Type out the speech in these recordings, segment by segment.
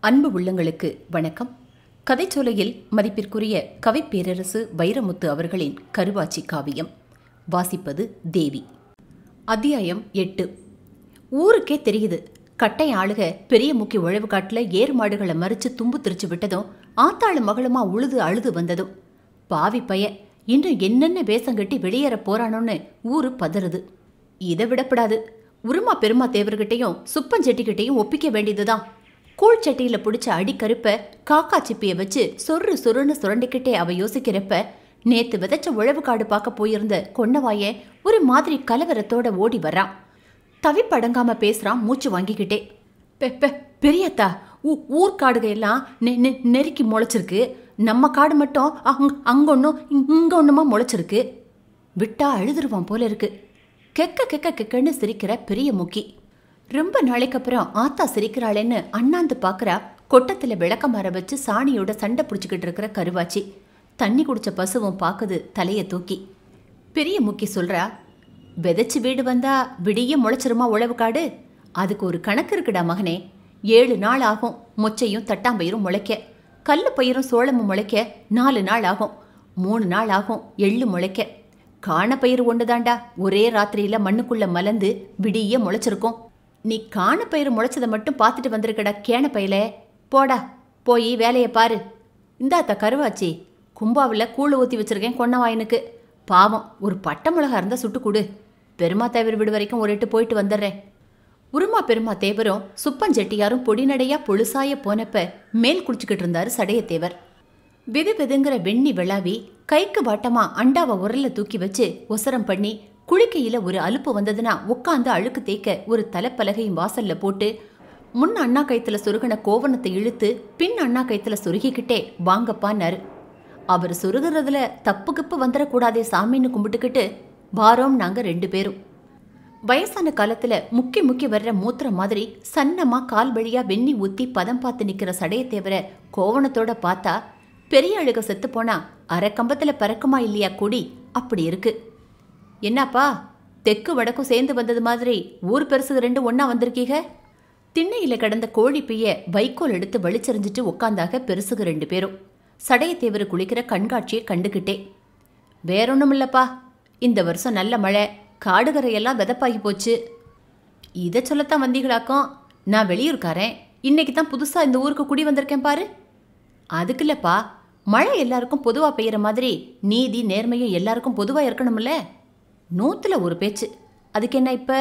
அன்பு உள்ளங்களுக்கு வணக்கம் கதைச்சோலையில் மதிப்பிற்குரிய கவிப்பேரரசு வைரமுத்து அவர்களின் கருவாச்சி காவியம் வாசிப்பது தேவி அத்தியாயம் எட்டு ஊருக்கே தெரியுது கட்டை ஆளுக பெரிய முக்கி உழவு காட்டுல ஏர் மாடுகளை மறிச்சு தும்பு திரிச்சு விட்டதும் ஆத்தாளு மகளுமா உழுது அழுது வந்ததும் பாவி பைய இன்னும் என்னென்ன வேஷம் கட்டி வெளியேற போறானோன்னு ஊரு பதறுது இதை விடப்படாது உருமா பெருமா தேவர்கிட்டையும் சுப்பஞ்செட்டிக்கிட்டையும் ஒப்பிக்க வேண்டியதுதான் கூழ் சட்டியில பிடிச்ச அடிக்கருப்ப காக்கா சிப்பிய வச்சு சொரு சொருன்னு சுரண்டிக்கிட்டே அவ யோசிக்கிறப்ப நேத்து விதைச்ச உழவு காடு பார்க்க போயிருந்த கொன்னவாய ஒரு மாதிரி கலவரத்தோட ஓடி வர்றான் தவிப்படங்காம பேசுறான் மூச்சு வாங்கிக்கிட்டே பெ பெ பெரியத்தா ஊ ஊர்க்காடுக எல்லாம் நெ நெ நெருக்கி முளைச்சிருக்கு நம்ம காடு மட்டும் அங் அங்க ஒன்றும் இங்க ஒன்றுமா முளைச்சிருக்கு விட்டா அழுதுருவான் போல இருக்கு கெக்க கெக்க கெக்கன்னு சிரிக்கிற பெரிய முக்கி ரொம்ப நாளைக்கு அப்புறம் ஆத்தா சிரிக்கிறாளேன்னு அண்ணாந்து பார்க்கறா கொட்டத்துல விளக்க மர வச்சு சாணியோட சண்டை பிடிச்சிக்கிட்டு இருக்கிற கருவாச்சி தண்ணி குடிச்ச பசுவும் பாக்குது தலைய தூக்கி பெரிய முக்கி சொல்றா விதைச்சு வீடு வந்தா விடிய முளைச்சிருமா உழவு காடு அதுக்கு ஒரு கணக்கு இருக்குடா மகனே ஏழு நாள் ஆகும் மொச்சையும் தட்டாம்பயிரும் முளைக்க கல்லு பயிரும் சோளமும் முளைக்க நாலு நாள் ஆகும் மூணு நாள் ஆகும் எள்ளு முளைக்க காணப்பயிர் ஒண்ணுதாண்டா ஒரே ராத்திரியில மண்ணுக்குள்ள மலர்ந்து விடிய முளைச்சிருக்கும் நீ காணப்பயிர் முளைச்சதை மட்டும் பார்த்துட்டு வந்திருக்கடா கேன பையல போடா போய் வேலையை பாரு இந்தாத்த கருவாச்சி கும்பாவில் கூழ் ஊற்றி வச்சிருக்கேன் கொன்னவாயனுக்கு பாவம் ஒரு பட்டை மிளகா இருந்தால் சுட்டு கொடு பெருமா தேவர் வீடு வரைக்கும் ஒரு எட்டு போயிட்டு வந்துடுறேன் உருமா பெருமா தேவரும் சுப்பஞ்செட்டியாரும் பொடிநடையா பொழுசாய போனப்ப மேல் குடிச்சுக்கிட்டு இருந்தாரு சடையத்தேவர் வெது வெதுங்கிற வெண்ணி விளாவி கைக்கு வாட்டமா அண்டாவை உரல்ல தூக்கி வச்சு ஒசரம் பண்ணி குளிக்கையில ஒரு அலுப்பு வந்ததுன்னா உட்காந்து அழுக்கு தேய்க்க ஒரு தலைப்பலகையும் வாசல்ல போட்டு முன் அண்ணா கைத்துல சொருகின கோவணத்தை இழுத்து பின் அண்ணா கைத்துல சொருகிக்கிட்டே வாங்கப்பான்னாரு அவர் சொருகிறதுல தப்பு கிப்பு வந்துடக்கூடாதே சாமின்னு கும்பிட்டுக்கிட்டு வாரோம் நாங்க ரெண்டு பேரும் வயசான காலத்துல முக்கி முக்கி வர்ற மூத்திரம் மாதிரி சன்னமா கால் வழியா வெண்ணி ஊத்தி பதம் பார்த்து நிக்கிற சடையத்தேவர கோவணத்தோட பார்த்தா பெரிய அழுக செத்து போனா அரை கம்பத்துல பறக்குமா இல்லையா கொடி அப்படி இருக்கு என்னப்பா தெற்கு வடக்கும் சேர்ந்து வந்தது மாதிரி ஊர் பெருசுக ரெண்டு ஒண்ணா வந்திருக்கீங்க திண்ணையில கிடந்த கோழி பைய வைக்கோல் எடுத்து வலிச்செறிஞ்சிட்டு உட்காந்தாக பெருசுக ரெண்டு பேரும் சடையத்தேவர் குளிக்கிற கண்காட்சியை கண்டுக்கிட்டே வேறொன்னும் இல்லப்பா இந்த வருஷம் நல்ல மழை காடுகரையெல்லாம் விதப்பாகி போச்சு இதை சொல்லத்தான் வந்தீங்களாக்கும் நான் வெளியூர்காரன் இன்னைக்கு தான் புதுசாக இந்த ஊருக்கு குடி வந்திருக்கேன் பாரு அதுக்கு இல்லப்பா மழை எல்லாருக்கும் பொதுவாக பெய்யுற மாதிரி நீதி நேர்மையும் எல்லாருக்கும் பொதுவாக இருக்கணும்ல நூற்றுல ஒரு பேச்சு அதுக்கு என்ன இப்போ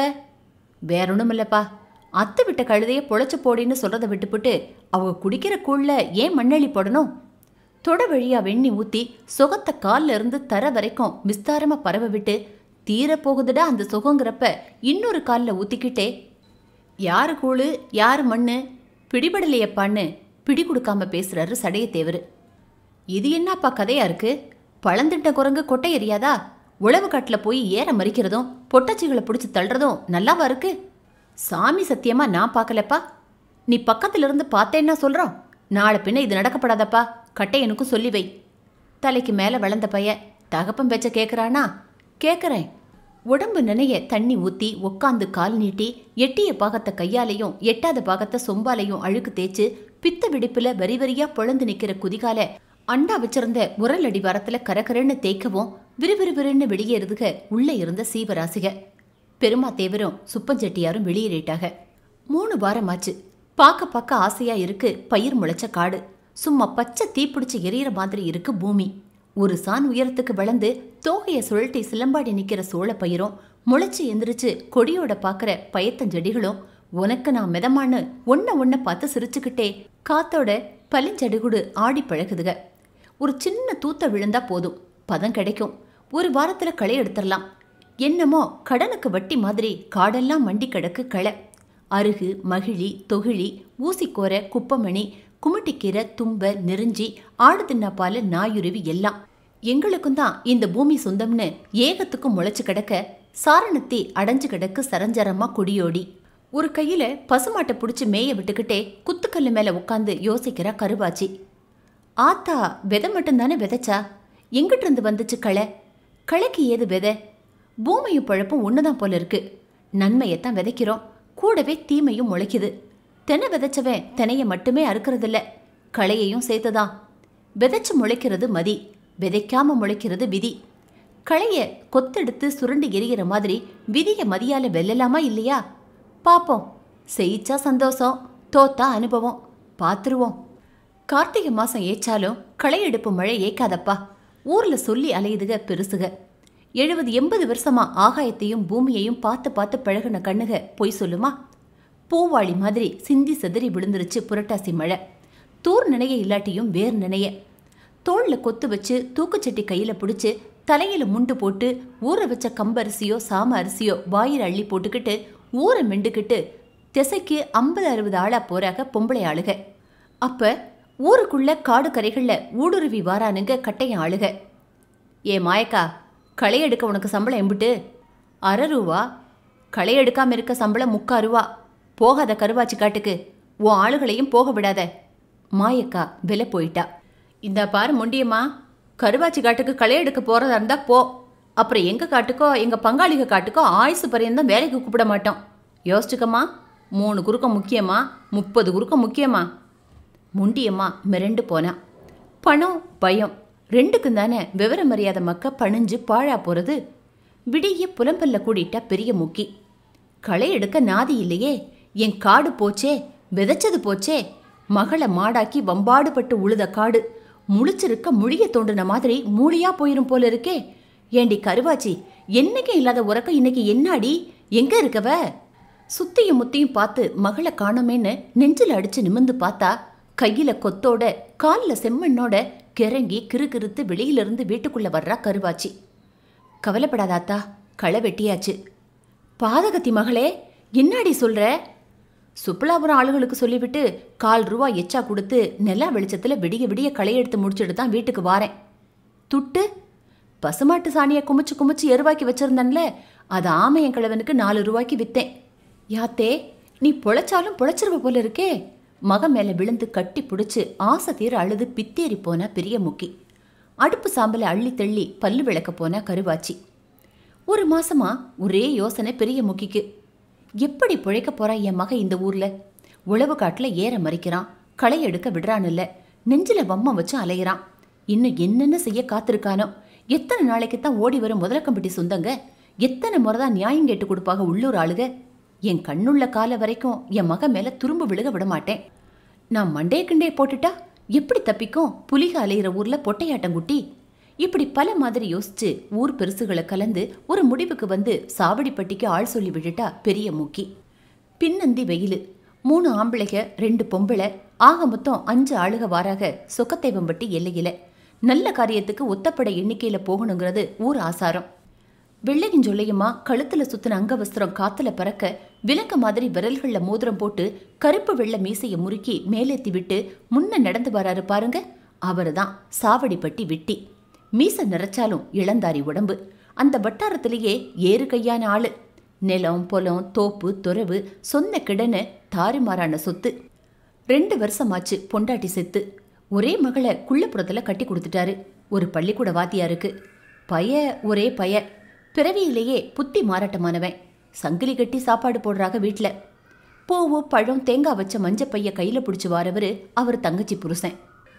வேற ஒன்றும் இல்லைப்பா அத்தை விட்ட கழுதைய பொழைச்சு போடின்னு சொல்கிறத விட்டுப்புட்டு அவங்க குடிக்கிற கூழ்ல ஏன் மண்ணெளி போடணும் தொட வழியா வெண்ணி ஊத்தி சுகத்தை கால்ல இருந்து தர வரைக்கும் விஸ்தாரமா பரவ விட்டு தீர போகுதுடா அந்த சுகங்கிறப்ப இன்னொரு கால்ல ஊத்திக்கிட்டே யாரு கூழு யாரு மண்ணு பிடிபடலையப்பான்னு பிடி கொடுக்காம பேசுறாரு சடையத்தேவர் இது என்னப்பா கதையா இருக்கு பழந்திட்ட குரங்கு கொட்டை எறியாதா உழவு காட்டுல போய் ஏற மறிக்கிறதும் பொட்டச்சிகளை பிடிச்சி தள்ளுறதும் நல்லாவா இருக்கு சாமி சத்தியமா நான் பார்க்கலப்பா நீ பக்கத்துல இருந்து பார்த்தேன்னா சொல்றோம் நாளை பின்ன இது நடக்கப்படாதப்பா கட்டையனுக்கும் சொல்லி வை தலைக்கு மேல வளர்ந்த பைய தகப்பன் பேச்ச கேக்குறானா கேக்குறேன் உடம்பு நினைய தண்ணி ஊத்தி உக்காந்து கால் நீட்டி எட்டிய பாகத்தை கையாலையும் எட்டாத பாகத்தை சொம்பாலையும் அழுக்கு தேய்ச்சு பித்த வெடிப்புல வரி வரியா பொழந்து நிக்கிற குதிகால அண்டா வச்சிருந்த உரல் அடிவாரத்துல கரகரன்னு தேய்க்கவும் விறுவிறுவிறுன்னு வெளியேறுதுக உள்ள இருந்த சீவராசிக பெருமா தேவரும் சுப்பஞ்செட்டியாரும் வெளியேறிட்டாக மூணு வாரமாச்சு பார்க்க பார்க்க ஆசையா இருக்கு பயிர் முளைச்ச காடு சும்மா பச்சை தீப்பிடிச்சு எரியற மாதிரி இருக்கு பூமி ஒரு சான் உயரத்துக்கு வளர்ந்து தோகைய சுழட்டி சிலம்பாடி நிக்கிற சோள பயிரும் முளைச்சு எந்திரிச்சு கொடியோட பாக்குற பயத்தஞ்செடிகளும் உனக்கு நான் மிதமான்னு ஒன்ன ஒன்ன பார்த்து சிரிச்சுக்கிட்டே காத்தோட பளிஞ்செடிகுடு ஆடி பழகுதுக ஒரு சின்ன தூத்த விழுந்தா போதும் பதம் கிடைக்கும் ஒரு வாரத்துல களை எடுத்துடலாம் என்னமோ கடனுக்கு வட்டி மாதிரி காடெல்லாம் மண்டி கிடக்கு களை அருகு மகிழி தொகிழி ஊசிக்கோரை குப்பமணி குமிட்டிக்கீரை தும்ப நெருஞ்சி ஆடு தின்னாப்பால் நாயுருவி எல்லாம் எங்களுக்கும் தான் இந்த பூமி சொந்தம்னு ஏகத்துக்கும் முளைச்சு கிடக்க சாரணத்தி அடைஞ்சு கிடக்கு சரஞ்சரமா குடியோடி ஒரு கையில பசுமாட்டை பிடிச்சி மேய விட்டுக்கிட்டே குத்துக்கல்லு மேல உட்காந்து யோசிக்கிறா கருவாச்சி ஆத்தா விதை மட்டும்தானே விதைச்சா எங்கிட்டு இருந்து வந்துச்சு களை களைக்கு ஏது விதை பூமியும் பழப்பும் ஒண்ணுதான் போல இருக்கு நன்மையைத்தான் விதைக்கிறோம் கூடவே தீமையும் முளைக்குது தெனை விதைச்சவன் தெனைய மட்டுமே அறுக்கறதில்ல களையையும் சேர்த்துதான் விதைச்சு முளைக்கிறது மதி விதைக்காம முளைக்கிறது விதி களைய கொத்தெடுத்து சுருண்டு எரிகிற மாதிரி விதிய மதியால வெல்லலாமா இல்லையா பாப்போம் செயிச்சா சந்தோஷம் தோத்தா அனுபவம் பார்த்துருவோம் கார்த்திகை மாசம் ஏச்சாலும் களை எடுப்பு மழை ஏக்காதப்பா ஊர்ல சொல்லி அலையுதுக பெருசுக எழுபது எண்பது வருஷமா ஆகாயத்தையும் பூமியையும் பார்த்து பார்த்து பழகுன கண்ணுக பொய் சொல்லுமா பூவாளி மாதிரி சிந்தி செதறி விழுந்துருச்சு புரட்டாசி மழை தூர் நினைய இல்லாட்டியும் வேர் நினைய தோளில் கொத்து வச்சு தூக்குச்சட்டி கையில் பிடிச்சி தலையில் முண்டு போட்டு ஊற வச்ச கம்பரிசியோ சாம அரிசியோ வாயில் அள்ளி போட்டுக்கிட்டு ஊரை மெண்டுக்கிட்டு திசைக்கு ஐம்பது அறுபது ஆளா போறாக பொம்பளை ஆளுக அப்ப ஊருக்குள்ள காடு கரைகளில் ஊடுருவி வாரானுங்க கட்டையன் ஆளுக ஏ மாயக்கா களை எடுக்க உனக்கு சம்பளம் எம்பிட்டு அரை ரூபா களை எடுக்காம இருக்க சம்பளம் முக்கா ரூபா போகாத கருவாச்சி காட்டுக்கு உன் ஆளுகளையும் போக விடாத மாயக்கா விலை போயிட்டா இந்த பாரு முண்டியம்மா கருவாச்சி காட்டுக்கு களை எடுக்க போறதா இருந்தா போ அப்புறம் எங்க காட்டுக்கோ எங்க பங்காளிக காட்டுக்கோ ஆயுசு பரியந்தம் வேலைக்கு கூப்பிட மாட்டோம் யோசிச்சுக்கம்மா மூணு குறுக்கம் முக்கியமா முப்பது குறுக்கம் முக்கியமா முண்டியம்மா மிரண்டு போனா பணம் பயம் ரெண்டுக்கும் தானே விவரம் அறியாத மக்க பணிஞ்சு பாழா போறது விடிய புலம்பல்ல கூடிட்டா பெரிய முக்கி களை எடுக்க நாதி இல்லையே என் காடு போச்சே விதைச்சது போச்சே மகளை மாடாக்கி வம்பாடுபட்டு உழுத காடு முழிச்சிருக்க முழிய தோண்டுன மாதிரி மூலியா போயிரும் போல இருக்கே ஏண்டி கருவாச்சி என்னைக்கு இல்லாத உறக்க இன்னைக்கு என்னாடி எங்க இருக்கவ சுத்தியும் முத்தியும் பார்த்து மகளை காணோமேன்னு நெஞ்சில் அடிச்சு நிமிந்து பார்த்தா கையில கொத்தோட காலில் செம்மண்ணோட கிறங்கி கிறுகிறுத்து வெளியிலிருந்து வீட்டுக்குள்ள வர்றா கருவாச்சி கவலைப்படாதாத்தா களை வெட்டியாச்சு பாதகத்தி மகளே என்னாடி சொல்ற சுப்பலாபுரம் ஆளுகளுக்கு சொல்லிவிட்டு கால் ரூபா எச்சா கொடுத்து நிலா வெளிச்சத்தில் விடிய விடிய களை எடுத்து முடிச்சுட்டு தான் வீட்டுக்கு வாரேன் துட்டு பசுமாட்டு சாணியை குமிச்சு குமிச்சு எருவாக்கி வச்சிருந்தேன்ல அது ஆமையன் கிழவனுக்கு நாலு ரூபாய்க்கு வித்தேன் யாத்தே நீ பொழைச்சாலும் பொழைச்சிருவ போல இருக்கே மக மேல விழுந்து கட்டி பிடிச்சு ஆசை தீர அழுது பித்தேறி போன பெரிய முக்கி அடுப்பு சாம்பலை அள்ளி தள்ளி பல்லு விளக்க போன கருவாச்சி ஒரு மாசமா ஒரே யோசனை பெரிய முக்கிக்கு எப்படி பிழைக்க போறா என் மக இந்த ஊர்ல உழவு காட்டுல ஏற மறிக்கிறான் களை எடுக்க விடுறான் இல்ல நெஞ்சில வம்மம் வச்சு அலையிறான் இன்னும் என்னென்ன செய்ய காத்திருக்கானோ எத்தனை நாளைக்கு தான் ஓடி வரும் முதலக்கம்பட்டி சொந்தங்க எத்தனை முறை தான் நியாயம் கேட்டு கொடுப்பாங்க உள்ளூர் ஆளுக என் கண்ணுள்ள கால வரைக்கும் என் மக மேல துரும்பு விழுக விட மாட்டேன் நான் மண்டைய கிண்டே போட்டுட்டா எப்படி தப்பிக்கும் புலிக அலையிற ஊர்ல பொட்டையாட்டம் குட்டி இப்படி பல மாதிரி யோசிச்சு ஊர் பெருசுகளை கலந்து ஒரு முடிவுக்கு வந்து சாவடிப்பட்டிக்கு ஆள் சொல்லி விட்டுட்டா பெரிய மூக்கி பின்னந்தி வெயிலு மூணு ஆம்பளைக ரெண்டு பொம்பளை ஆக மொத்தம் அஞ்சு ஆளுக வாராக சொக்கத்தேவம்பட்டி எல்லையில நல்ல காரியத்துக்கு ஒத்தப்படை எண்ணிக்கையில போகணுங்கிறது ஊர் ஆசாரம் வெள்ளையும் சொல்லையுமா கழுத்துல சுத்தின அங்கவஸ்திரம் காத்துல பறக்க விலங்க மாதிரி விரல்கள்ல மோதிரம் போட்டு கருப்பு வெள்ளை மீசைய முறுக்கி மேலேத்தி விட்டு முன்ன நடந்து வராரு பாருங்க அவர்தான் சாவடிப்பட்டி விட்டி மீச நிறைச்சாலும் இளந்தாரி உடம்பு அந்த வட்டாரத்திலேயே ஏறு கையான ஆளு நிலம் பொலம் தோப்பு துறவு சொந்த கிடன்னு தாறுமாறான சொத்து ரெண்டு வருஷமாச்சு பொண்டாட்டி செத்து ஒரே மகளை குள்ளப்புறத்துல கட்டி கொடுத்துட்டாரு ஒரு பள்ளிக்கூட வாத்தியாருக்கு பய ஒரே பய பிறவியிலேயே புத்தி மாறாட்டமானவன் சங்கிலி கட்டி சாப்பாடு போடுறாங்க வீட்டில் பூவு பழம் தேங்காய் வச்ச மஞ்ச பைய கையில் பிடிச்சி வாரவர் அவர் தங்கச்சி புருஷன்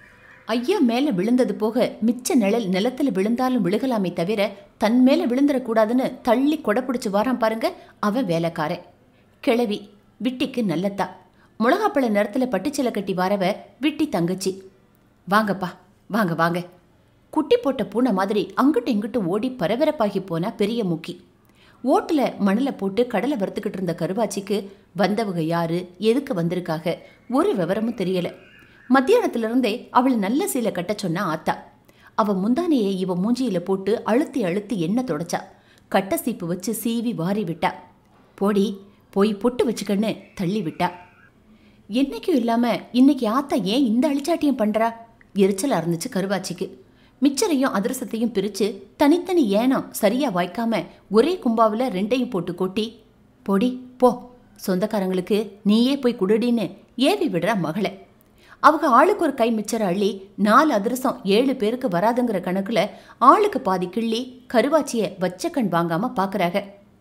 ஐயா மேலே விழுந்தது போக மிச்ச நிழல் நிலத்துல விழுந்தாலும் விழுகலாமே தவிர தன் மேலே விழுந்துடக்கூடாதுன்னு தள்ளி கொடை பிடிச்சி வாரான் பாருங்க அவன் வேலைக்காரன் கிழவி விட்டிக்கு நல்லத்தா முளகாப்பழ நிறத்துல பட்டுச்சீலை கட்டி வாரவ விட்டி தங்கச்சி வாங்கப்பா வாங்க வாங்க குட்டி போட்ட பூனை மாதிரி அங்கிட்டு இங்கிட்டு ஓடி பரபரப்பாகி போனா பெரிய முக்கி ஓட்டுல மணலை போட்டு கடலை வறுத்துக்கிட்டு இருந்த கருவாச்சிக்கு வந்தவங்க யாரு எதுக்கு வந்திருக்காக ஒரு விவரமும் தெரியல மத்தியானத்துல இருந்தே அவளை நல்ல சீலை கட்ட சொன்னா ஆத்தா அவ முந்தானையை இவ மூஞ்சியில போட்டு அழுத்தி அழுத்தி எண்ணெய் தொடச்சா கட்ட சீப்பு வச்சு சீவி வாரி விட்டா போடி போய் பொட்டு வச்சுக்கன்னு தள்ளி விட்டா என்னைக்கும் இல்லாம இன்னைக்கு ஆத்தா ஏன் இந்த அழிச்சாட்டியம் பண்றா எரிச்சலா இருந்துச்சு கருவாச்சிக்கு மிச்சரையும் அதிரசத்தையும் பிரிச்சு தனித்தனி ஏனம் சரியா வாய்க்காம ஒரே கும்பாவில் ரெண்டையும் போட்டு கொட்டி பொடி போ சொந்தக்காரங்களுக்கு நீயே போய் குடுடின்னு ஏவி விடுறா மகளை அவங்க ஆளுக்கு ஒரு கை மிச்சர அள்ளி நாலு அதிரசம் ஏழு பேருக்கு வராதுங்கிற கணக்குல ஆளுக்கு பாதி கிள்ளி கருவாச்சிய வச்ச கண் வாங்காம பாக்குறாங்க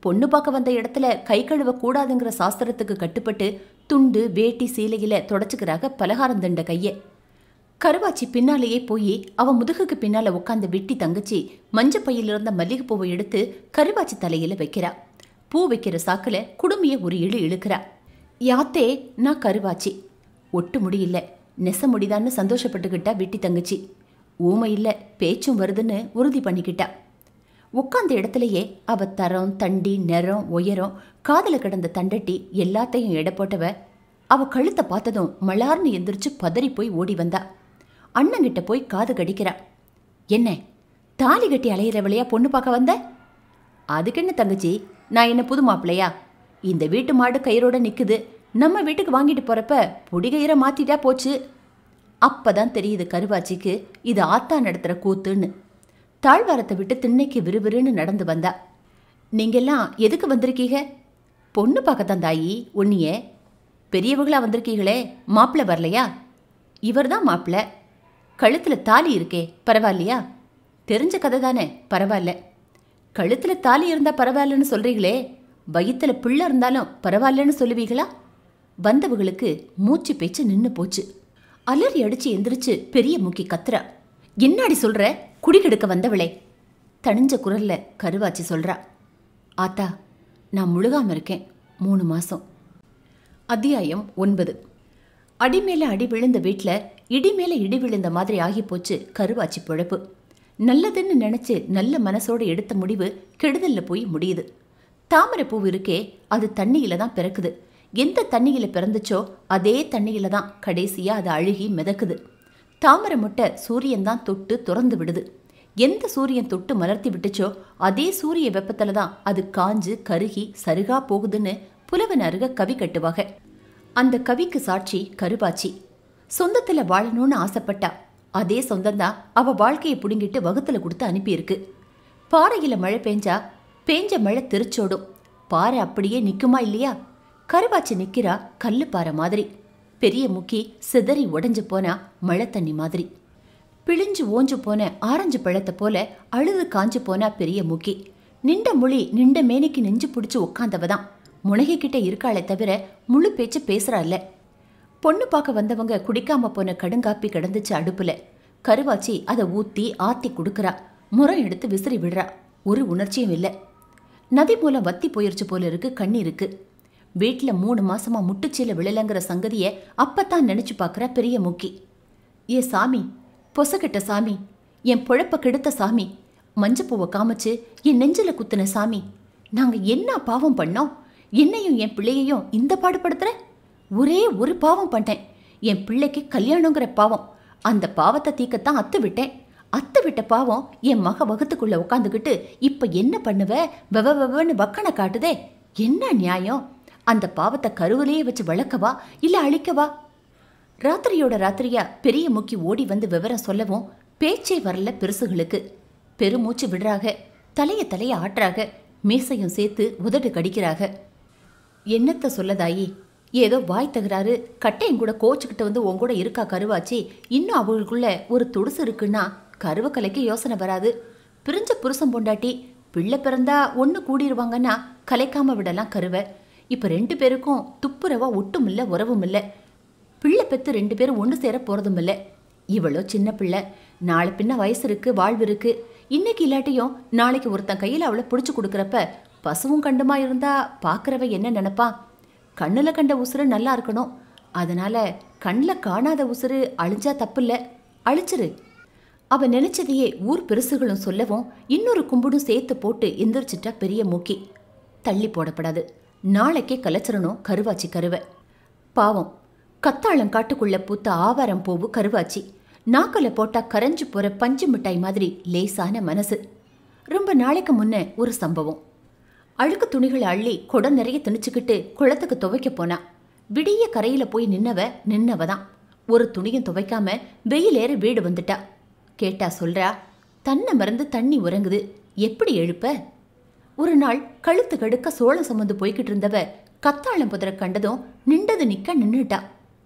பொண்ணு பார்க்க வந்த இடத்துல கை கழுவ கூடாதுங்கிற சாஸ்திரத்துக்கு கட்டுப்பட்டு துண்டு வேட்டி சீலையில தொடச்சுக்கிறாக பலகாரம் தண்ட கைய கருவாச்சி பின்னாலேயே போய் அவ முதுகுக்கு பின்னால உட்காந்து விட்டி தங்கச்சி மஞ்ச பையில இருந்த மல்லிகைப்பூவை எடுத்து கருவாச்சி தலையில வைக்கிறா பூ வைக்கிற சாக்குல குடுமிய ஒரு இழு இழுக்கிறா யாத்தே நான் கருவாச்சி ஒட்டு முடியல நெச முடிதான்னு சந்தோஷப்பட்டுக்கிட்டா விட்டி தங்கச்சி ஊமை இல்ல பேச்சும் வருதுன்னு உறுதி பண்ணிக்கிட்டா உட்கார்ந்த இடத்துலயே அவ தரம் தண்டி நிறம் உயரம் காதல கிடந்த தண்டட்டி எல்லாத்தையும் எடை போட்டவ அவ கழுத்தை பார்த்ததும் மலார்னு எந்திரிச்சு பதறி போய் ஓடி வந்தா அண்ணங்கிட்ட போய் காது கடிக்கிறா என்ன தாலி கட்டி அலையிறவளையா பொண்ணு பார்க்க வந்த அதுக்கு என்ன தங்கச்சி நான் என்ன புது மாப்பிள்ளையா இந்த வீட்டு மாடு கயிறோட நிக்குது நம்ம வீட்டுக்கு வாங்கிட்டு போறப்ப புடிகயிற மாத்திட்டா போச்சு அப்பதான் தெரியுது கருவாச்சிக்கு இது ஆத்தா நடத்துற கூத்துன்னு தாழ்வாரத்தை விட்டு திண்ணைக்கு விறுவிறுன்னு நடந்து வந்தா நீங்கெல்லாம் எதுக்கு வந்திருக்கீங்க பொண்ணு பார்க்கத்தான் தாயி உன்னிய பெரியவங்களா வந்திருக்கீங்களே மாப்பிள்ளை வரலையா இவர் தான் மாப்பிள்ளை கழுத்தில் தாலி இருக்கே பரவாயில்லையா தெரிஞ்ச கதை தானே பரவாயில்ல கழுத்தில் தாலி இருந்தா பரவாயில்லன்னு சொல்றீங்களே வயித்துல பிள்ளை இருந்தாலும் பரவாயில்லன்னு சொல்லுவீங்களா வந்தவங்களுக்கு மூச்சு பேச்சு நின்னு போச்சு அலறி அடிச்சு எந்திரிச்சு பெரிய மூக்கி கத்துறா என்னாடி சொல்ற குடிகெடுக்க வந்தவளே தணிஞ்ச குரல்ல கருவாச்சி சொல்றா ஆத்தா நான் முழுகாம இருக்கேன் மூணு மாசம் அத்தியாயம் ஒன்பது அடி மேல அடி விழுந்த வீட்டில் இடி மேல இடி விழுந்த மாதிரி ஆகிப்போச்சு கருவாச்சி பொழப்பு நல்லதுன்னு நினைச்சு நல்ல மனசோட எடுத்த முடிவு கெடுதல்ல போய் முடியுது தாமரை பூ இருக்கே அது தண்ணியில தான் பிறக்குது எந்த தண்ணியில பிறந்துச்சோ அதே தண்ணியில தான் கடைசியா அது அழுகி மிதக்குது தாமரை முட்டை சூரியன் தான் தொட்டு துறந்து விடுது எந்த சூரியன் தொட்டு மலர்த்தி விட்டுச்சோ அதே சூரிய வெப்பத்துல தான் அது காஞ்சு கருகி சருகா போகுதுன்னு புலவன் அருக கவி கட்டுவாங்க அந்த கவிக்கு சாட்சி கருபாச்சி சொந்தத்துல வாழணும்னு ஆசைப்பட்டா அதே சொந்தம்தான் அவ வாழ்க்கையை புடுங்கிட்டு வகுத்துல கொடுத்து அனுப்பியிருக்கு பாறையில மழை பெஞ்சா பேஞ்ச மழை தெரிச்சோடும் பாறை அப்படியே நிக்குமா இல்லையா கருவாச்சி நிக்கிறா கல்லு பாறை மாதிரி பெரிய முக்கி சிதறி உடைஞ்சு போனா மழை தண்ணி மாதிரி பிழிஞ்சு ஓஞ்சு போன ஆரஞ்சு பழத்தை போல அழுது காஞ்சு போனா பெரிய முக்கி நிண்ட மொழி நிண்ட மேனிக்கு நெஞ்சு பிடிச்சு உட்காந்தவ தான் முனகிக்கிட்ட இருக்காளே தவிர முழு பேச்சு பேசுறா இல்ல பொண்ணு பார்க்க வந்தவங்க குடிக்காம போன கடுங்காப்பி கிடந்துச்சு அடுப்புல கருவாச்சி அதை ஊத்தி ஆத்தி குடுக்கறா முறம் எடுத்து விசிறி விடுறா ஒரு உணர்ச்சியும் இல்லை நதி மூலம் வத்தி போயிருச்சு போல இருக்கு கண்ணீருக்கு வீட்ல மூணு மாசமா முட்டுச்சீல விழலங்கிற சங்கதிய அப்பத்தான் நினைச்சு பார்க்கற பெரிய முக்கி ஏ சாமி பொசக்கிட்ட சாமி என் பொழப்ப கெடுத்த சாமி மஞ்சப்பூவை காமிச்சு என் நெஞ்சில குத்துன சாமி நாங்க என்ன பாவம் பண்ணோம் என்னையும் என் பிள்ளையையும் இந்த பாடுபடுத்துற ஒரே ஒரு பாவம் பண்ணேன் என் பிள்ளைக்கு கல்யாணங்கிற பாவம் அந்த பாவத்தை தீக்கத்தான் அத்து விட்டேன் அத்து விட்ட பாவம் என் மக வகுத்துக்குள்ள உட்காந்துக்கிட்டு இப்ப என்ன பண்ணுவ வெவ வெவன்னு வக்கனை காட்டுதே என்ன நியாயம் அந்த பாவத்தை கருவிலேயே வச்சு வளர்க்கவா இல்ல அழிக்கவா ராத்திரியோட ராத்திரியா பெரிய முக்கி ஓடி வந்து விவரம் சொல்லவும் பேச்சே வரல பெருசுகளுக்கு பெருமூச்சு விடுறாக தலைய தலைய ஆட்டுறாக மீசையும் சேர்த்து உதடு கடிக்கிறாக என்னத்த சொல்லதாயி ஏதோ வாய் தகராறு கட்டையும் கூட கோச்சுக்கிட்டு வந்து உன் கூட இருக்கா கருவாச்சி இன்னும் அவங்களுக்குள்ள ஒரு துடுசு இருக்குன்னா கருவ கலைக்கு யோசனை வராது பிரிஞ்ச புருஷன் பொண்டாட்டி பிள்ளை பிறந்தா ஒன்று கூடிருவாங்கன்னா கலைக்காம விடலாம் கருவை இப்போ ரெண்டு பேருக்கும் துப்புரவா ஒட்டும் இல்லை உறவும் இல்லை பிள்ளை பெத்து ரெண்டு பேரும் ஒன்று சேர போகிறதும் இல்லை இவளோ சின்ன பிள்ளை நாளை பின்ன வயசு இருக்கு வாழ்வு இருக்கு இன்னைக்கு இல்லாட்டியும் நாளைக்கு ஒருத்தன் கையில் அவளை பிடிச்சி கொடுக்குறப்ப பசுவும் கண்டுமா இருந்தா பார்க்குறவ என்ன நினைப்பா கண்ணில் கண்ட உசுறு நல்லா இருக்கணும் அதனால கண்ணில் காணாத உசுறு அழிஞ்சா தப்பில்ல அழிச்சிரு அவ நினைச்சதையே ஊர் பெருசுகளும் சொல்லவும் இன்னொரு கும்பிடும் சேர்த்து போட்டு எந்திரிச்சிட்டா பெரிய மூக்கி தள்ளி போடப்படாது நாளைக்கே கலைச்சிடணும் கருவாச்சி கருவை பாவம் கத்தாழம் காட்டுக்குள்ள பூத்த ஆவாரம் பூவு கருவாச்சி நாக்கல போட்டா கரைஞ்சு போற பஞ்சு மிட்டாய் மாதிரி லேசான மனசு ரொம்ப நாளைக்கு முன்ன ஒரு சம்பவம் அழுக்கு துணிகளை அள்ளி குடம் நிறைய திணிச்சுக்கிட்டு குளத்துக்கு துவைக்க போனா விடிய கரையில போய் நின்னவ நின்னவ தான் ஒரு துணியும் துவைக்காம வெயிலேற வீடு வந்துட்டா கேட்டா சொல்றா தன்னை மறந்து தண்ணி உறங்குது எப்படி எழுப்ப ஒரு நாள் கழுத்து கடுக்க சோளம் சுமந்து போய்கிட்டு இருந்தவ கத்தாழம் புதர கண்டதும் நிண்டது நிக்க நின்னுட்டா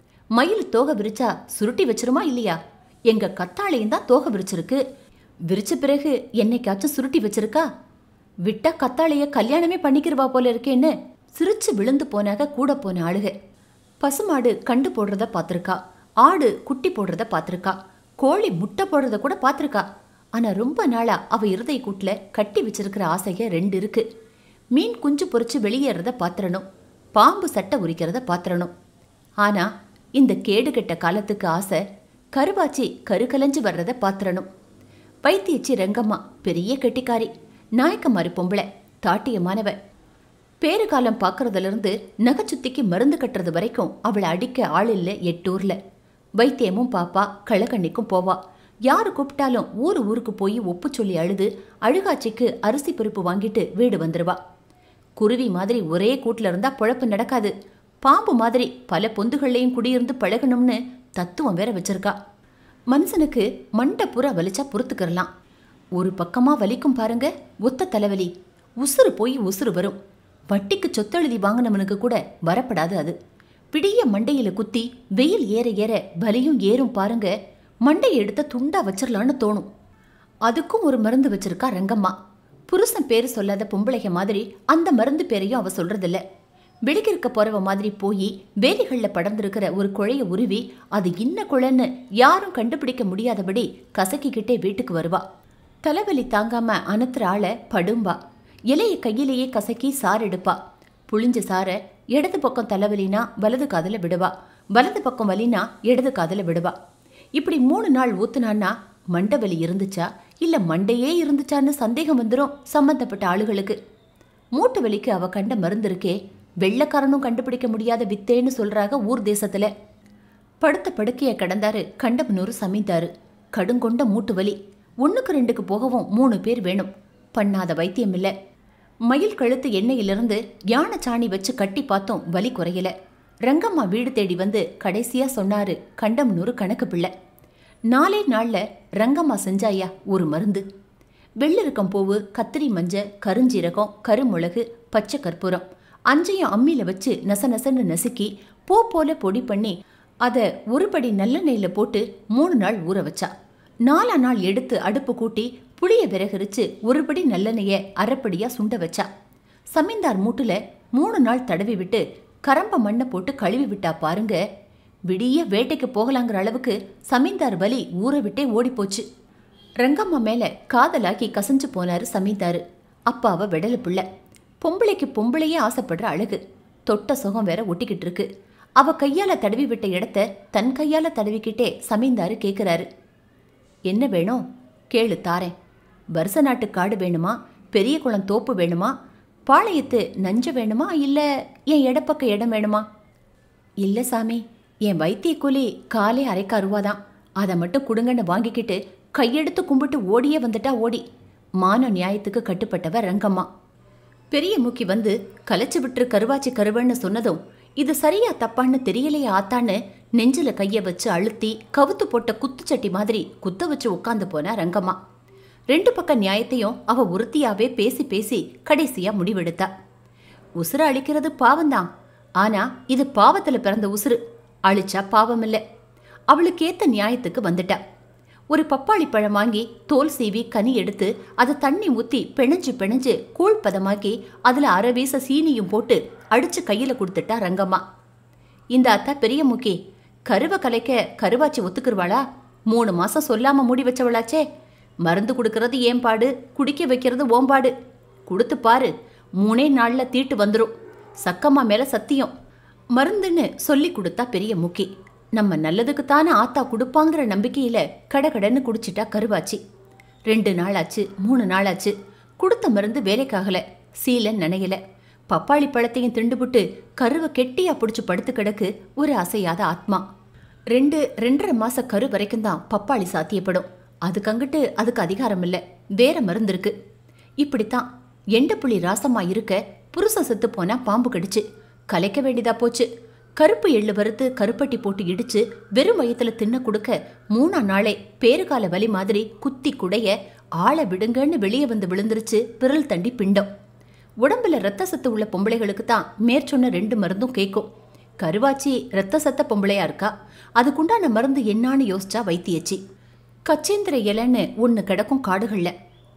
மயில் தோகை விரிச்சா சுருட்டி வச்சிருமா இல்லையா எங்க கத்தாழையும் தான் தோகை விரிச்சிருக்கு விரிச்ச பிறகு என்னைக்காச்சும் சுருட்டி வச்சிருக்கா விட்டா கத்தாழைய கல்யாணமே பண்ணிக்கிறவா போல இருக்கேன்னு சிரிச்சு விழுந்து போனாக கூட போன ஆளுக பசுமாடு கண்டு போடுறத பார்த்துருக்கா ஆடு குட்டி போடுறத பார்த்துருக்கா கோழி முட்டை போடுறத கூட பார்த்துருக்கா ஆனா ரொம்ப நாளா அவ இருதய கூட்டுல கட்டி வச்சிருக்கிற ஆசைய ரெண்டு இருக்கு மீன் குஞ்சு பொறிச்சு வெளியேறத பாத்திரணும் பாம்பு சட்டை உரிக்கிறத பாத்திரணும் ஆனா இந்த கேடு கெட்ட காலத்துக்கு ஆசை கருவாச்சி கருகலைஞ்சு வர்றத பாத்திரணும் வைத்தியச்சி ரங்கம்மா பெரிய கெட்டிக்காரி நாயக்கமாரி பொம்பளை தாட்டியமானவ பேறுகாலம் பார்க்கறதுல இருந்து நகைச்சுத்திக்கு மருந்து கட்டுறது வரைக்கும் அவளை அடிக்க ஆள் இல்லை எட்டூர்ல வைத்தியமும் பாப்பா களக்கண்ணிக்கும் போவா யாரு கூப்பிட்டாலும் ஊர் ஊருக்கு போய் ஒப்பு சொல்லி அழுது அழுகாட்சிக்கு அரிசி பருப்பு வாங்கிட்டு வீடு வந்துருவா குருவி மாதிரி ஒரே கூட்டில் இருந்தா பொழப்பு நடக்காது பாம்பு மாதிரி பல பொந்துகள்லையும் குடியிருந்து பழகணும்னு தத்துவம் வேற வச்சிருக்கா மனுஷனுக்கு மண்டை புறா வலிச்சா பொறுத்துக்கிறலாம் ஒரு பக்கமா வலிக்கும் பாருங்க ஒத்த தலைவலி உசுறு போய் உசுறு வரும் வட்டிக்கு சொத்தெழுதி வாங்கினவனுக்கு கூட வரப்படாது அது பிடிய மண்டையில குத்தி வெயில் ஏற ஏற வலியும் ஏறும் பாருங்க மண்டையை எடுத்த துண்டா வச்சிடலான்னு தோணும் அதுக்கும் ஒரு மருந்து வச்சிருக்கா ரங்கம்மா புருஷன் பேரு சொல்லாத பொம்பளைக மாதிரி அந்த மருந்து பேரையும் அவ சொல்றதில்ல வெளிக்கிருக்க போறவ மாதிரி போய் வேலிகள்ல படர்ந்திருக்கிற ஒரு குழைய உருவி அது இன்ன குழைன்னு யாரும் கண்டுபிடிக்க முடியாதபடி கசக்கிக்கிட்டே வீட்டுக்கு வருவா தலைவலி தாங்காம அனத்துற ஆளை படும்பா இலைய கையிலேயே கசக்கி சாறு எடுப்பா புளிஞ்ச சார இடது பக்கம் தலைவலினா வலது காதுல விடுவா வலது பக்கம் வலினா இடது காதுல விடுவா இப்படி மூணு நாள் ஊத்துனான்னா மண்டை வலி இருந்துச்சா இல்ல மண்டையே இருந்துச்சான்னு சந்தேகம் வந்துடும் சம்பந்தப்பட்ட ஆளுகளுக்கு மூட்டு வலிக்கு அவ கண்ட மருந்து இருக்கே வெள்ளைக்காரனும் கண்டுபிடிக்க முடியாத வித்தேன்னு சொல்றாங்க ஊர் தேசத்துல படுத்த படுக்கைய கடந்தாரு கண்டபனூர் சமைந்தாரு கடுங்கொண்ட மூட்டு வலி ஒண்ணுக்கு ரெண்டுக்கு போகவும் மூணு பேர் வேணும் பண்ணாத வைத்தியம் இல்ல மயில் கழுத்து எண்ணெயிலிருந்து யானை சாணி வச்சு கட்டி பார்த்தோம் வலி குறையல ரங்கம்மா வீடு தேடி வந்து கடைசியா சொன்னாரு கண்டமனூர் கணக்கு பிள்ளை நாலே நாள்ல ரங்கம்மா செஞ்சாயா ஒரு மருந்து வெள்ளரிக்கம் பூவு கத்திரி மஞ்ச கருஞ்சீரகம் கருமுளகு பச்சை கற்பூரம் அஞ்சையும் அம்மியில வச்சு நச நசன்னு நசுக்கி பூ போல பொடி பண்ணி அதை ஒருபடி நல்லெண்ணெயில போட்டு மூணு நாள் ஊற வச்சா நாலா நாள் எடுத்து அடுப்பு கூட்டி புளிய விறகரிச்சு ஒருபடி நல்லெண்ணெய அரைப்படியா சுண்ட வச்சா சமீந்தார் மூட்டுல மூணு நாள் தடவி விட்டு கரம்ப மண்ணை போட்டு கழுவி விட்டா பாருங்க விடிய வேட்டைக்கு போகலாங்கிற அளவுக்கு சமீந்தார் வலி ஊற விட்டே ஓடிப்போச்சு ரங்கம்மா மேல காதலாக்கி கசஞ்சு போனாரு சமீந்தாரு அப்பாவ விடல புள்ள பொம்பளைக்கு பொம்பளையே ஆசைப்படுற அழகு தொட்ட சுகம் வேற ஒட்டிக்கிட்டு இருக்கு அவ கையால தடவி விட்ட இடத்த தன் கையால தடவிக்கிட்டே சமீந்தாரு கேக்குறாரு என்ன வேணும் கேளு தாரேன் வருஷ நாட்டு காடு வேணுமா பெரிய குளம் தோப்பு வேணுமா பாளையத்து நஞ்ச வேணுமா இல்ல என் இடப்பக்க இடம் வேணுமா இல்ல சாமி என் வைத்திய கூலி காலே அரைக்கா ரூபாதான் அதை மட்டும் குடுங்கன்னு வாங்கிக்கிட்டு கையெடுத்து கும்பிட்டு ஓடியே வந்துட்டா ஓடி மான நியாயத்துக்கு கட்டுப்பட்டவ ரங்கம்மா பெரிய மூக்கி வந்து கலைச்சு விட்டுரு கருவாச்சி கருவன்னு சொன்னதும் இது சரியா தப்பான்னு தெரியலையே ஆத்தான்னு நெஞ்சில கைய வச்சு அழுத்தி கவுத்து போட்ட குத்துச்சட்டி மாதிரி குத்த வச்சு உட்காந்து போன ரங்கம்மா ரெண்டு பக்க நியாயத்தையும் அவ உறுத்தியாவே பேசி பேசி கடைசியா முடிவெடுத்தா உசுர அழிக்கிறது பாவம்தான் ஆனா இது பாவத்துல பிறந்த உசுறு அழிச்சா பாவம் இல்ல அவளுக்கு ஏத்த நியாயத்துக்கு வந்துட்டா ஒரு பப்பாளி பழம் வாங்கி தோல் சீவி கனி எடுத்து அதை தண்ணி ஊத்தி பிணைஞ்சு பிணைஞ்சு கூழ் பதமாக்கி அதுல அரை வீச சீனியும் போட்டு அடிச்சு கையில கொடுத்துட்டா ரங்கம்மா இந்த அத்தா பெரிய முக்கி கருவை கலைக்க கருவாச்சி ஒத்துக்குருவாளா மூணு மாசம் சொல்லாம மூடி வச்சவளாச்சே மருந்து கொடுக்கறது ஏன் பாடு குடிக்க வைக்கிறது ஓம்பாடு கொடுத்து பாரு மூணே நாள்ல தீட்டு வந்துரும் சக்கம்மா மேல சத்தியம் மருந்துன்னு சொல்லி கொடுத்தா பெரிய முக்கி நம்ம நல்லதுக்கு தானே ஆத்தா கொடுப்பாங்கிற நம்பிக்கையில கடகடன்னு குடிச்சிட்டா கருவாச்சி ரெண்டு நாளாச்சு மூணு நாளாச்சு கொடுத்த மருந்து வேலைக்காகல சீல நனையல பப்பாளி பழத்தையும் திண்டுபுட்டு கருவை கெட்டியா பிடிச்சு படுத்து கிடக்கு ஒரு அசையாத ஆத்மா ரெண்டு ரெண்டரை மாச கரு வரைக்கும் தான் பப்பாளி சாத்தியப்படும் அதுக்கங்கிட்டு அதுக்கு அதிகாரம் இல்ல வேற மருந்து இருக்கு இப்படித்தான் எண்டப்புள்ளி ராசமா இருக்க புருஷ செத்து போனா பாம்பு கடிச்சு கலைக்க வேண்டியதா போச்சு கருப்பு எள்ளு வறுத்து கருப்பட்டி போட்டு இடிச்சு வெறும் வயித்துல தின்ன கொடுக்க மூணா நாளே பேறுகால வலி மாதிரி குத்தி குடைய ஆளை விடுங்கன்னு வெளியே வந்து விழுந்துருச்சு விரல் தண்டி பிண்டம் உடம்புல ரத்த சத்து உள்ள பொம்பளைகளுக்கு தான் மேற்சொன்ன ரெண்டு மருந்தும் கேட்கும் கருவாச்சி ரத்த சத்த பொம்பளையா இருக்கா அதுக்குண்டான மருந்து என்னான்னு யோசிச்சா வைத்தியச்சி கச்சேந்திர இலைன்னு ஒன்று கிடக்கும் காடுகள்ல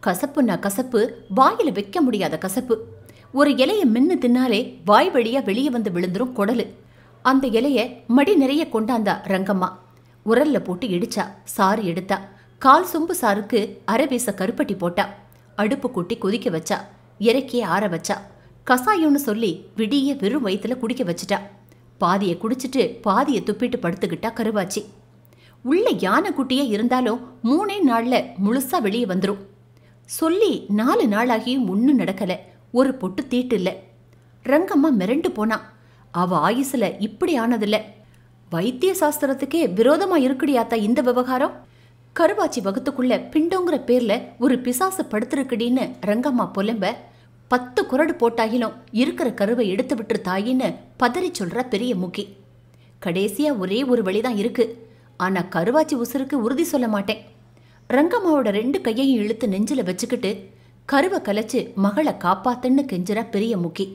கசப்புன்னா கசப்பு வாயில வைக்க முடியாத கசப்பு ஒரு இலைய மின்னு தின்னாலே வாய் வழியா வெளியே வந்து விழுந்துரும் குடலு அந்த இலைய மடி நிறைய கொண்டாந்தா ரங்கம்மா உரல்ல போட்டு இடிச்சா சாறு எடுத்தா கால் சொம்பு சாருக்கு அரை வீச கருப்பட்டி போட்டா அடுப்பு கூட்டி கொதிக்க வச்சா இறக்கி ஆற வச்சா கசாயம்னு சொல்லி விடிய வெறும் வயித்துல குடிக்க வச்சுட்டா பாதியை குடிச்சிட்டு பாதியை துப்பிட்டு படுத்துக்கிட்டா கருவாச்சி உள்ள யானைக்குட்டியே இருந்தாலும் மூணே நாள்ல முழுசா வெளியே வந்துரும் சொல்லி நாலு நாளாகியும் ஒன்றும் நடக்கல ஒரு பொட்டு தீட்டு இல்ல ரங்கம்மா மிரண்டு போனா அவ ஆயுசுல இப்படி ஆனதில்ல வைத்திய சாஸ்திரத்துக்கே விரோதமா இருக்குடியாத்தா இந்த விவகாரம் கருவாச்சி வகுத்துக்குள்ள பிண்டோங்கிற பேர்ல ஒரு பிசாசு படுத்திருக்குடின்னு ரங்கம்மா புலம்ப பத்து குரடு போட்டாகிலும் இருக்கிற கருவை எடுத்து விட்டுரு தாயின்னு பதறி சொல்ற பெரிய முக்கி கடைசியா ஒரே ஒரு வழிதான் இருக்கு ஆனா கருவாச்சி உசுருக்கு உறுதி சொல்ல மாட்டேன் ரங்கம்மாவோட ரெண்டு கையையும் இழுத்து நெஞ்சில வச்சுக்கிட்டு கருவை கலைச்சு மகளை காப்பாத்துன்னு கெஞ்சுறா பெரிய முக்கி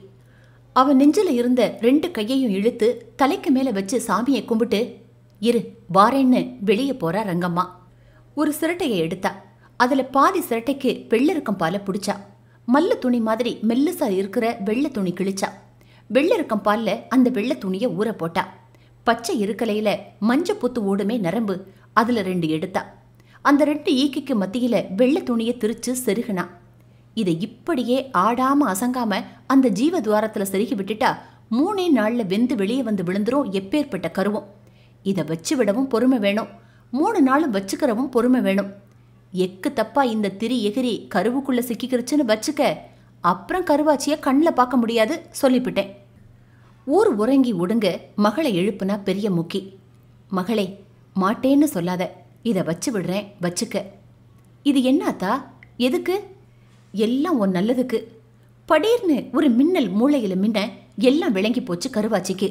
அவ நெஞ்சில இருந்த ரெண்டு கையையும் இழுத்து தலைக்கு மேல வச்சு சாமியை கும்பிட்டு இரு வாரேன்னு வெளியே போறா ரங்கம்மா ஒரு சிரட்டையை எடுத்தா அதுல பாதி சிரட்டைக்கு வெள்ளருக்கம் பாலை பிடிச்சா மல்ல துணி மாதிரி மெல்லுசா இருக்கிற வெள்ளை துணி கிழிச்சா வெள்ளருக்கம் பால்ல அந்த வெள்ளை துணியை ஊற போட்டா பச்சை இருக்கலையில மஞ்ச புத்து ஓடுமே நரம்பு அதுல ரெண்டு எடுத்தா அந்த ரெண்டு ஈக்கிக்கு மத்தியில வெள்ளை துணியை திரிச்சு செருகுனா இதை இப்படியே ஆடாம அசங்காம அந்த ஜீவ துவாரத்துல செருகி விட்டுட்டா மூணே நாள்ல வெந்து வெளியே வந்து விழுந்துரும் எப்பேற்பட்ட கருவம் இதை வச்சு விடவும் பொறுமை வேணும் மூணு நாளும் வச்சுக்கிறவும் பொறுமை வேணும் எக்கு தப்பா இந்த திரி எகிரி கருவுக்குள்ள சிக்கிக்கிருச்சுன்னு வச்சுக்க அப்புறம் கருவாச்சிய கண்ணில் பார்க்க முடியாது சொல்லிவிட்டேன் ஊர் உறங்கி ஒடுங்க மகளை எழுப்புனா பெரிய முக்கி மகளே மாட்டேன்னு சொல்லாத இதை வச்சு விடுறேன் வச்சுக்க இது என்னாத்தா எதுக்கு எல்லாம் உன் நல்லதுக்கு படீர்னு ஒரு மின்னல் மூளையில மின்ன எல்லாம் விளங்கி போச்சு கருவாச்சிக்கு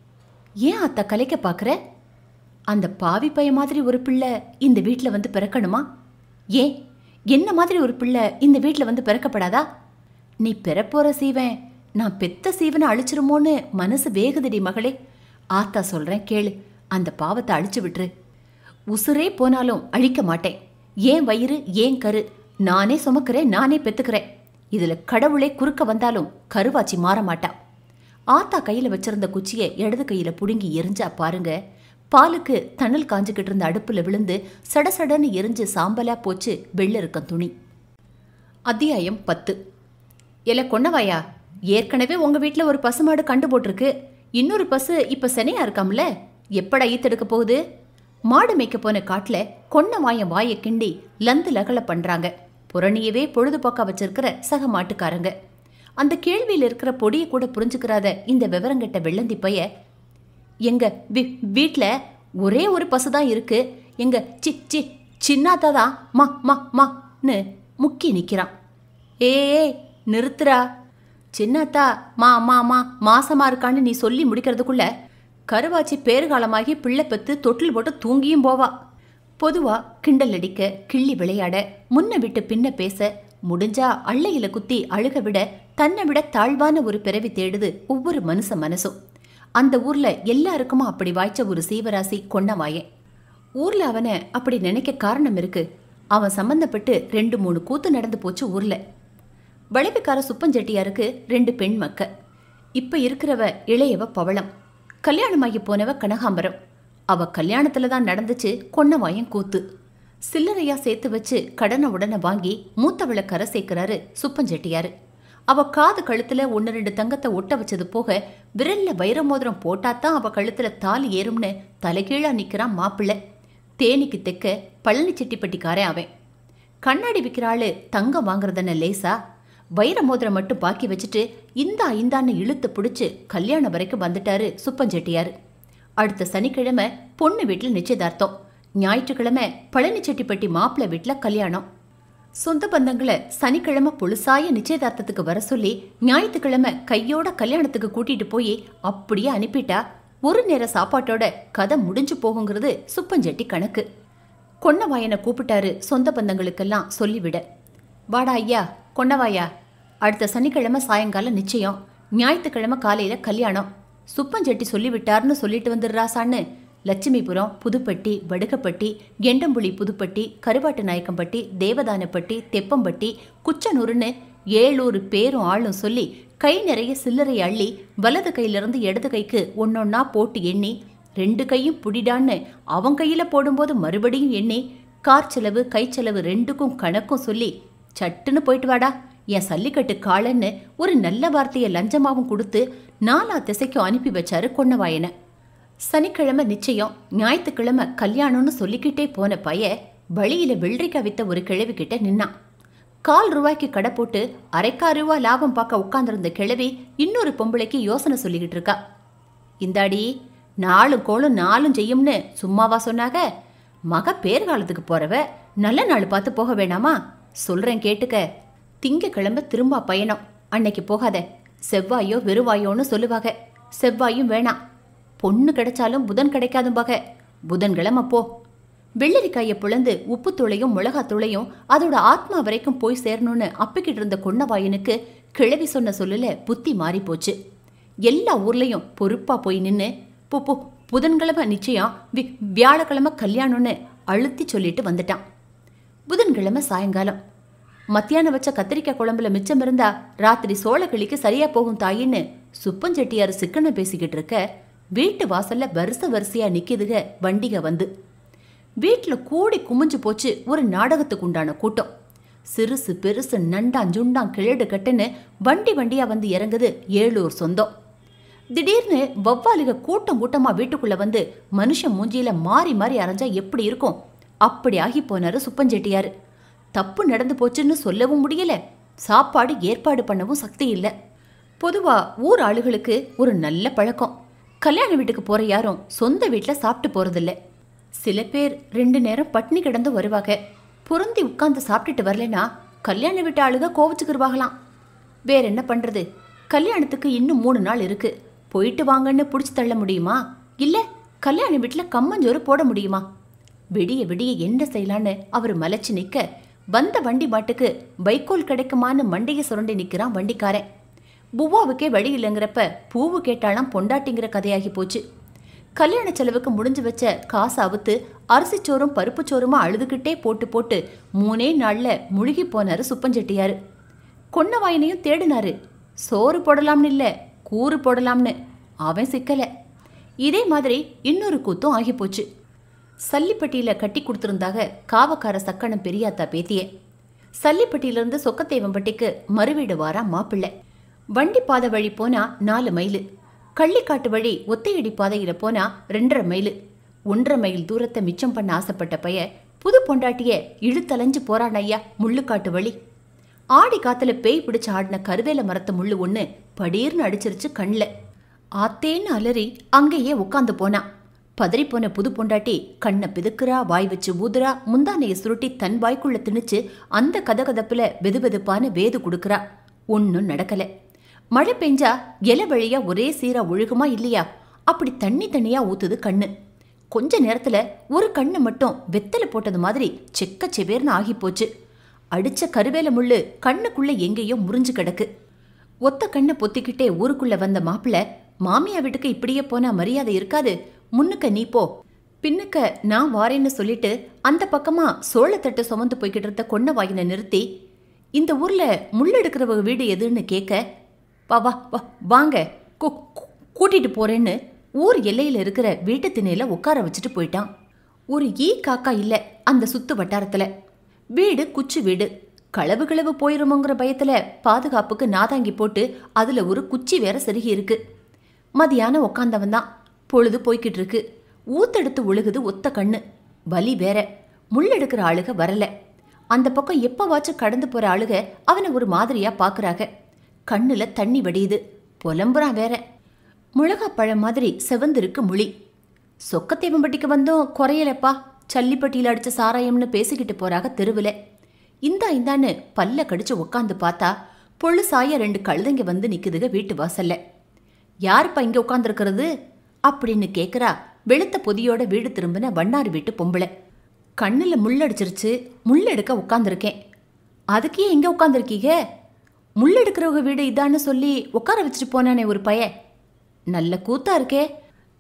ஏன் அத்தா கலைக்க பார்க்குற அந்த பாவி பைய மாதிரி ஒரு பிள்ளை இந்த வீட்டில் வந்து பிறக்கணுமா ஏன் என்ன மாதிரி ஒரு பிள்ளை இந்த வீட்டில் வந்து பிறக்கப்படாதா நீ பிறப்போற சீவன் நான் பெத்த சீவனை அழிச்சிருமோன்னு மனசு வேகுதடி மகளே ஆத்தா சொல்றேன் கேளு அந்த பாவத்தை அழிச்சு விட்டுரு உசுரே போனாலும் அழிக்க மாட்டேன் ஏன் வயிறு ஏன் கரு நானே சுமக்கிறேன் நானே பெத்துக்கிறேன் இதுல கடவுளே குறுக்க வந்தாலும் கருவாச்சி மாற மாட்டா ஆத்தா கையில வச்சிருந்த குச்சியை இடது கையில புடுங்கி எரிஞ்சா பாருங்க பாலுக்கு தணல் காஞ்சுக்கிட்டு இருந்த அடுப்புல விழுந்து சடசடன்னு எரிஞ்சு சாம்பலா போச்சு வெள்ளருக்கம் துணி அத்தியாயம் பத்து எல கொன்னவாயா ஏற்கனவே உங்க வீட்ல ஒரு பசுமாடு கண்டு போட்டிருக்கு இன்னொரு பசு இப்ப செனையா இருக்காம்ல எப்படா ஈத்தெடுக்க போகுது மாடு மேய்க்க போன காட்டுல கொன்ன வாயன் வாயை கிண்டி லந்து லகல பண்றாங்க புரணியவே பொழுதுபோக்கா வச்சிருக்கிற சக மாட்டுக்காரங்க அந்த கேள்வியில் இருக்கிற பொடியை கூட புரிஞ்சுக்கிறாத இந்த விவரங்கெட்ட வெள்ளந்தி பைய எங்க வீ வீட்டில் ஒரே ஒரு பசு தான் இருக்கு எங்க சி சி சின்னாத்தா தான் மா மா மான்னு முக்கி நிற்கிறான் ஏய் நிறுத்துறா சின்னத்தா மா மா மா மாசமா இருக்கான்னு நீ சொல்லி முடிக்கிறதுக்குள்ள கருவாச்சி பேறுகாலமாகி பிள்ளை பெத்து தொட்டில் போட்டு தூங்கியும் போவா பொதுவா கிண்டல் அடிக்க கிள்ளி விளையாட முன்ன விட்டு பின்ன பேச முடிஞ்சா அள்ளையில குத்தி அழுக விட தன்னை விட தாழ்வான ஒரு பிறவி தேடுது ஒவ்வொரு மனுஷ மனசும் அந்த ஊர்ல எல்லாருக்குமா அப்படி வாய்ச்ச ஒரு சீவராசி கொன்னவாயன் ஊர்ல அவனை அப்படி நினைக்க காரணம் இருக்கு அவன் சம்பந்தப்பட்டு ரெண்டு மூணு கூத்து நடந்து போச்சு ஊர்ல வளைவுக்கார சுப்பஞ்செட்டியாருக்கு ரெண்டு பெண் மக்க இப்ப இருக்கிறவ இளையவ பவளம் கல்யாணமாகி போனவ கனகாம்பரம் அவ கல்யாணத்துல தான் நடந்துச்சு கொன்னவாயன் கூத்து சில்லறையா சேர்த்து வச்சு கடனை உடனே வாங்கி மூத்தவளை கரை சேர்க்கிறாரு சுப்பஞ்செட்டியாரு அவ காது கழுத்துல ஒன்று ரெண்டு தங்கத்தை ஒட்ட வச்சது போக விரல்ல வைர மோதிரம் போட்டாதான் அவ கழுத்துல தாலி ஏறும்னு தலைகீழா நிக்கிறான் மாப்பிள்ளை தேனிக்கு தெக்க பழனி செட்டிப்பட்டிக்காரன் அவன் கண்ணாடி விற்கிற ஆளு தங்கம் வாங்குறதுன்னு லேசா வைர மோதிரம் மட்டும் பாக்கி வச்சுட்டு இந்தா இந்தான்னு இழுத்து பிடிச்சு கல்யாணம் வரைக்கும் வந்துட்டாரு சுப்பஞ்செட்டியாரு அடுத்த சனிக்கிழமை பொண்ணு வீட்டில் நிச்சயதார்த்தம் ஞாயிற்றுக்கிழமை பழனி செட்டிப்பட்டி மாப்பிள்ளை வீட்டில் கல்யாணம் சொந்த பந்தங்களை சனிக்கிழமை பொழுசாய நிச்சயதார்த்தத்துக்கு வர சொல்லி ஞாயிற்றுக்கிழமை கையோட கல்யாணத்துக்கு கூட்டிட்டு போய் அப்படியே அனுப்பிட்டா ஒரு நேர சாப்பாட்டோட கதை முடிஞ்சு போகுங்கிறது சுப்பஞ்செட்டி கணக்கு கொன்னவாயனை கூப்பிட்டாரு சொந்த பந்தங்களுக்கெல்லாம் சொல்லிவிட வாடா ஐயா கொன்னவாயா அடுத்த சனிக்கிழமை சாயங்காலம் நிச்சயம் ஞாயிற்றுக்கிழமை காலையில கல்யாணம் சுப்பஞ்செட்டி சொல்லிவிட்டார்னு சொல்லிட்டு வந்துடுறாசான்னு லட்சுமிபுரம் புதுப்பட்டி வடுகப்பட்டி கெண்டம்புலி புதுப்பட்டி கருவாட்டு நாயக்கம்பட்டி தேவதானப்பட்டி தெப்பம்பட்டி குச்சனூர்னு ஏழூர் பேரும் ஆளும் சொல்லி கை நிறைய சில்லறை அள்ளி வலது கையிலிருந்து இடது கைக்கு ஒன்னொன்னா போட்டு எண்ணி ரெண்டு கையும் புடிடான்னு அவன் கையில போடும்போது மறுபடியும் எண்ணி கார் செலவு கை செலவு ரெண்டுக்கும் கணக்கும் சொல்லி சட்டுன்னு போயிட்டு வாடா என் சல்லிக்கட்டு காலன்னு ஒரு நல்ல வார்த்தையை லஞ்சமாவும் கொடுத்து நாலா திசைக்கும் அனுப்பி வச்சாரு கொன்னவாயனை சனிக்கிழமை நிச்சயம் ஞாயிற்றுக்கிழமை கல்யாணம்னு சொல்லிக்கிட்டே போன பைய வழியில வெள்ளரிக்காய் வித்த ஒரு கிழவி கிட்ட நின்னான் கால் ரூபாய்க்கு கடை போட்டு அரைக்கா ரூபா லாபம் பார்க்க உட்கார்ந்திருந்த கிழவி இன்னொரு பொம்பளைக்கு யோசனை சொல்லிக்கிட்டு இருக்கா இந்தாடி நாலும் கோளும் நாலும் செய்யும்னு சும்மாவா சொன்னாக மக பேர்காலத்துக்கு போறவ நல்ல நாள் பார்த்து போக வேணாமா சொல்றேன் கேட்டுக்க திங்கக்கிழமை திரும்ப பயணம் அன்னைக்கு போகாத செவ்வாயோ வெறுவாயோன்னு சொல்லுவாங்க செவ்வாயும் வேணாம் பொண்ணு கிடைச்சாலும் புதன் கிடைக்காதும் பக புதன்கிழமை போ வெள்ளரிக்காயை பிளந்து உப்புத்தூளையும் மிளகாத்தூளையும் அதோட ஆத்மா வரைக்கும் போய் சேரணும்னு அப்பிக்கிட்டு இருந்த கொன்னவாயனுக்கு கிழவி சொன்ன சொல்லல புத்தி மாறி போச்சு எல்லா ஊர்லயும் பொறுப்பா போய் நின்னு போ போ புதன்கிழமை நிச்சயம் வி- வியாழக்கிழமை கல்யாணம்னு அழுத்தி சொல்லிட்டு வந்துட்டான் புதன்கிழமை சாயங்காலம் மத்தியானம் வச்ச கத்திரிக்காய் குழம்புல மிச்சம் இருந்தா ராத்திரி சோளக்கிளிக்கு சரியா போகும் தாயின்னு சுப்பஞ்செட்டியார் சிக்கன பேசிக்கிட்டு இருக்க வீட்டு வாசல்ல வரிச வரிசையா நிக்குதுக வண்டிக வந்து வீட்டுல கூடி குமிஞ்சு போச்சு ஒரு நாடகத்துக்கு உண்டான கூட்டம் சிறுசு பெருசு நண்டான் ஜுண்டான் கிழடு கட்டுன்னு வண்டி வண்டியா வந்து இறங்குது ஏழூர் சொந்தம் திடீர்னு வவ்வாலுக கூட்டம் கூட்டமா வீட்டுக்குள்ள வந்து மனுஷன் மூஞ்சியில மாறி மாறி அரைஞ்சா எப்படி இருக்கும் அப்படி ஆகி போனாரு சுப்பஞ்செட்டியாரு தப்பு நடந்து போச்சுன்னு சொல்லவும் முடியல சாப்பாடு ஏற்பாடு பண்ணவும் சக்தி இல்ல பொதுவா ஊர் ஆளுகளுக்கு ஒரு நல்ல பழக்கம் கல்யாண வீட்டுக்கு போற யாரும் சொந்த வீட்ல சாப்பிட்டு போறதில்ல சில பேர் ரெண்டு நேரம் பட்னி கிடந்து வருவாங்க பொருந்தி உட்கார்ந்து சாப்பிட்டுட்டு வரலனா கல்யாண வீட்டு ஆளுக கோவிச்சுக்கிருவாங்களாம் வேற என்ன பண்றது கல்யாணத்துக்கு இன்னும் மூணு நாள் இருக்கு போயிட்டு வாங்கன்னு புடிச்சு தள்ள முடியுமா இல்ல கல்யாண வீட்டுல கம்மஞ்சோறு போட முடியுமா விடிய விடிய என்ன செய்யலான்னு அவர் மலைச்சு நிக்க வந்த வண்டி மாட்டுக்கு வைக்கோல் கிடைக்குமான்னு மண்டைய சுரண்டி நிக்கிறான் வண்டிக்காரன் புவ்வாவுக்கே வழி இல்லைங்கிறப்ப பூவு கேட்டாலாம் பொண்டாட்டிங்கிற கதையாகி போச்சு கல்யாண செலவுக்கு முடிஞ்சு வச்ச காசை அவுத்து அரிசிச்சோறும் பருப்புச்சோறுமா அழுதுகிட்டே போட்டு போட்டு மூணே நாள்ல முழுகி போனாரு சுப்பஞ்செட்டியாரு கொன்னவாயனையும் தேடினாரு சோறு போடலாம்னு இல்ல கூறு போடலாம்னு அவன் சிக்கல இதே மாதிரி இன்னொரு கூத்தும் ஆகி போச்சு சல்லிப்பட்டியில கட்டி கொடுத்திருந்தாக காவக்கார சக்கனம் பெரியாத்தா பேத்திய சல்லிப்பட்டியிலிருந்து சொக்கத்தேவம்பட்டிக்கு மறுவீடு வாரா மாப்பிள்ளை வண்டி பாதை வழி போனா நாலு மைலு கள்ளிக்காட்டு வழி ஒத்தையடி பாதையில போனா ரெண்டரை மைலு ஒன்றரை மைல் தூரத்தை மிச்சம் பண்ண ஆசைப்பட்ட பைய புது பொண்டாட்டிய இழுத்தலைஞ்சு போறான் ஐயா முள்ளுக்காட்டு வழி ஆடி காத்துல பேய் பிடிச்சு ஆடின கருவேல மரத்து முள்ளு ஒண்ணு படீர்னு அடிச்சிருச்சு கண்ணில் ஆத்தேன்னு அலறி அங்கேயே உட்காந்து போனா பதறிப்போன புது பொண்டாட்டி கண்ணை பிதுக்குறா வாய் வச்சு ஊதுறா முந்தானைய சுருட்டி தன் வாய்க்குள்ள திணிச்சு அந்த கதகதப்புல வெதுவெதுப்பான வேது கொடுக்கறா ஒன்னும் நடக்கல மழை பெஞ்சா இலை வழியா ஒரே சீரா ஒழுகுமா இல்லையா அப்படி தண்ணி தண்ணியா ஊத்துது கண்ணு கொஞ்ச நேரத்துல ஒரு கண்ணு மட்டும் வெத்தலை போட்டது மாதிரி செக்க செவேர்னு ஆகி போச்சு அடிச்ச கருவேல முள்ளு கண்ணுக்குள்ள எங்கேயோ முறிஞ்சு கிடக்கு ஒத்த கண்ணை பொத்திக்கிட்டே ஊருக்குள்ள வந்த மாப்பிள மாமியா வீட்டுக்கு இப்படியே போனா மரியாதை இருக்காது முன்னுக்க நீ போ பின்னுக்க நான் வாரேன்னு சொல்லிட்டு அந்த பக்கமா சோளத்தட்டு சுமந்து போய்கிட்டு இருந்த கொன்ன வாயினை நிறுத்தி இந்த ஊர்ல முள்ளெடுக்கிறவங்க வீடு எதுன்னு கேட்க வா வா வா வாங்க கூ- கூ- கூட்டிட்டு போறேன்னு ஊர் எல்லையில இருக்கிற வீட்டு திணையில உட்கார வச்சுட்டு போயிட்டான் ஒரு ஈ காக்கா இல்ல அந்த சுத்து வட்டாரத்துல வீடு குச்சி வீடு களவு களவு போயிருமோங்கிற பயத்துல பாதுகாப்புக்கு நாதாங்கி போட்டு அதுல ஒரு குச்சி வேற செருகி இருக்கு மதியானம் உக்காந்தவன் தான் பொழுது போய்கிட்டு இருக்கு ஊத்தெடுத்து ஒழுகுது ஒத்த கண்ணு வலி வேற முள்ளெடுக்கிற ஆளுக வரல அந்த பக்கம் எப்பவாச்சும் கடந்து போற ஆளுக அவனை ஒரு மாதிரியா பாக்குறாங்க கண்ணுல தண்ணி வடியுது புலம்புறான் வேற முழகாப்பழம் மாதிரி செவந்திருக்கு முழி சொக்கத்தேவம்பட்டிக்கு வந்தும் குறையலப்பா சல்லிப்பட்டியில் அடிச்ச சாராயம்னு பேசிக்கிட்டு போறாக தெருவில் இந்தா இந்தான்னு பல்ல கடிச்சு உக்காந்து பார்த்தா பொழு சாய ரெண்டு கழுதைங்க வந்து நிக்குதுக வீட்டு வாசல்ல யாருப்பா இங்க உட்காந்துருக்கிறது அப்படின்னு கேக்குறா வெளுத்த பொதியோட வீடு திரும்பின வண்ணாறு வீட்டு பொம்பளை கண்ணுல முள்ளடிச்சிருச்சு முள்ளெடுக்க உட்காந்துருக்கேன் அதுக்கு ஏன் இங்க உட்காந்துருக்கீங்க முள்ளெடுக்கிறவங்க வீடு இதான்னு சொல்லி உட்கார வச்சுட்டு போனானே ஒரு பைய நல்ல கூத்தா இருக்கே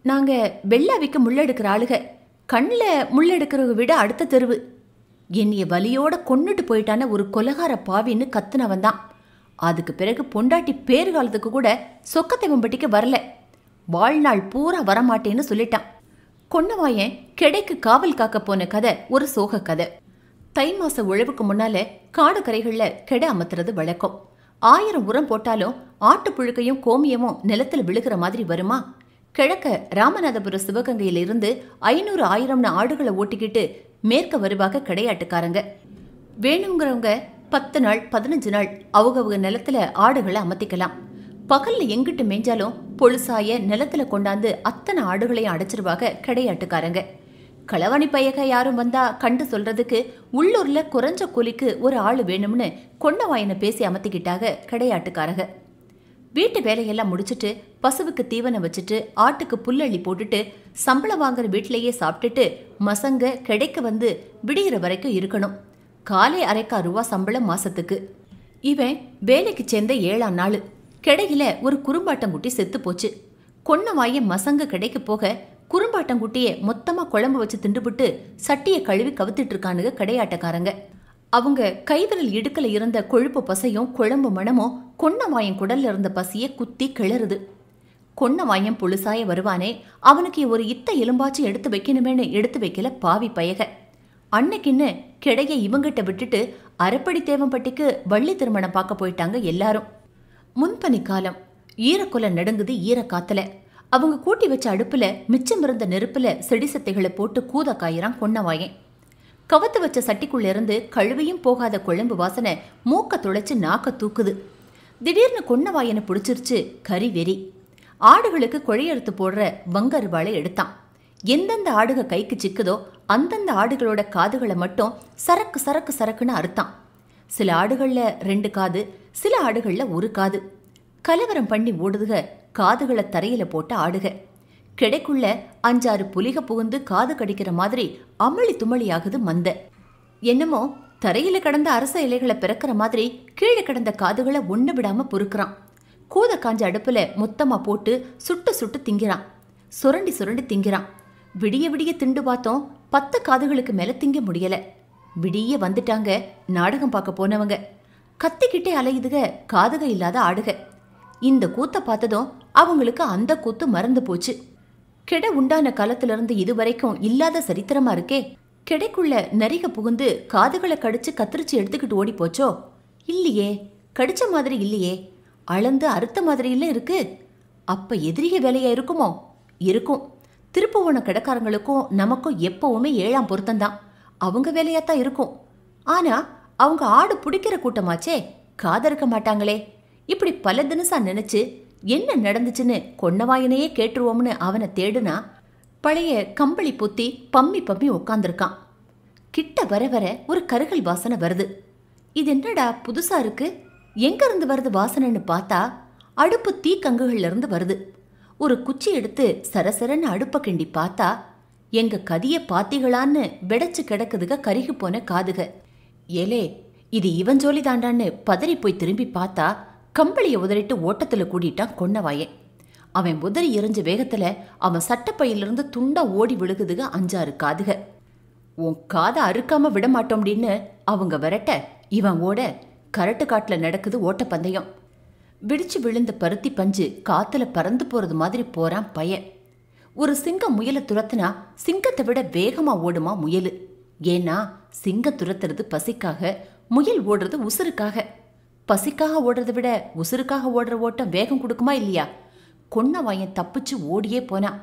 நாங்க வெள்ளாவிக்கு முள்ளெடுக்கிற ஆளுக கண்ணில் முள்ளெடுக்கிறவங்க விட அடுத்த தெருவு என்னைய வலியோட கொன்னுட்டு போயிட்டான ஒரு கொலகார பாவின்னு கத்துனவன் தான் அதுக்கு பிறகு பொண்டாட்டி பேறு காலத்துக்கு கூட சொக்கத்தேவன் பட்டிக்கு வரல வாழ்நாள் பூரா வரமாட்டேன்னு சொல்லிட்டான் கொன்னவாயன் கிடைக்கு காவல் காக்க போன கதை ஒரு சோக கதை தை மாச உழவுக்கு முன்னால காடு கரைகள்ல கெடை அமர்த்துறது வழக்கம் ஆயிரம் உரம் போட்டாலும் ஆட்டு புழுக்கையும் கோமியமும் நிலத்துல விழுகிற மாதிரி வருமா கிழக்க ராமநாதபுரம் சிவகங்கையில இருந்து ஐநூறு ஆயிரம்னு ஆடுகளை ஓட்டிக்கிட்டு மேற்க வருவாக கிடையாட்டுக்காரங்க வேணுங்கிறவங்க பத்து நாள் பதினஞ்சு நாள் அவங்கவுங்க நிலத்துல ஆடுகளை அமர்த்திக்கலாம் பகல்ல எங்கிட்டு மேய்ஞ்சாலும் பொழுசாய நிலத்துல கொண்டாந்து அத்தனை ஆடுகளையும் அடைச்சிருவாங்க கிடையாட்டுக்காரங்க களவாணி பையக யாரும் வந்தா கண்டு சொல்றதுக்கு உள்ளூர்ல குறைஞ்ச கூலிக்கு ஒரு ஆள் வேணும்னு கொண்டவாயனை பேசி அமர்த்திக்கிட்டாக கிடையாட்டுக்காரங்க வீட்டு வேலையெல்லாம் முடிச்சிட்டு பசுவுக்கு தீவனம் வச்சுட்டு ஆட்டுக்கு புல்லள்ளி போட்டுட்டு சம்பளம் வாங்குற வீட்டிலேயே சாப்பிட்டுட்டு மசங்க கிடைக்க வந்து விடிகிற வரைக்கும் இருக்கணும் காலை அரைக்கா ரூபா சம்பளம் மாசத்துக்கு இவன் வேலைக்கு சேர்ந்த ஏழாம் நாள் கிடையில ஒரு குறும்பாட்டங்குட்டி செத்து போச்சு கொன்னவாய மசங்க கிடைக்க போக குறும்பாட்டங்குட்டியை மொத்தமா குழம்பு வச்சு திண்டுபிட்டு சட்டியை கழுவி கவுத்துட்டு இருக்கானுங்க கடையாட்டக்காரங்க அவங்க கைவிரல் இடுக்கல இருந்த கொழுப்பு பசையும் குழம்பு மணமும் கொன்னவாயன் குடல்ல இருந்த பசியை குத்தி கிளறுது கொன்னவாயன் புழுசாய வருவானே அவனுக்கு ஒரு இத்த எலும்பாச்சு எடுத்து வைக்கணுமேனு எடுத்து வைக்கல பாவி பயக அன்னைக்குன்னு கிடைய இவங்கிட்ட விட்டுட்டு அரைப்படி தேவம்பட்டிக்கு வள்ளி திருமணம் பார்க்க போயிட்டாங்க எல்லாரும் முன்பனி காலம் ஈரக்குலை நடுங்குது ஈரக்காத்துல அவங்க கூட்டி வச்ச அடுப்புல மிச்சம் இருந்த நெருப்புல செடி சத்தைகளை போட்டு கூத காயிறான் கொன்னவாயன் கவத்து வச்ச சட்டிக்குள்ள இருந்து கழுவியும் போகாத குழம்பு வாசனை மூக்க துளைச்சு நாக்க தூக்குது திடீர்னு கொன்னவாயனை பிடிச்சிருச்சு கறி வெறி ஆடுகளுக்கு குழையறுத்து போடுற வங்கருவாளை எடுத்தான் எந்தெந்த ஆடுக கைக்கு சிக்குதோ அந்தந்த ஆடுகளோட காதுகளை மட்டும் சரக்கு சரக்கு சரக்குன்னு அறுத்தான் சில ஆடுகள்ல ரெண்டு காது சில ஆடுகள்ல ஒரு காது கலவரம் பண்ணி ஓடுதுக காதுகளை தரையில போட்டு ஆடுக கிடைக்குள்ள அஞ்சாறு புலிக புகுந்து காது கடிக்கிற மாதிரி அமளி துமளியாகுது மந்த என்னமோ தரையில கடந்த அரச இலைகளை பிறக்கிற மாதிரி கீழே கிடந்த காதுகளை ஒண்ணு விடாம பொறுக்கிறான் கூத காஞ்ச அடுப்புல மொத்தமா போட்டு சுட்டு சுட்டு திங்கிறான் சுரண்டி சுரண்டி திங்கிறான் விடிய விடிய திண்டு பார்த்தோம் பத்து காதுகளுக்கு மேல திங்க முடியல விடிய வந்துட்டாங்க நாடகம் பார்க்க போனவங்க கத்திக்கிட்டே அலையுதுக காதுக இல்லாத ஆடுக இந்த கூத்த பார்த்ததும் அவங்களுக்கு அந்த கூத்து மறந்து போச்சு கெட உண்டான காலத்திலிருந்து இதுவரைக்கும் இல்லாத சரித்திரமா இருக்கே கிடைக்குள்ள நரிக புகுந்து காதுகளை கடிச்சு கத்திரிச்சு எடுத்துக்கிட்டு ஓடி போச்சோ இல்லையே கடிச்ச மாதிரி இல்லையே அளந்து அறுத்த மாதிரி இல்ல இருக்கு அப்ப எதிரிய வேலையா இருக்குமோ இருக்கும் திருப்புவன கிடக்காரங்களுக்கும் நமக்கும் எப்பவுமே ஏழாம் பொருத்தம்தான் அவங்க வேலையாத்தான் இருக்கும் ஆனா அவங்க ஆடு பிடிக்கிற கூட்டமாச்சே காதறுக்க மாட்டாங்களே இப்படி பல தினசா நினைச்சு என்ன நடந்துச்சுன்னு கொன்னவாயனையே கேட்டுருவோம்னு அவனை தேடுனா பழைய கம்பளி பொத்தி பம்மி பம்மி உட்காந்துருக்கான் கிட்ட வர வர ஒரு கருகல் வாசனை வருது இது என்னடா புதுசா இருக்கு எங்க இருந்து வருது வாசனைன்னு பார்த்தா அடுப்பு தீக்கங்குகள்ல இருந்து வருது ஒரு குச்சி எடுத்து சரசரன்னு அடுப்ப கிண்டி பார்த்தா எங்க கதிய பாத்திகளான்னு வெடைச்சு கிடக்குதுக கருகி போன காதுக ஏலே இது இவன் ஜோலி தாண்டான்னு பதறி போய் திரும்பி பார்த்தா கம்பளியை உதறிட்டு ஓட்டத்துல கூட்டிட்டான் கொன்னவாயன் அவன் உதறி எறிஞ்ச வேகத்துல அவன் சட்டப்பையிலிருந்து துண்டா ஓடி விழுகுதுக அஞ்சாறு காதுக உன் காதை அறுக்காம விட மாட்டோம் அப்படின்னு அவங்க விரட்ட இவன் ஓட கரட்டு காட்டுல நடக்குது ஓட்டப்பந்தயம் விடிச்சு விழுந்த பருத்தி பஞ்சு காத்துல பறந்து போறது மாதிரி போறான் பையன் ஒரு சிங்கம் முயலை துரத்துனா சிங்கத்தை விட வேகமா ஓடுமா முயலு ஏன்னா சிங்க துரத்துறது பசிக்காக முயல் ஓடுறது உசுருக்காக பசிக்காக ஓடுறதை விட உசுருக்காக ஓடுற ஓட்டம் வேகம் கொடுக்குமா இல்லையா கொன்னவாயன் தப்பிச்சு ஓடியே போனான்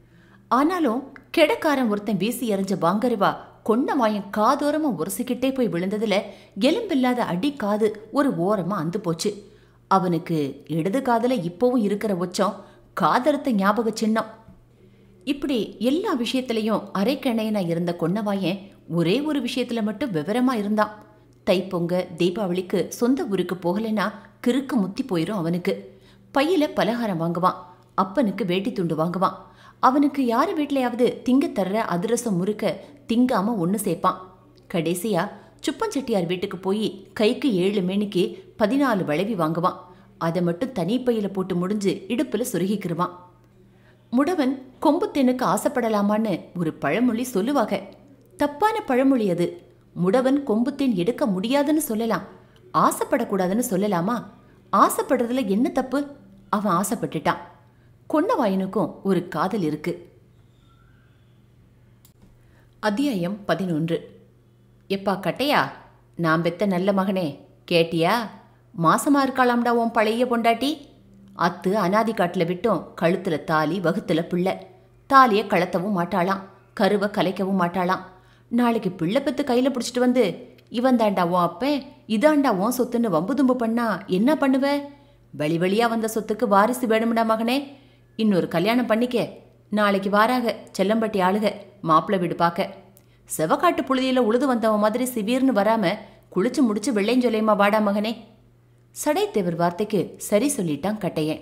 ஆனாலும் கெடக்காரன் ஒருத்தன் வீசி எறிஞ்ச பாங்கருவா கொன்னவாயன் காதோரமா உரசிக்கிட்டே போய் விழுந்ததுல எலும்பில்லாத அடி காது ஒரு ஓரமா அந்து போச்சு அவனுக்கு இடது காதுல இப்பவும் இருக்கிற உச்சம் காதறுத்த ஞாபக சின்னம் இப்படி எல்லா விஷயத்திலையும் அரைக்கணையனா இருந்த கொன்னவாயன் ஒரே ஒரு விஷயத்துல மட்டும் விவரமா இருந்தான் தைப்பொங்க தீபாவளிக்கு சொந்த ஊருக்கு போகலைன்னா கிறுக்கு முத்தி போயிரும் அவனுக்கு பையில பலகாரம் வாங்குவான் அப்பனுக்கு வேட்டி துண்டு வாங்குவான் அவனுக்கு யார் வீட்லயாவது திங்க தர்ற அதிரசம் முறுக்க திங்காம ஒன்று சேர்ப்பான் கடைசியா சுப்பஞ்செட்டியார் வீட்டுக்கு போய் கைக்கு ஏழு மேனிக்கு பதினாலு வளைவி வாங்குவான் அதை மட்டும் தனி பையில போட்டு முடிஞ்சு இடுப்புல சொருகிக்கிருவான் முடவன் கொம்புத்தேனுக்கு ஆசைப்படலாமான்னு ஒரு பழமொழி சொல்லுவாங்க தப்பான பழமொழி அது முடவன் கொம்புத்தேன் எடுக்க முடியாதுன்னு சொல்லலாம் ஆசைப்படக்கூடாதுன்னு சொல்லலாமா ஆசைப்படுறதுல என்ன தப்பு அவன் ஆசைப்பட்டுட்டான் கொன்னவாயனுக்கும் ஒரு காதல் இருக்கு அத்தியாயம் பதினொன்று எப்பா கட்டையா நான் பெத்த நல்ல மகனே கேட்டியா மாசமா இருக்காளாம்டா உன் பழைய பொண்டாட்டி அத்து அனாதி காட்டில் விட்டோம் கழுத்துல தாலி வகுத்துல பிள்ளை தாலியை கலத்தவும் மாட்டாளாம் கருவை கலைக்கவும் மாட்டாளாம் நாளைக்கு பிள்ளை பெத்து கையில பிடிச்சிட்டு வந்து இவன் தாண்டா உன் அப்பன் இதாண்டா உன் சொத்துன்னு வம்பு தும்பு பண்ணா என்ன பண்ணுவ வெளி வெளியா வந்த சொத்துக்கு வாரிசு வேணும்டா மகனே இன்னொரு கல்யாணம் பண்ணிக்க நாளைக்கு வாராக செல்லம்பட்டி ஆளுக மாப்பிள்ளை வீடு பார்க்க செவக்காட்டு புழுதியில உழுது வந்தவன் மாதிரி சிவீர்னு வராம குளிச்சு முடிச்சு வெள்ளைஞ்சொல்லையுமா வாடா மகனே சடைத்தேவர் வார்த்தைக்கு சரி சொல்லிட்டான் கட்டையன்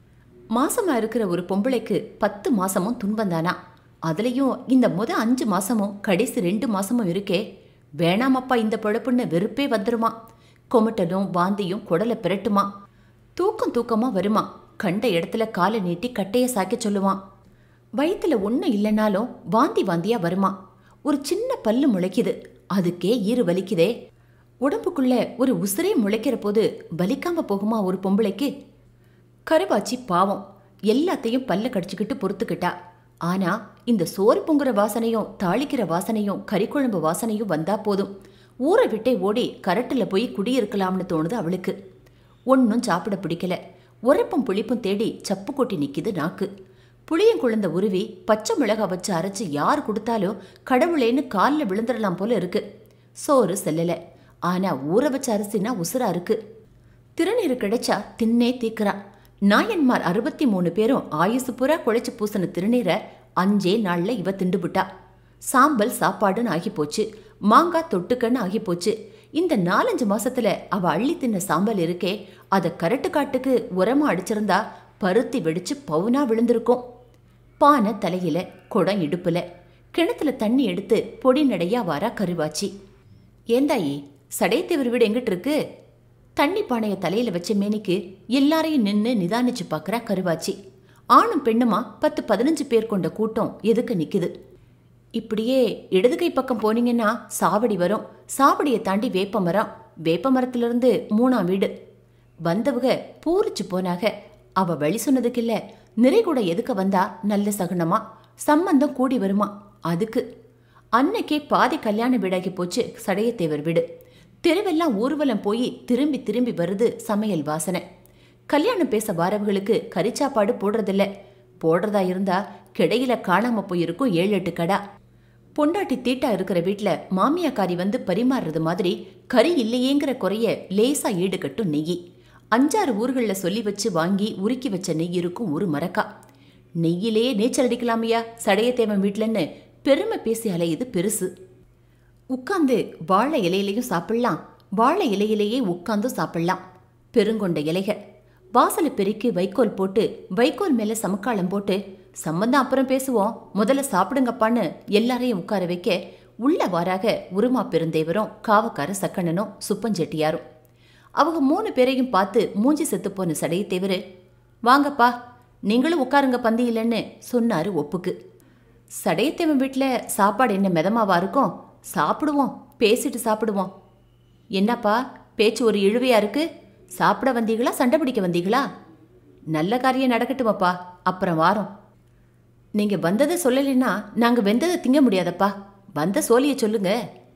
மாசமா இருக்கிற ஒரு பொம்பளைக்கு பத்து மாசமும் துன்பந்தானா அதுலயும் இந்த முத அஞ்சு மாசமும் கடைசி ரெண்டு மாசமும் இருக்கே வேணாமப்பா இந்த பொழப்புன்னு வெறுப்பே வந்துருமா கொமட்டலும் வாந்தியும் குடலை பிரட்டுமா தூக்கம் தூக்கமா வருமா கண்ட இடத்துல காலை நீட்டி கட்டைய சாய்க்க சொல்லுவான் வயித்துல ஒன்றும் இல்லைனாலும் வாந்தி வாந்தியா வருமா ஒரு சின்ன பல்லு முளைக்குது அதுக்கே ஈறு வலிக்குதே உடம்புக்குள்ள ஒரு உசிரே முளைக்கிற போது வலிக்காம போகுமா ஒரு பொம்பளைக்கு கருவாச்சி பாவம் எல்லாத்தையும் பல்ல கடிச்சுக்கிட்டு பொறுத்துக்கிட்டா ஆனா இந்த சோறு பொங்குற வாசனையும் தாளிக்கிற வாசனையும் கறிக்குழம்பு வாசனையும் வந்தா போதும் ஊரை விட்டே ஓடி கரட்டுல போய் குடியிருக்கலாம்னு தோணுது அவளுக்கு ஒன்றும் சாப்பிட பிடிக்கல உரப்பும் புளிப்பும் தேடி சப்பு கொட்டி நிக்குது நாக்கு புளியங்குழந்த உருவி பச்சை மிளகா வச்சு அரைச்சு யார் கொடுத்தாலும் கடவுளேன்னு காலில் விழுந்துடலாம் போல இருக்கு சோறு செல்லல ஆனா ஊற வச்ச அரிசினா உசுரா இருக்கு திருநீர் கிடைச்சா தின்னே தீக்குறா நாயன்மார் அறுபத்தி மூணு பேரும் ஆயுசு புறா குழைச்சு பூசின திருநீரை அஞ்சே நாள்ல இவ திண்டுபிட்டா சாம்பல் சாப்பாடுன்னு ஆகி போச்சு மாங்காய் தொட்டுக்கன்னு ஆகி போச்சு இந்த நாலஞ்சு மாசத்துல அவ அள்ளி தின்ன சாம்பல் இருக்கே அத கரட்டு காட்டுக்கு உரமா அடிச்சிருந்தா பருத்தி வெடிச்சு பவுனா விழுந்திருக்கும் பானை தலையில குடம் இடுப்புல கிணத்துல தண்ணி எடுத்து பொடி நடையா வாரா கருவாச்சி ஏந்தாயி சடைத்தேவர் வீடு எங்கிட்டு இருக்கு தண்ணி பானைய தலையில வச்ச மேனிக்கு எல்லாரையும் நின்னு நிதானிச்சு பார்க்கறா கருவாச்சி ஆணும் பெண்ணுமா பத்து பதினஞ்சு பேர் கொண்ட கூட்டம் எதுக்கு நிக்குது இப்படியே இடது கை பக்கம் போனீங்கன்னா சாவடி வரும் சாவடியை தாண்டி வேப்ப மரம் வேப்ப மரத்திலிருந்து மூணாம் வீடு வந்தவங்க பூரிச்சு போனாக அவ வழி சொன்னதுக்கு இல்ல நிறை கூட எதுக்க வந்தா நல்ல சகுனமா சம்பந்தம் கூடி வருமா அதுக்கு அன்னைக்கே பாதி கல்யாண வீடாகி போச்சு சடையத்தேவர் வீடு தெருவெல்லாம் ஊர்வலம் போய் திரும்பி திரும்பி வருது சமையல் வாசனை கல்யாணம் பேச வாரவங்களுக்கு கறிச்சாப்பாடு போடுறதில்ல போடுறதா இருந்தா கிடையில காணாம போயிருக்கும் ஏழு எட்டு கடா பொண்டாட்டி தீட்டா இருக்கிற வீட்ல மாமியாக்காரி வந்து பரிமாறுறது மாதிரி கறி இல்லையேங்கிற குறைய லேசா ஈடுகட்டும் நெய் அஞ்சாறு ஊர்கள்ல சொல்லி வச்சு வாங்கி உருக்கி வச்ச நெய் இருக்கும் ஒரு மரக்கா நெய்யிலேயே நீச்சல் அடிக்கலாமையா சடையத்தேவன் வீட்லன்னு பெருமை பேசி அலையுது பெருசு உட்காந்து வாழை இலையிலையும் சாப்பிடலாம் வாழை இலையிலேயே உட்காந்தும் சாப்பிடலாம் பெருங்கொண்ட இலைக வாசலை பெருக்கி வைக்கோல் போட்டு வைக்கோல் மேல சமக்காளம் போட்டு சம்பந்தம் அப்புறம் பேசுவோம் முதல்ல சாப்பிடுங்கப்பான்னு எல்லாரையும் உட்கார வைக்க உள்ள வாராக உருமா பெருந்தேவரும் காவக்கார சக்கண்ணனும் சுப்பஞ்செட்டியாரும் அவங்க மூணு பேரையும் பார்த்து மூஞ்சி செத்து போன சடையத்தேவரு வாங்கப்பா நீங்களும் உட்காருங்க பந்தி இல்லைன்னு சொன்னாரு ஒப்புக்கு சடையத்தேவன் வீட்டில் சாப்பாடு என்ன மிதமாவா இருக்கும் சாப்பிடுவோம் பேசிட்டு சாப்பிடுவோம் என்னப்பா பேச்சு ஒரு இழுவையா இருக்கு சாப்பிட வந்தீங்களா சண்டை பிடிக்க வந்தீங்களா நல்ல காரியம் நடக்கட்டுமாப்பா அப்புறம் வாரோம் நீங்க வந்ததை சொல்லலைன்னா நாங்க வெந்ததை திங்க முடியாதப்பா வந்த சோழிய சொல்லுங்க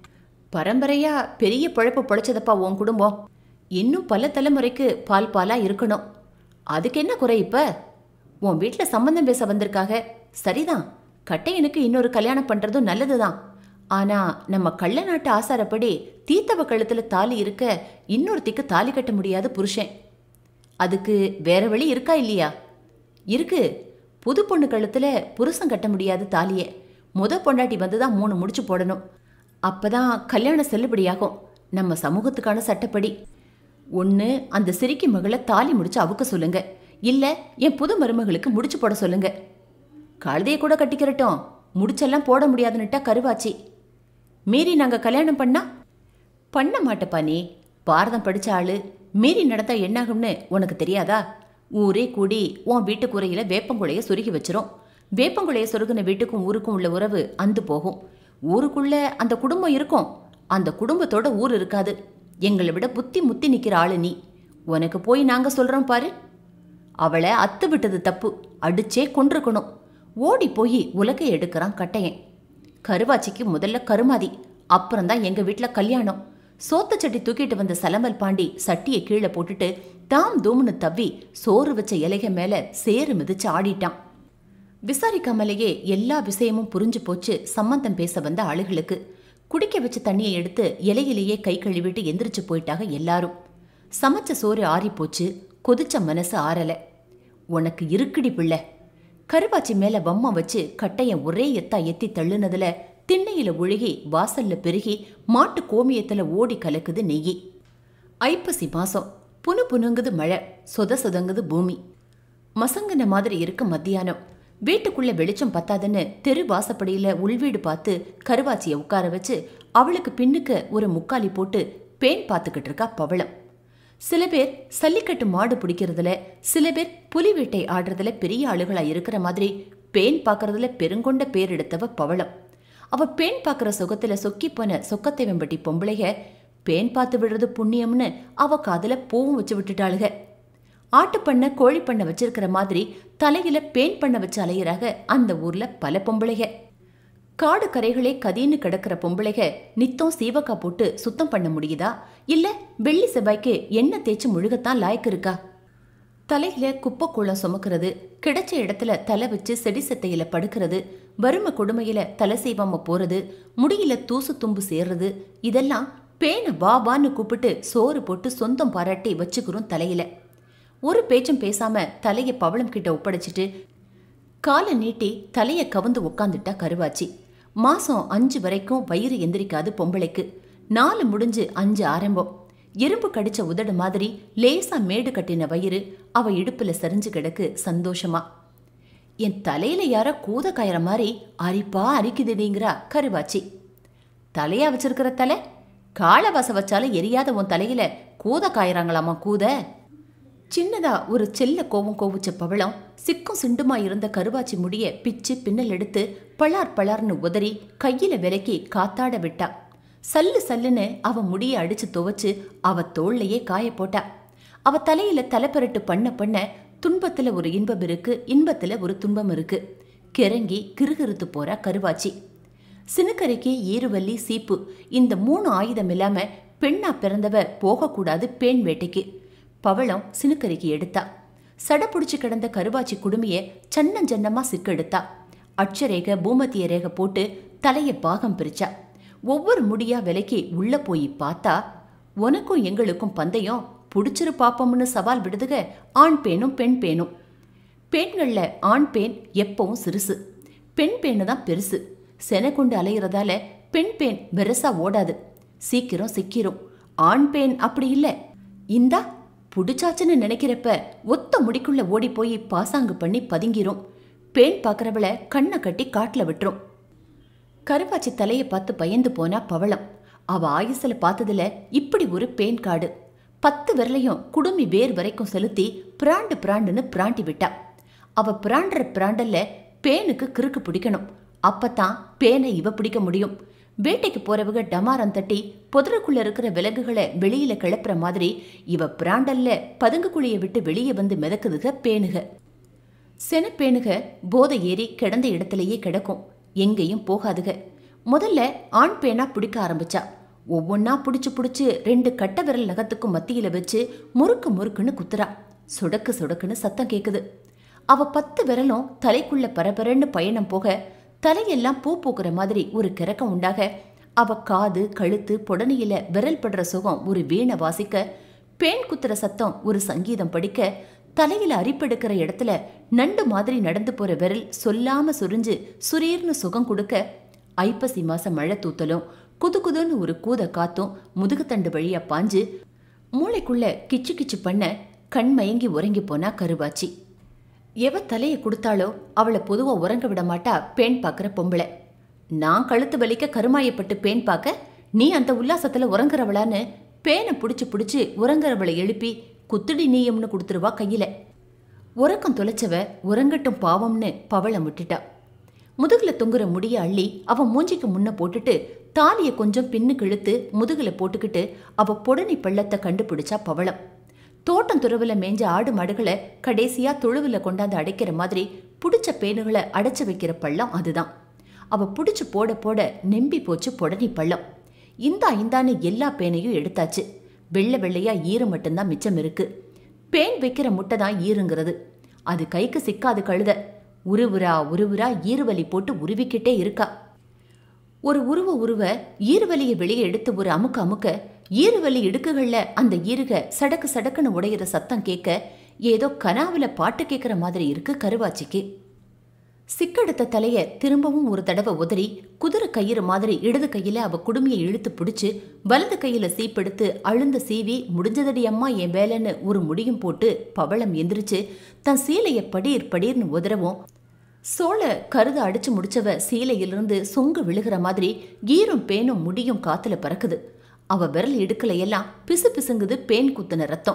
பரம்பரையா பெரிய பொழப்பு பொழைச்சதப்பா உன் குடும்பம் இன்னும் பல தலைமுறைக்கு பால் பாலா இருக்கணும் அதுக்கு என்ன குறை இப்ப உன் வீட்ல சம்பந்தம் பேச வந்திருக்காக சரிதான் கட்டையனுக்கு இன்னொரு கல்யாணம் பண்றதும் நல்லதுதான் ஆனா நம்ம கள்ள நாட்டு ஆசாரப்படி தீத்தவ கழுத்துல தாலி இருக்க இன்னொருத்திக்கு தாலி கட்ட முடியாத புருஷன் அதுக்கு வேற வழி இருக்கா இல்லையா இருக்கு புது பொண்ணு கழுத்துல புருஷன் கட்ட முடியாது தாலிய முத பொண்டாட்டி வந்து தான் மூணு முடிச்சு போடணும் அப்பதான் கல்யாணம் செல்லுபடியாகும் நம்ம சமூகத்துக்கான சட்டப்படி ஒன்று அந்த சிரிக்கி மகளை தாலி முடிச்சு அவுக்க சொல்லுங்க இல்ல என் புது மருமகளுக்கு முடிச்சு போட சொல்லுங்க கழுதையை கூட கட்டிக்கிறட்டும் முடிச்செல்லாம் போட முடியாதுன்னுட்டா கருவாச்சி மீறி நாங்க கல்யாணம் பண்ணா பண்ண மாட்டப்பா நீ பாரதம் படிச்ச ஆளு மீறி நடந்தா என்னாகும்னு உனக்கு தெரியாதா ஊரே கூடி உன் வீட்டு கூரையில வேப்பங்குழைய சுருகி வச்சிரும் வேப்பங்குழைய சொருகின வீட்டுக்கும் ஊருக்கும் உள்ள உறவு அந்து போகும் ஊருக்குள்ள அந்த குடும்பம் இருக்கும் அந்த குடும்பத்தோட ஊர் இருக்காது எங்களை விட புத்தி முத்தி நிக்கிற ஆளு நீ உனக்கு போய் நாங்க சொல்றோம் பாரு அவளை அத்து விட்டது தப்பு அடிச்சே கொண்டிருக்கணும் ஓடி போய் உலகை எடுக்கிறான் கட்டையன் கருவாச்சிக்கு முதல்ல கருமாதி அப்புறம்தான் எங்க வீட்ல கல்யாணம் சோத்த சட்டி தூக்கிட்டு வந்த சலமல் பாண்டி சட்டியை கீழே போட்டுட்டு தாம் தூம்னு தவ்வி சோறு வச்ச இலைக மேல சேறு மிதிச்சு ஆடிட்டான் விசாரிக்காமலேயே எல்லா விஷயமும் புரிஞ்சு போச்சு சம்மந்தம் பேச வந்த ஆளுகளுக்கு குடிக்க வச்ச தண்ணியை எடுத்து இலையிலேயே கை கழுவிட்டு எந்திரிச்சு போயிட்டாங்க எல்லாரும் சமைச்ச சோறு ஆறி போச்சு கொதிச்ச மனசு ஆறல உனக்கு இருக்குடி பிள்ளை கருவாச்சி மேல வம்மம் வச்சு கட்டையன் ஒரே எத்தா எத்தி தள்ளுனதுல திண்ணையில ஒழுகி வாசல்ல பெருகி மாட்டு கோமியத்துல ஓடி கலக்குது நெய்யி ஐப்பசி மாசம் புனு புனுங்குது மழை சொத சொதங்குது பூமி மசங்கன மாதிரி இருக்கு மத்தியானம் வீட்டுக்குள்ள வெளிச்சம் பத்தாதுன்னு தெரு வாசப்படியில உள்வீடு பார்த்து கருவாச்சியை உட்கார வச்சு அவளுக்கு பின்னுக்கு ஒரு முக்காலி போட்டு பேன் பார்த்துக்கிட்டு இருக்கா பவளம் சில பேர் சல்லிக்கட்டு மாடு பிடிக்கிறதுல சில பேர் புலி வேட்டை ஆடுறதுல பெரிய ஆளுகளா இருக்கிற மாதிரி பேன் பார்க்கறதுல பெருங்கொண்ட பேர் எடுத்தவ பவளம் அவ பேன் பார்க்குற சுகத்துல சொக்கி போன சொக்கத்தை வெம்பட்டி பொம்பளைக பேன் பார்த்து விடுறது புண்ணியம்னு அவ காதுல பூவும் வச்சு விட்டுட்டாளுக ஆட்டு பண்ண கோழி பண்ண வச்சிருக்கிற மாதிரி தலையில பேன் பண்ண வச்சு அலையிறாக அந்த ஊர்ல பல பொம்பளைக காடு கரைகளே கதின்னு கிடக்கிற பொம்பளைக நித்தம் சீவக்கா போட்டு சுத்தம் பண்ண முடியுதா இல்ல வெள்ளி செவ்வாய்க்கு எண்ணெய் தேய்ச்சி முழுகத்தான் லாய்க்கு இருக்கா தலையில குப்பை கூளம் சுமக்கிறது கிடைச்ச இடத்துல தலை வச்சு செடி செத்தையில படுக்கிறது வறுமை கொடுமையில தலை செய்வாம போறது முடியில தூசு தும்பு சேர்றது இதெல்லாம் பேனை வா வான்னு கூப்பிட்டு சோறு போட்டு சொந்தம் பாராட்டி வச்சுக்கிறோம் தலையில ஒரு பேச்சும் பேசாம தலையை பவளம் கிட்ட ஒப்படைச்சிட்டு காலை நீட்டி தலையை கவுந்து உட்காந்துட்டா கருவாச்சி மாசம் அஞ்சு வரைக்கும் வயிறு எந்திரிக்காது பொம்பளைக்கு நாலு முடிஞ்சு அஞ்சு ஆரம்பம் எறும்பு கடிச்ச உதடு மாதிரி லேசா மேடு கட்டின வயிறு அவ இடுப்புல சரிஞ்சு கிடக்கு சந்தோஷமா என் தலையில யாரோ கூத காயற மாதிரி அரிப்பா அரிக்குதுடிங்கிறா கருவாச்சி தலையா வச்சிருக்கிற தலை காலை வச வச்சாலும் எரியாத உன் தலையில கூத காயறாங்களாமா கூத சின்னதா ஒரு செல்ல கோவம் கோவிச்ச பவளம் சிக்கும் சிண்டுமா இருந்த கருவாச்சி முடிய பிச்சு பின்னல் எடுத்து பளார் பளார்னு உதறி கையில விலக்கி காத்தாட விட்டா சல்லு சல்லுன்னு அவ முடிய அடிச்சு துவச்சு அவ தோள்லையே காய போட்டா அவ தலையில தலைப்பரட்டு பண்ண பண்ண துன்பத்துல ஒரு இன்பம் இருக்கு இன்பத்துல ஒரு துன்பம் இருக்கு கிறங்கி கிறுகிறுத்து போறா கருவாச்சி சினுக்கரைக்கு ஈருவல்லி சீப்பு இந்த மூணு ஆயுதம் இல்லாம பெண்ணா பிறந்தவ போகக்கூடாது பேன் வேட்டைக்கு பவளம் சினுக்கரைக்கு எடுத்தா சட புடிச்சு கிடந்த கருவாச்சி குடுமிய சன்னஞ்சன்னமா சிக்கெடுத்தா அட்சரேக பூமத்திய ரேகை போட்டு தலைய பாகம் பிரிச்சா ஒவ்வொரு முடியா விலைக்கு உள்ள போய் பார்த்தா உனக்கும் எங்களுக்கும் பந்தயம் புடிச்சிரு பாப்போம்னு சவால் விடுதுக ஆண் பேனும் பெண் பேனும் பெண்கள்ல ஆண் பேன் எப்பவும் சிறுசு பெண் பேனு தான் பெருசு செனை கொண்டு அலையிறதால பெண் பேன் பெருசா ஓடாது சீக்கிரம் சிக்கிரும் ஆண் பேன் அப்படி இல்ல இந்தா புடிச்சாச்சுன்னு நினைக்கிறப்ப ஒத்த முடிக்குள்ள ஓடி போய் பாசாங்கு பண்ணி பதுங்கிரும் பேன் பார்க்கறவள கண்ணை கட்டி காட்டுல விட்டுரும் கருவாச்சி தலையை பார்த்து பயந்து போனா பவளம் அவ ஆயுசுல பார்த்ததுல இப்படி ஒரு பேன் காடு பத்து விரலையும் குடுமி வேர் வரைக்கும் செலுத்தி பிராண்டு பிராண்டுன்னு பிராண்டி விட்டா அவ பிராண்டுற பிராண்டல்ல பேனுக்கு கிறுக்கு பிடிக்கணும் அப்பதான் பேனை இவ பிடிக்க முடியும் வேட்டைக்கு போறவங்க டமாரம் தட்டி புதருக்குள்ள இருக்கிற விலங்குகளை வெளியில கிளப்புற மாதிரி இவ பிராண்டல்ல பதுங்கு குழியை விட்டு வெளியே வந்து மிதக்குதுக பேணுக செனப்பேணுக போதை ஏறி கிடந்த இடத்துலயே கிடக்கும் எங்கேயும் போகாதுக முதல்ல ஆண் பேனா பிடிக்க ஆரம்பிச்சா ஒவ்வொன்னா புடிச்சு புடிச்சு ரெண்டு கட்ட விரல் நகத்துக்கும் மத்தியில வச்சு முறுக்கு முறுக்குன்னு குத்துறா சொடக்கு சொடக்குன்னு சத்தம் கேக்குது அவ பத்து விரலும் தலைக்குள்ள பரபரன்னு பயணம் போக தலையெல்லாம் பூ பூக்குற மாதிரி ஒரு கிறக்கம் உண்டாக அவ காது கழுத்து புடனையில விரல் படுற சுகம் ஒரு வீணை வாசிக்க பேன் குத்துற சத்தம் ஒரு சங்கீதம் படிக்க தலையில அரிப்பெடுக்கிற இடத்துல நண்டு மாதிரி நடந்து போற விரல் சொல்லாம சுரிஞ்சு சுரீர்னு சுகம் கொடுக்க ஐப்பசி மாசம் மழை தூத்தலும் குது குதுன்னு ஒரு கூத காத்தும் முதுகுத்தண்டு வழியா பாஞ்சு மூளைக்குள்ள கிச்சு கிச்சு பண்ண கண் மயங்கி உறங்கி போனா கருவாச்சி எவ தலையை கொடுத்தாளோ அவளை பொதுவா உறங்க விட மாட்டா பேன் பார்க்குற பொம்பளை நான் கழுத்து வலிக்க கருமாயப்பட்டு பேன் பார்க்க நீ அந்த உல்லாசத்துல உறங்குறவளான்னு பேனை புடிச்சு புடிச்சு உறங்குறவளை எழுப்பி குத்துடி நீயம்னு கொடுத்துருவா கையில உறக்கம் தொலைச்சவ உறங்கட்டும் பாவம்னு பவளம் விட்டுட்டா முதுகுல தொங்குற முடிய அள்ளி அவன் மூஞ்சிக்கு முன்ன போட்டுட்டு தாலிய கொஞ்சம் பின்னுக்கு இழுத்து முதுகுல போட்டுக்கிட்டு அவ பொடனி பள்ளத்தை கண்டுபிடிச்சா பவளம் தோட்டம் துறவுல மேஞ்ச ஆடு மாடுகளை கடைசியா தொழுவுல கொண்டாந்து அடைக்கிற மாதிரி புடிச்ச பேனுகளை அடைச்சு வைக்கிற பள்ளம் அதுதான் அவ புடிச்சு போட போட நெம்பி போச்சு பொடனி பள்ளம் இந்தா இந்தான்னு எல்லா பேனையும் எடுத்தாச்சு வெள்ளை வெள்ளையா ஈரு மட்டும்தான் மிச்சம் இருக்கு பேன் வைக்கிற முட்டை தான் ஈருங்கிறது அது கைக்கு சிக்காது கழுத உருவுரா உருவுரா ஈறுவலி போட்டு உருவிக்கிட்டே இருக்கா ஒரு உருவ உருவ ஈறுவலியை வெளியே எடுத்து ஒரு அமுக்க அமுக்க ஈறுவலி இடுக்குகள்ல அந்த ஈருக சடக்கு சடக்குன்னு உடையிற சத்தம் கேட்க ஏதோ கனாவுல பாட்டு கேட்குற மாதிரி இருக்கு கருவாச்சிக்கு சிக்கெடுத்த தலைய திரும்பவும் ஒரு தடவை உதறி குதிரை கயிறு மாதிரி இடது கையில அவ குடுமையை இழுத்து பிடிச்சு வலது கையில சீப்பெடுத்து அழுந்த சீவி முடிஞ்சதடி அம்மா என் வேலைன்னு ஒரு முடியும் போட்டு பவளம் எந்திரிச்சு தன் சீலைய படிர் படிர்னு உதறவும் சோள கருத அடிச்சு முடிச்சவ சீலையிலிருந்து சொங்கு விழுகிற மாதிரி ஈரும் பேனும் முடியும் காத்துல பறக்குது அவ விரல் இடுக்கல எல்லாம் பிசு பிசுங்குது பேன் குத்துன ரத்தம்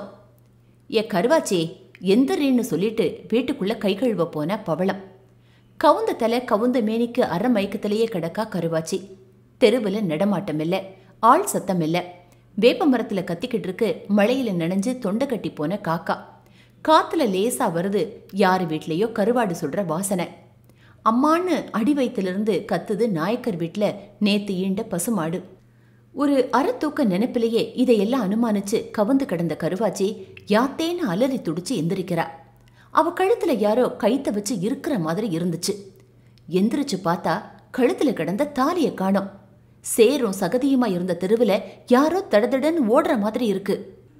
ஏ கருவாச்சே எந்திரின்னு சொல்லிட்டு வீட்டுக்குள்ள கை கழுவ போன பவளம் கவுந்த தலை கவுந்த மேனிக்கு அரை மயக்கத்திலேயே கிடக்கா கருவாச்சி தெருவில் நடமாட்டம் இல்லை ஆள் சத்தம் இல்லை வேப்ப மரத்துல கத்திக்கிட்டு இருக்கு மழையில நனைஞ்சு தொண்டை கட்டி போன காக்கா காத்துல லேசா வருது யார் வீட்லயோ கருவாடு சொல்ற வாசனை அம்மான்னு அடி வயிற்றிலிருந்து கத்துது நாயக்கர் வீட்டில் நேத்து ஈண்ட பசுமாடு ஒரு அறத்தூக்க நினைப்பிலேயே இதையெல்லாம் அனுமானிச்சு கவுந்து கிடந்த கருவாச்சி யாத்தேன்னு அலறி துடிச்சு எந்திரிக்கிறா அவ கழுத்துல யாரோ கைத்த வச்சு இருக்கிற மாதிரி இருந்துச்சு எந்திரிச்சு பார்த்தா கழுத்துல கிடந்த தாலிய காணோம் சேரும் சகதியுமா இருந்த தெருவுல யாரோ தடதடன்னு ஓடுற மாதிரி இருக்கு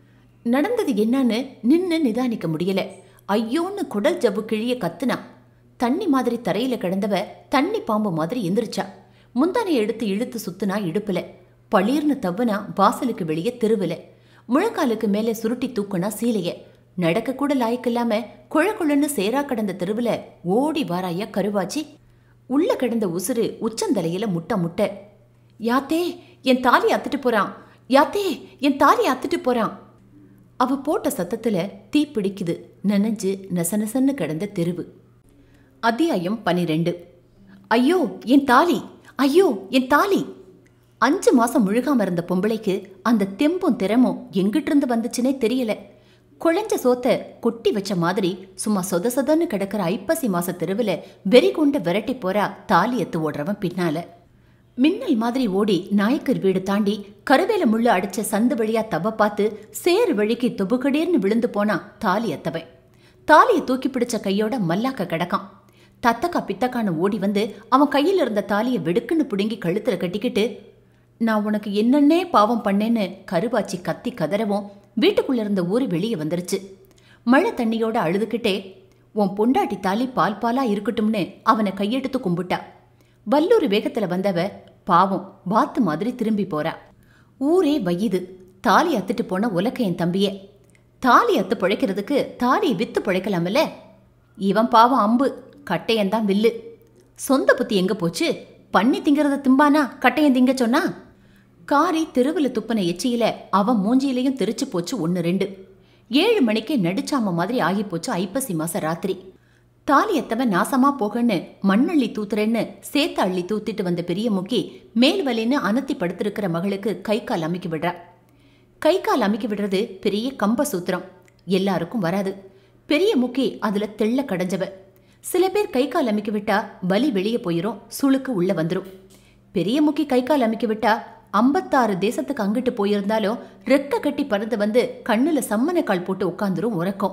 நடந்தது என்னன்னு நின்னு நிதானிக்க முடியல ஐயோன்னு குடல் ஜவ்வு கிழிய கத்துனா தண்ணி மாதிரி தரையில கிடந்தவ தண்ணி பாம்பு மாதிரி எந்திரிச்சா முந்தானை எடுத்து இழுத்து சுத்துனா இடுப்புல பளீர்னு தவ்வுனா வாசலுக்கு வெளியே தெருவுல முழங்காலுக்கு மேலே சுருட்டி தூக்குனா சீலைய நடக்க கூட லாய்க்கில்லாம குழ குழன்னு சேரா கிடந்த தெருவுல ஓடி வாராயா கருவாச்சி உள்ள கிடந்த உசுறு உச்சந்தலையில முட்டை முட்டை யாத்தே என் தாலி அத்துட்டு போறான் யாத்தே என் தாலி அத்துட்டு போறான் அவ போட்ட சத்தத்துல தீ பிடிக்குது நனைஞ்சு நசநசன்னு கிடந்த தெருவு அத்தியாயம் பனிரெண்டு ஐயோ என் தாலி ஐயோ என் தாலி அஞ்சு மாசம் முழுகாம இருந்த பொம்பளைக்கு அந்த தெம்பும் திறமும் எங்கிட்டு இருந்து வந்துச்சுனே தெரியல குழஞ்ச சோத்த கொட்டி வச்ச மாதிரி சும்மா சொத சொதன்னு கிடக்கிற ஐப்பசி மாச தெருவுல வெறி கொண்டு விரட்டி போறா தாலி எத்து ஓடுறவன் பின்னால மின்னல் மாதிரி ஓடி நாயக்கர் வீடு தாண்டி கருவேல முள்ளு அடிச்ச சந்து வழியா தவ பார்த்து சேறு வழிக்கு தொபுகடீர்னு விழுந்து போனா தாலி எத்தவன் தாலியை தூக்கி பிடிச்ச கையோட மல்லாக்க கிடக்கான் தத்தக்கா பித்தக்கான்னு ஓடி வந்து அவன் கையில் இருந்த தாலியை வெடுக்குன்னு பிடுங்கி கழுத்துல கட்டிக்கிட்டு நான் உனக்கு என்னன்னே பாவம் பண்ணேன்னு கருவாச்சி கத்தி கதறவும் வீட்டுக்குள்ள இருந்த ஊரு வெளியே வந்துருச்சு மழை தண்ணியோட அழுதுகிட்டே உன் பொண்டாட்டி தாலி பால் பாலா இருக்கட்டும்னு அவனை கையெடுத்து கும்பிட்டா வல்லூர் வேகத்துல வந்தவ பாவம் வாத்து மாதிரி திரும்பி போறா ஊரே வையுது தாலி அத்துட்டு போன உலக்க என் தம்பியே தாலி அத்து பிழைக்கிறதுக்கு தாலியை வித்து பிழைக்கலாமல்ல இவன் பாவம் அம்பு கட்டையன்தான் வில்லு சொந்த புத்தி எங்க போச்சு பண்ணி திங்கிறத திம்பானா கட்டையன் திங்க சொன்னா காரி தெருவில் துப்பின எச்சியில அவன் மூஞ்சியிலையும் தெரிச்சு போச்சு ஒன்று ரெண்டு ஏழு மணிக்கே நடிச்சாம மாதிரி ஆகி போச்சு ஐப்பசி மாச ராத்திரி தாலி எத்தவன் நாசமா போகன்னு மண்ணள்ளி தூத்துறேன்னு சேத்த அள்ளி தூத்திட்டு வந்த பெரிய முக்கி மேல் வலின்னு அனத்தி படுத்திருக்கிற மகளுக்கு கை கால் அமைக்கி விடுறா கை கால் அமைக்கி விடுறது பெரிய கம்ப சூத்திரம் எல்லாருக்கும் வராது பெரிய முக்கி அதுல தெள்ள கடைஞ்சவ சில பேர் கை கால் அமைக்கி விட்டா வலி வெளியே போயிரும் சுளுக்கு உள்ள வந்துரும் பெரிய முக்கி கை கால் அமைக்கி விட்டா ஐம்பத்தாறு தேசத்துக்கு அங்கிட்டு போயிருந்தாலும் ரெக்க கட்டி பறந்து வந்து கண்ணுல சம்மன கால் போட்டு உட்காந்துரும் உறக்கம்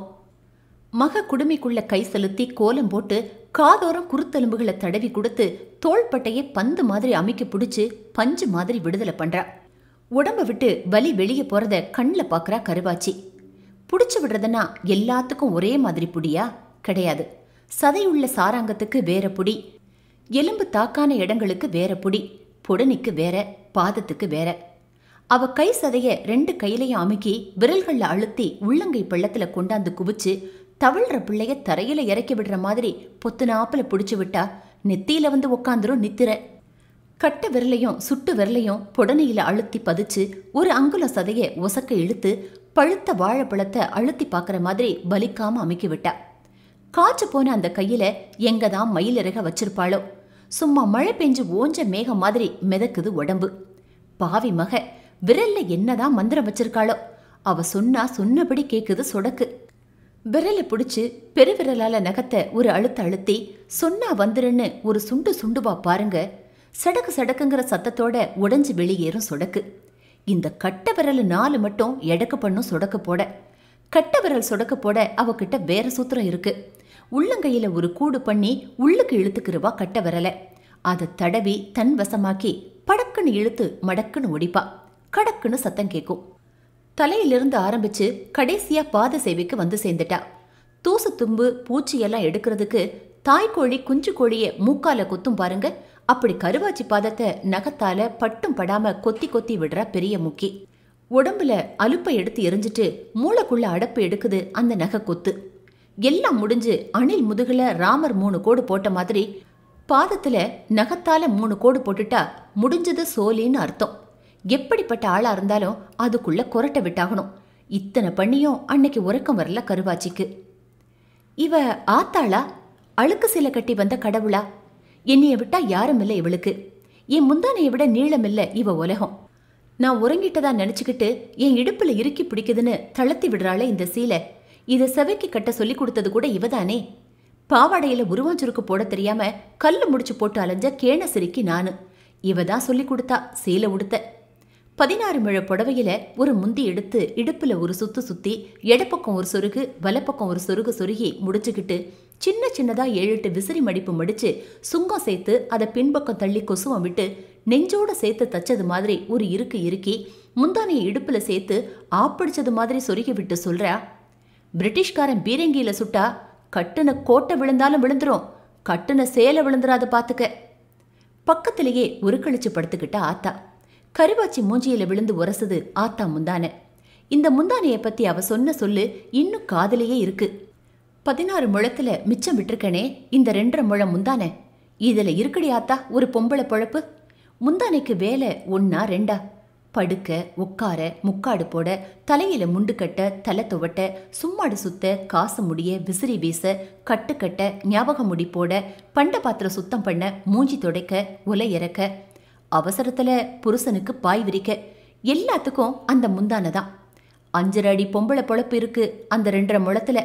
மக குடுமிக்குள்ள கை செலுத்தி கோலம் போட்டு காதோரம் குருத்தெலும்புகளை தடவி கொடுத்து தோள்பட்டையை பந்து மாதிரி அமைக்க பிடிச்சு பஞ்சு மாதிரி விடுதலை பண்றா உடம்ப விட்டு வலி வெளியே போறத கண்ணில் பார்க்கறா கருவாச்சி புடிச்சு விடுறதுன்னா எல்லாத்துக்கும் ஒரே மாதிரி புடியா கிடையாது சதையுள்ள சாராங்கத்துக்கு வேற புடி எலும்பு தாக்கான இடங்களுக்கு வேற புடி புடனிக்கு வேற பாதத்துக்கு வேற அவ கை சதைய ரெண்டு கையிலையும் அமுக்கி விரல்கள்ல அழுத்தி உள்ளங்கை பள்ளத்துல கொண்டாந்து குவிச்சு தவிழ்ற பிள்ளைய தரையில இறக்கி விடுற மாதிரி பொத்து நாப்பில பிடிச்சு விட்டா நெத்தியில வந்து உக்காந்துரும் நித்திர கட்ட விரலையும் சுட்டு விரலையும் புடனையில அழுத்தி பதிச்சு ஒரு அங்குல சதைய உசக்க இழுத்து பழுத்த வாழைப்பழத்தை அழுத்தி பார்க்குற மாதிரி பலிக்காம அமைக்கி விட்டா காய்ச்சு போன அந்த கையில எங்க தான் மயிலிறக வச்சிருப்பாளோ சும்மா மழை பெஞ்சு ஓஞ்ச மேகம் மாதிரி மிதக்குது உடம்பு பாவி மக விரல்ல என்னதான் மந்திரம் வச்சிருக்காளோ அவ சொன்னா சொன்னபடி கேக்குது சொடக்கு விரலை பிடிச்சு பெருவிரலால நகத்தை ஒரு அழுத்த அழுத்தி சொன்னா வந்துருன்னு ஒரு சுண்டு சுண்டுவா பாருங்க சடக்கு சடக்குங்கிற சத்தத்தோட உடைஞ்சு வெளியேறும் சொடக்கு இந்த கட்ட விரல் நாலு மட்டும் எடக்கு பண்ணும் சொடக்கு போட கட்ட விரல் சொடக்கு போட அவகிட்ட வேற சூத்திரம் இருக்கு உள்ளங்கையில ஒரு கூடு பண்ணி உள்ளுக்கு இழுத்துக்கிருவா கட்ட விரலை அதை தடவி தன் வசமாக்கி படக்குன்னு இழுத்து மடக்குன்னு ஒடிப்பா கடக்குன்னு சத்தம் கேட்கும் தலையிலிருந்து ஆரம்பிச்சு கடைசியா பாத சேவைக்கு வந்து சேர்ந்துட்டா தூசு தும்பு பூச்சியெல்லாம் எடுக்கிறதுக்கு தாய்க்கோழி குஞ்சு கோழிய மூக்கால குத்தும் பாருங்க அப்படி கருவாச்சி பாதத்தை நகத்தால பட்டும் படாம கொத்தி கொத்தி விடுறா பெரிய முக்கி உடம்புல அலுப்பை எடுத்து எரிஞ்சிட்டு மூளைக்குள்ள அடப்பு எடுக்குது அந்த நகை கொத்து எல்லாம் முடிஞ்சு அணில் முதுகுல ராமர் மூணு கோடு போட்ட மாதிரி பாதத்துல நகத்தால மூணு கோடு போட்டுட்டா முடிஞ்சது சோலின்னு அர்த்தம் எப்படிப்பட்ட ஆளா இருந்தாலும் அதுக்குள்ள கொரட்டை விட்டாகணும் இத்தனை பண்ணியும் அன்னைக்கு உறக்கம் வரல கருவாச்சிக்கு இவ ஆத்தாளா அழுக்கு சில கட்டி வந்த கடவுளா என்னைய விட்டா யாரும் இல்லை இவளுக்கு என் முந்தானையை விட நீளம் இல்ல இவ உலகம் நான் உறங்கிட்டதா நினைச்சுக்கிட்டு என் இடுப்புல இறுக்கி பிடிக்குதுன்னு தளர்த்தி விடுறாளே இந்த சீலை இதை செவைக்கு கட்ட சொல்லி கொடுத்தது கூட இவதானே பாவாடையில உருவாஞ்சுருக்கு போட தெரியாம கல்லு முடிச்சு போட்டு அலைஞ்ச கேண சிரிக்கி நானு இவ தான் சொல்லி கொடுத்தா சீலை உடுத்த பதினாறு முழ புடவையில ஒரு முந்தி எடுத்து இடுப்புல ஒரு சுத்து சுத்தி எடப்பக்கம் ஒரு சொருகு வலப்பக்கம் ஒரு சொருகு சொருகி முடிச்சுக்கிட்டு சின்ன சின்னதா ஏழு எட்டு விசிறி மடிப்பு மடிச்சு சுங்கம் சேர்த்து அதை பின்பக்கம் தள்ளி கொசுவம் விட்டு நெஞ்சோட சேர்த்து தச்சது மாதிரி ஒரு இருக்கு இறுக்கி முந்தானையை இடுப்புல சேர்த்து ஆப்பிடிச்சது மாதிரி சொருகி விட்டு சொல்றா பிரிட்டிஷ்காரன் பீரங்கியில சுட்டா கட்டுன கோட்டை விழுந்தாலும் விழுந்துரும் கட்டுன சேலை விழுந்துராது பாத்துக்க பக்கத்திலேயே உருக்களிச்சு படுத்துக்கிட்ட ஆத்தா கருவாச்சி மூஞ்சியில விழுந்து உரசுது ஆத்தா முந்தான இந்த முந்தானைய பத்தி அவ சொன்ன சொல்லு இன்னும் காதலியே இருக்கு பதினாறு முழத்துல மிச்சம் விட்டிருக்கனே இந்த ரெண்டரை முழம் முந்தான இதுல இருக்குடி ஆத்தா ஒரு பொம்பளை பொழப்பு முந்தானைக்கு வேலை ஒன்னா ரெண்டா படுக்க உட்கார முக்காடு போட தலையில முண்டு கட்ட தலை துவட்ட சும்மாடு சுத்த காசு முடிய விசிறி வீச கட்டு கட்ட ஞாபக முடி போட பண்ட பாத்திரம் சுத்தம் பண்ண மூஞ்சி துடைக்க உலை இறக்க அவசரத்துல புருஷனுக்கு பாய் விரிக்க எல்லாத்துக்கும் அந்த முந்தானை தான் அஞ்சரை அடி பொம்பளை பொழப்பு இருக்கு அந்த ரெண்டரை முழத்துல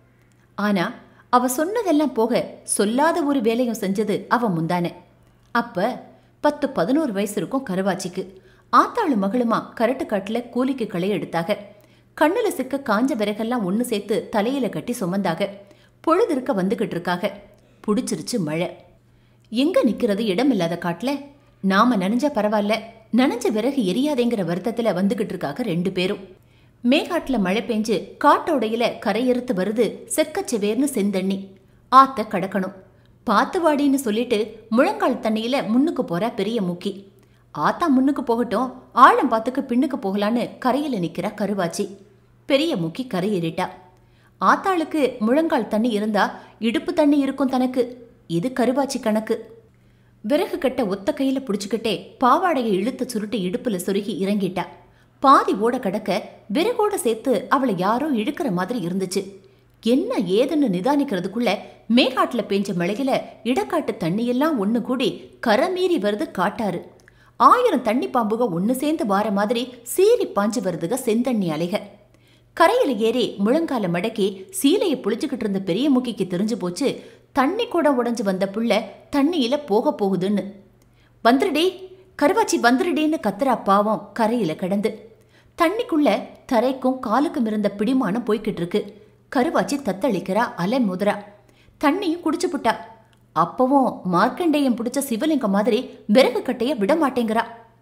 ஆனா அவ சொன்னதெல்லாம் போக சொல்லாத ஒரு வேலையும் செஞ்சது அவ முந்தான அப்ப பத்து பதினோரு வயசு இருக்கும் கருவாச்சிக்கு ஆத்தாளு மகளுமா கரட்டு காட்டுல கூலிக்கு களை எடுத்தாக கண்ணுல சிக்க காஞ்ச விறகெல்லாம் ஒன்று சேர்த்து தலையில கட்டி சுமந்தாக பொழுது இருக்க வந்துகிட்டு இருக்காக புடிச்சிருச்சு மழை எங்க நிக்கிறது இடம் இல்லாத காட்டுல நாம நனைஞ்சா பரவாயில்ல நனைஞ்ச விறகு எரியாதேங்கிற வருத்தத்துல வந்துகிட்டு இருக்காக ரெண்டு பேரும் மேகாட்டுல மழை பெஞ்சு காட்டோடையில கரையறுத்து வருது செக்கச்செவேர்னு செந்தண்ணி ஆத்த கடக்கணும் பாத்து வாடின்னு சொல்லிட்டு முழங்கால் தண்ணியில முன்னுக்கு போறா பெரிய மூக்கி ஆத்தா முன்னுக்கு போகட்டும் ஆழம் பார்த்துக்கு பின்னுக்கு போகலான்னு கரையில நிக்கிறா கருவாச்சி பெரிய மூக்கி கரையேறிட்டா ஆத்தாளுக்கு முழங்கால் தண்ணி இருந்தா இடுப்பு தண்ணி இருக்கும் தனக்கு இது கருவாச்சி கணக்கு விறகு கட்ட ஒத்த கையில புடிச்சுக்கிட்டே பாவாடையை இழுத்து சுருட்டி இடுப்புல சொருகி இறங்கிட்டா பாதி ஓட கடக்க விறகோட சேர்த்து அவளை யாரோ இழுக்கிற மாதிரி இருந்துச்சு என்ன ஏதுன்னு நிதானிக்கிறதுக்குள்ள மேகாட்டுல பெஞ்ச மழையில இடக்காட்டு தண்ணியெல்லாம் ஒண்ணு கூடி கரை மீறி வருது காட்டாறு ஆயிரம் தண்ணி பாம்புக ஒண்ணு சேர்ந்து வார மாதிரி சீறி பாஞ்சு வருதுக செந்தண்ணி அலைக கரையில ஏறி முழங்கால மடக்கி சீலையை புளிச்சுக்கிட்டு இருந்த பெரிய முக்கிக்கு தெரிஞ்சு போச்சு தண்ணி கூட உடைஞ்சு வந்த புள்ள தண்ணியில போக போகுதுன்னு வந்துருடி கருவாச்சி வந்துருடின்னு கத்துறா பாவம் கரையில கிடந்து தண்ணிக்குள்ள தரைக்கும் காலுக்கும் இருந்த பிடிமானம் போய்கிட்டு இருக்கு கருவாச்சி தத்தளிக்கிறா அலை முதுரா தண்ணியும் குடிச்சு புட்டா அப்பவும் மார்க்கண்டேயம் பிடிச்ச சிவலிங்கம் மாதிரி விறகு கட்டைய விட மாட்டேங்கிறா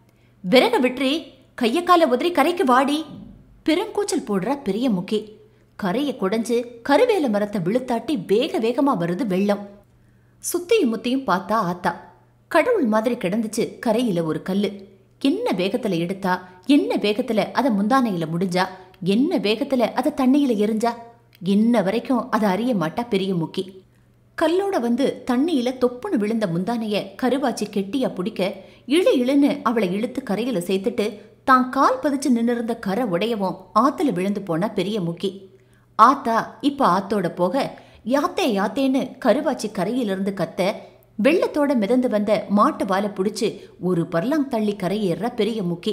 விறக விட்டுறி கைய கால உதறி கரைக்கு வாடி பெருங்கூச்சல் போடுறா பெரிய முக்கி கரையை குடைஞ்சு கருவேல மரத்தை விழுத்தாட்டி வேக வேகமா வருது வெள்ளம் சுத்தியும் முத்தியும் பார்த்தா ஆத்தா கடவுள் மாதிரி கிடந்துச்சு கரையில ஒரு கல்லு என்ன வேகத்துல எடுத்தா என்ன வேகத்துல அத முந்தானையில முடிஞ்சா என்ன வேகத்துல அத தண்ணியில எரிஞ்சா இன்ன வரைக்கும் அதை அறிய மாட்டா பெரிய முக்கி கல்லோட வந்து தண்ணியில தொப்புன்னு விழுந்த முந்தானைய கருவாச்சி கெட்டியா பிடிக்க இழு இழுன்னு அவளை இழுத்து கரையில சேர்த்துட்டு தான் கால் பதிச்சு நின்னிருந்த கரை உடையவும் ஆத்துல விழுந்து போனா பெரிய முக்கி ஆத்தா இப்ப ஆத்தோட போக யாத்தே யாத்தேன்னு கருவாச்சி கரையிலிருந்து கத்த வெள்ளத்தோட மிதந்து வந்த மாட்டு வாலை பிடிச்சு ஒரு பர்லாங் தள்ளி கரையேற பெரிய முக்கி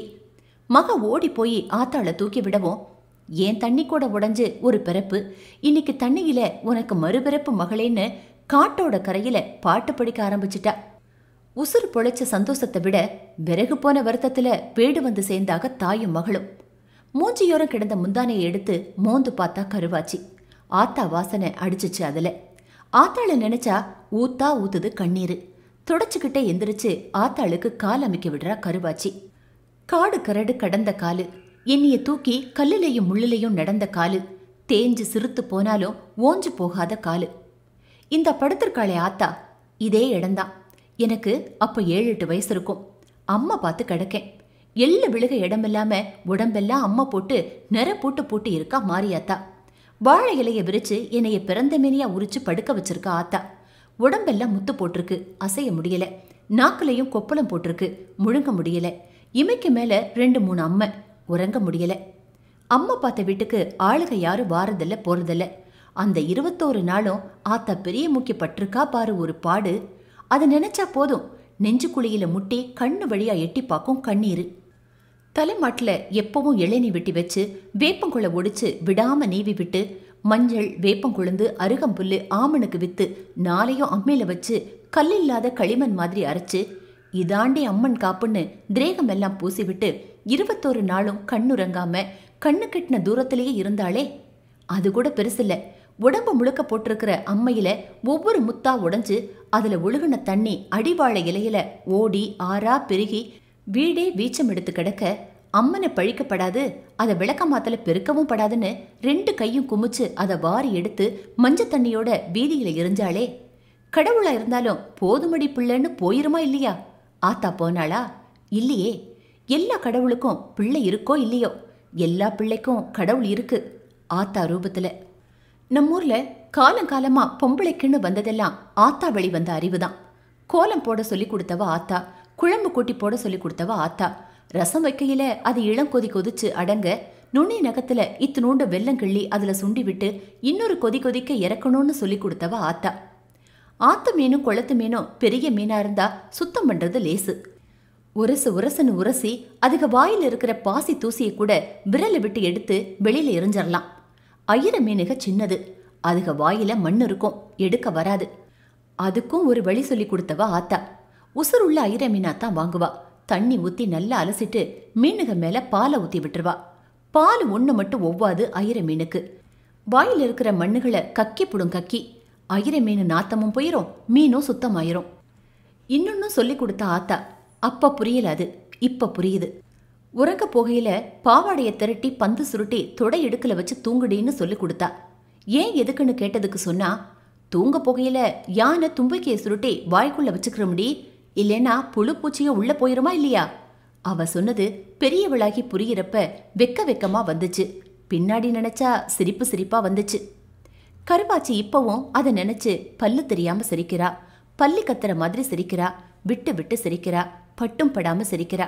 மக ஓடி போய் ஆத்தாள தூக்கி விடவும் ஏன் தண்ணி கூட உடைஞ்சு ஒரு பிறப்பு இன்னைக்கு தண்ணியில உனக்கு மறுபிறப்பு மகளேன்னு காட்டோட கரையில பாட்டு படிக்க ஆரம்பிச்சிட்டா உசுறு பொழைச்ச சந்தோஷத்தை விட விறகு போன வருத்தத்துல வீடு வந்து சேர்ந்தாக தாயும் மகளும் மூஞ்சியோரம் கிடந்த முந்தானையை எடுத்து மோந்து பார்த்தா கருவாச்சி ஆத்தா வாசனை அடிச்சிச்சு அதுல ஆத்தாள நினைச்சா ஊத்தா ஊத்துது கண்ணீரு தொடச்சுக்கிட்டே எந்திரிச்சு ஆத்தாளுக்கு கால் அமைக்க விடுறா கருவாச்சி காடு கரடு கடந்த காலு என்னைய தூக்கி கல்லுலையும் முள்ளிலையும் நடந்த காலு தேஞ்சு சிறுத்து போனாலும் ஓஞ்சு போகாத காலு இந்த படுத்திருக்காளே ஆத்தா இதே இடம்தான் எனக்கு அப்ப ஏழு எட்டு வயசு இருக்கும் அம்மா பார்த்து கிடக்கேன் எள்ளு விழுக இடமில்லாம உடம்பெல்லாம் அம்மா போட்டு நிற போட்டு போட்டு இருக்கா மாரியாத்தா வாழை இலைய விரிச்சு என்னைய பிறந்த மேனியா உரிச்சு படுக்க வச்சிருக்கா ஆத்தா உடம்பெல்லாம் முத்து போட்டிருக்கு அசைய முடியல நாக்குலையும் கொப்பளம் போட்டிருக்கு முழுங்க முடியல இமைக்கு மேல ரெண்டு மூணு அம்மை உறங்க முடியல அம்மா பார்த்த வீட்டுக்கு ஆளுக யாரும் வாரதில்ல போறதில்ல அந்த இருபத்தோரு நாளும் ஆத்தா பெரிய முக்கிய பட்டிருக்கா பாரு ஒரு பாடு அதை நினைச்சா போதும் நெஞ்சு குழியில முட்டி கண்ணு வழியா எட்டி பார்க்கும் கண்ணீரு தலைமாட்டில் எப்பவும் இளநீ வெட்டி வச்சு வேப்பங்குளை ஒடிச்சு விடாம நீவி விட்டு மஞ்சள் வேப்பங்குழுந்து அருகம்புல்லு ஆமணுக்கு வித்து நாளையும் அம்மையில வச்சு கல்லில்லாத களிமண் மாதிரி அரைச்சு இதாண்டி அம்மன் காப்புன்னு திரேகம் எல்லாம் பூசிவிட்டு இருபத்தோரு நாளும் கண்ணுறங்காம கண்ணு கெட்டின தூரத்திலேயே இருந்தாளே அது கூட பெருசில்ல உடம்பு முழுக்க போட்டிருக்கிற அம்மையில ஒவ்வொரு முத்தா உடைஞ்சு அதுல ஒழுகுன தண்ணி அடிவாழை இலையில ஓடி ஆறா பெருகி வீடே வீச்சம் எடுத்து கிடக்க அம்மனை பழிக்கப்படாது அதை விளக்க மாத்தல பெருக்கவும் படாதுன்னு ரெண்டு கையும் குமிச்சு அதை வாரி எடுத்து மஞ்ச தண்ணியோட வீதியில எரிஞ்சாளே கடவுளா இருந்தாலும் போதுமடி பிள்ளைன்னு போயிருமா இல்லையா ஆத்தா போனாளா இல்லையே எல்லா கடவுளுக்கும் பிள்ளை இருக்கோ இல்லையோ எல்லா பிள்ளைக்கும் கடவுள் இருக்கு ஆத்தா ரூபத்துல நம்மூர்ல காலங்காலமா பொம்பளைக்குன்னு வந்ததெல்லாம் ஆத்தா வெளி வந்த அறிவுதான் கோலம் போட சொல்லி கொடுத்தவ ஆத்தா குழம்பு கூட்டி போட சொல்லி கொடுத்தவ ஆத்தா ரசம் வைக்கையில அது இளங்கொதி கொதிச்சு அடங்க நுனி நகத்துல இத்தினூண்டு வெல்லம் கிள்ளி அதுல சுண்டி விட்டு இன்னொரு கொதி கொதிக்க இறக்கணும்னு சொல்லி கொடுத்தவ ஆத்தா ஆத்து மீனும் குளத்து மீனும் பெரிய மீனா இருந்தா சுத்தம் பண்றது லேசு உரசு உரசுன்னு உரசி அதுக்கு வாயில் இருக்கிற பாசி தூசியை கூட விரலை விட்டு எடுத்து வெளியில எரிஞ்சிடலாம் ஐயர மீனுக சின்னது அதுக வாயில மண் இருக்கும் எடுக்க வராது அதுக்கும் ஒரு வழி சொல்லி கொடுத்தவ ஆத்தா உசுருள்ள ஐர மீனா தான் வாங்குவா தண்ணி ஊத்தி நல்லா அலசிட்டு மீனுக மேல பாலை ஊத்தி விட்டுருவா பால் ஒண்ணு மட்டும் ஒவ்வாது ஐர மீனுக்கு வாயில் இருக்கிற மண்ணுகளை கக்கி புடும் கக்கி ஐர மீன் நாத்தமும் போயிரும் மீனும் சுத்தமாயிரும் இன்னொன்னும் சொல்லி கொடுத்த ஆத்தா அப்ப புரியல அது இப்ப புரியுது உறங்க போகையில பாவாடைய திரட்டி பந்து சுருட்டி தொடை இடுக்கல வச்சு தூங்குடின்னு சொல்லி கொடுத்தா ஏன் எதுக்குன்னு கேட்டதுக்கு சொன்னா தூங்க போகையில யானை தும்பிக்கையை சுருட்டி வாய்க்குள்ள வச்சுக்கிற முடி இல்லைன்னா புழு பூச்சிய உள்ள போயிருமா இல்லையா அவ சொன்னது பெரியவளாகி புரியிறப்ப வெக்க வெக்கமா வந்துச்சு பின்னாடி நினைச்சா சிரிப்பு சிரிப்பா வந்துச்சு கருவாச்சி இப்பவும் அதை நினைச்சு பல்லு தெரியாம சிரிக்கிறா பல்லு கத்துற மாதிரி சிரிக்கிறா விட்டு விட்டு சிரிக்கிறா பட்டும் படாம சிரிக்கிறா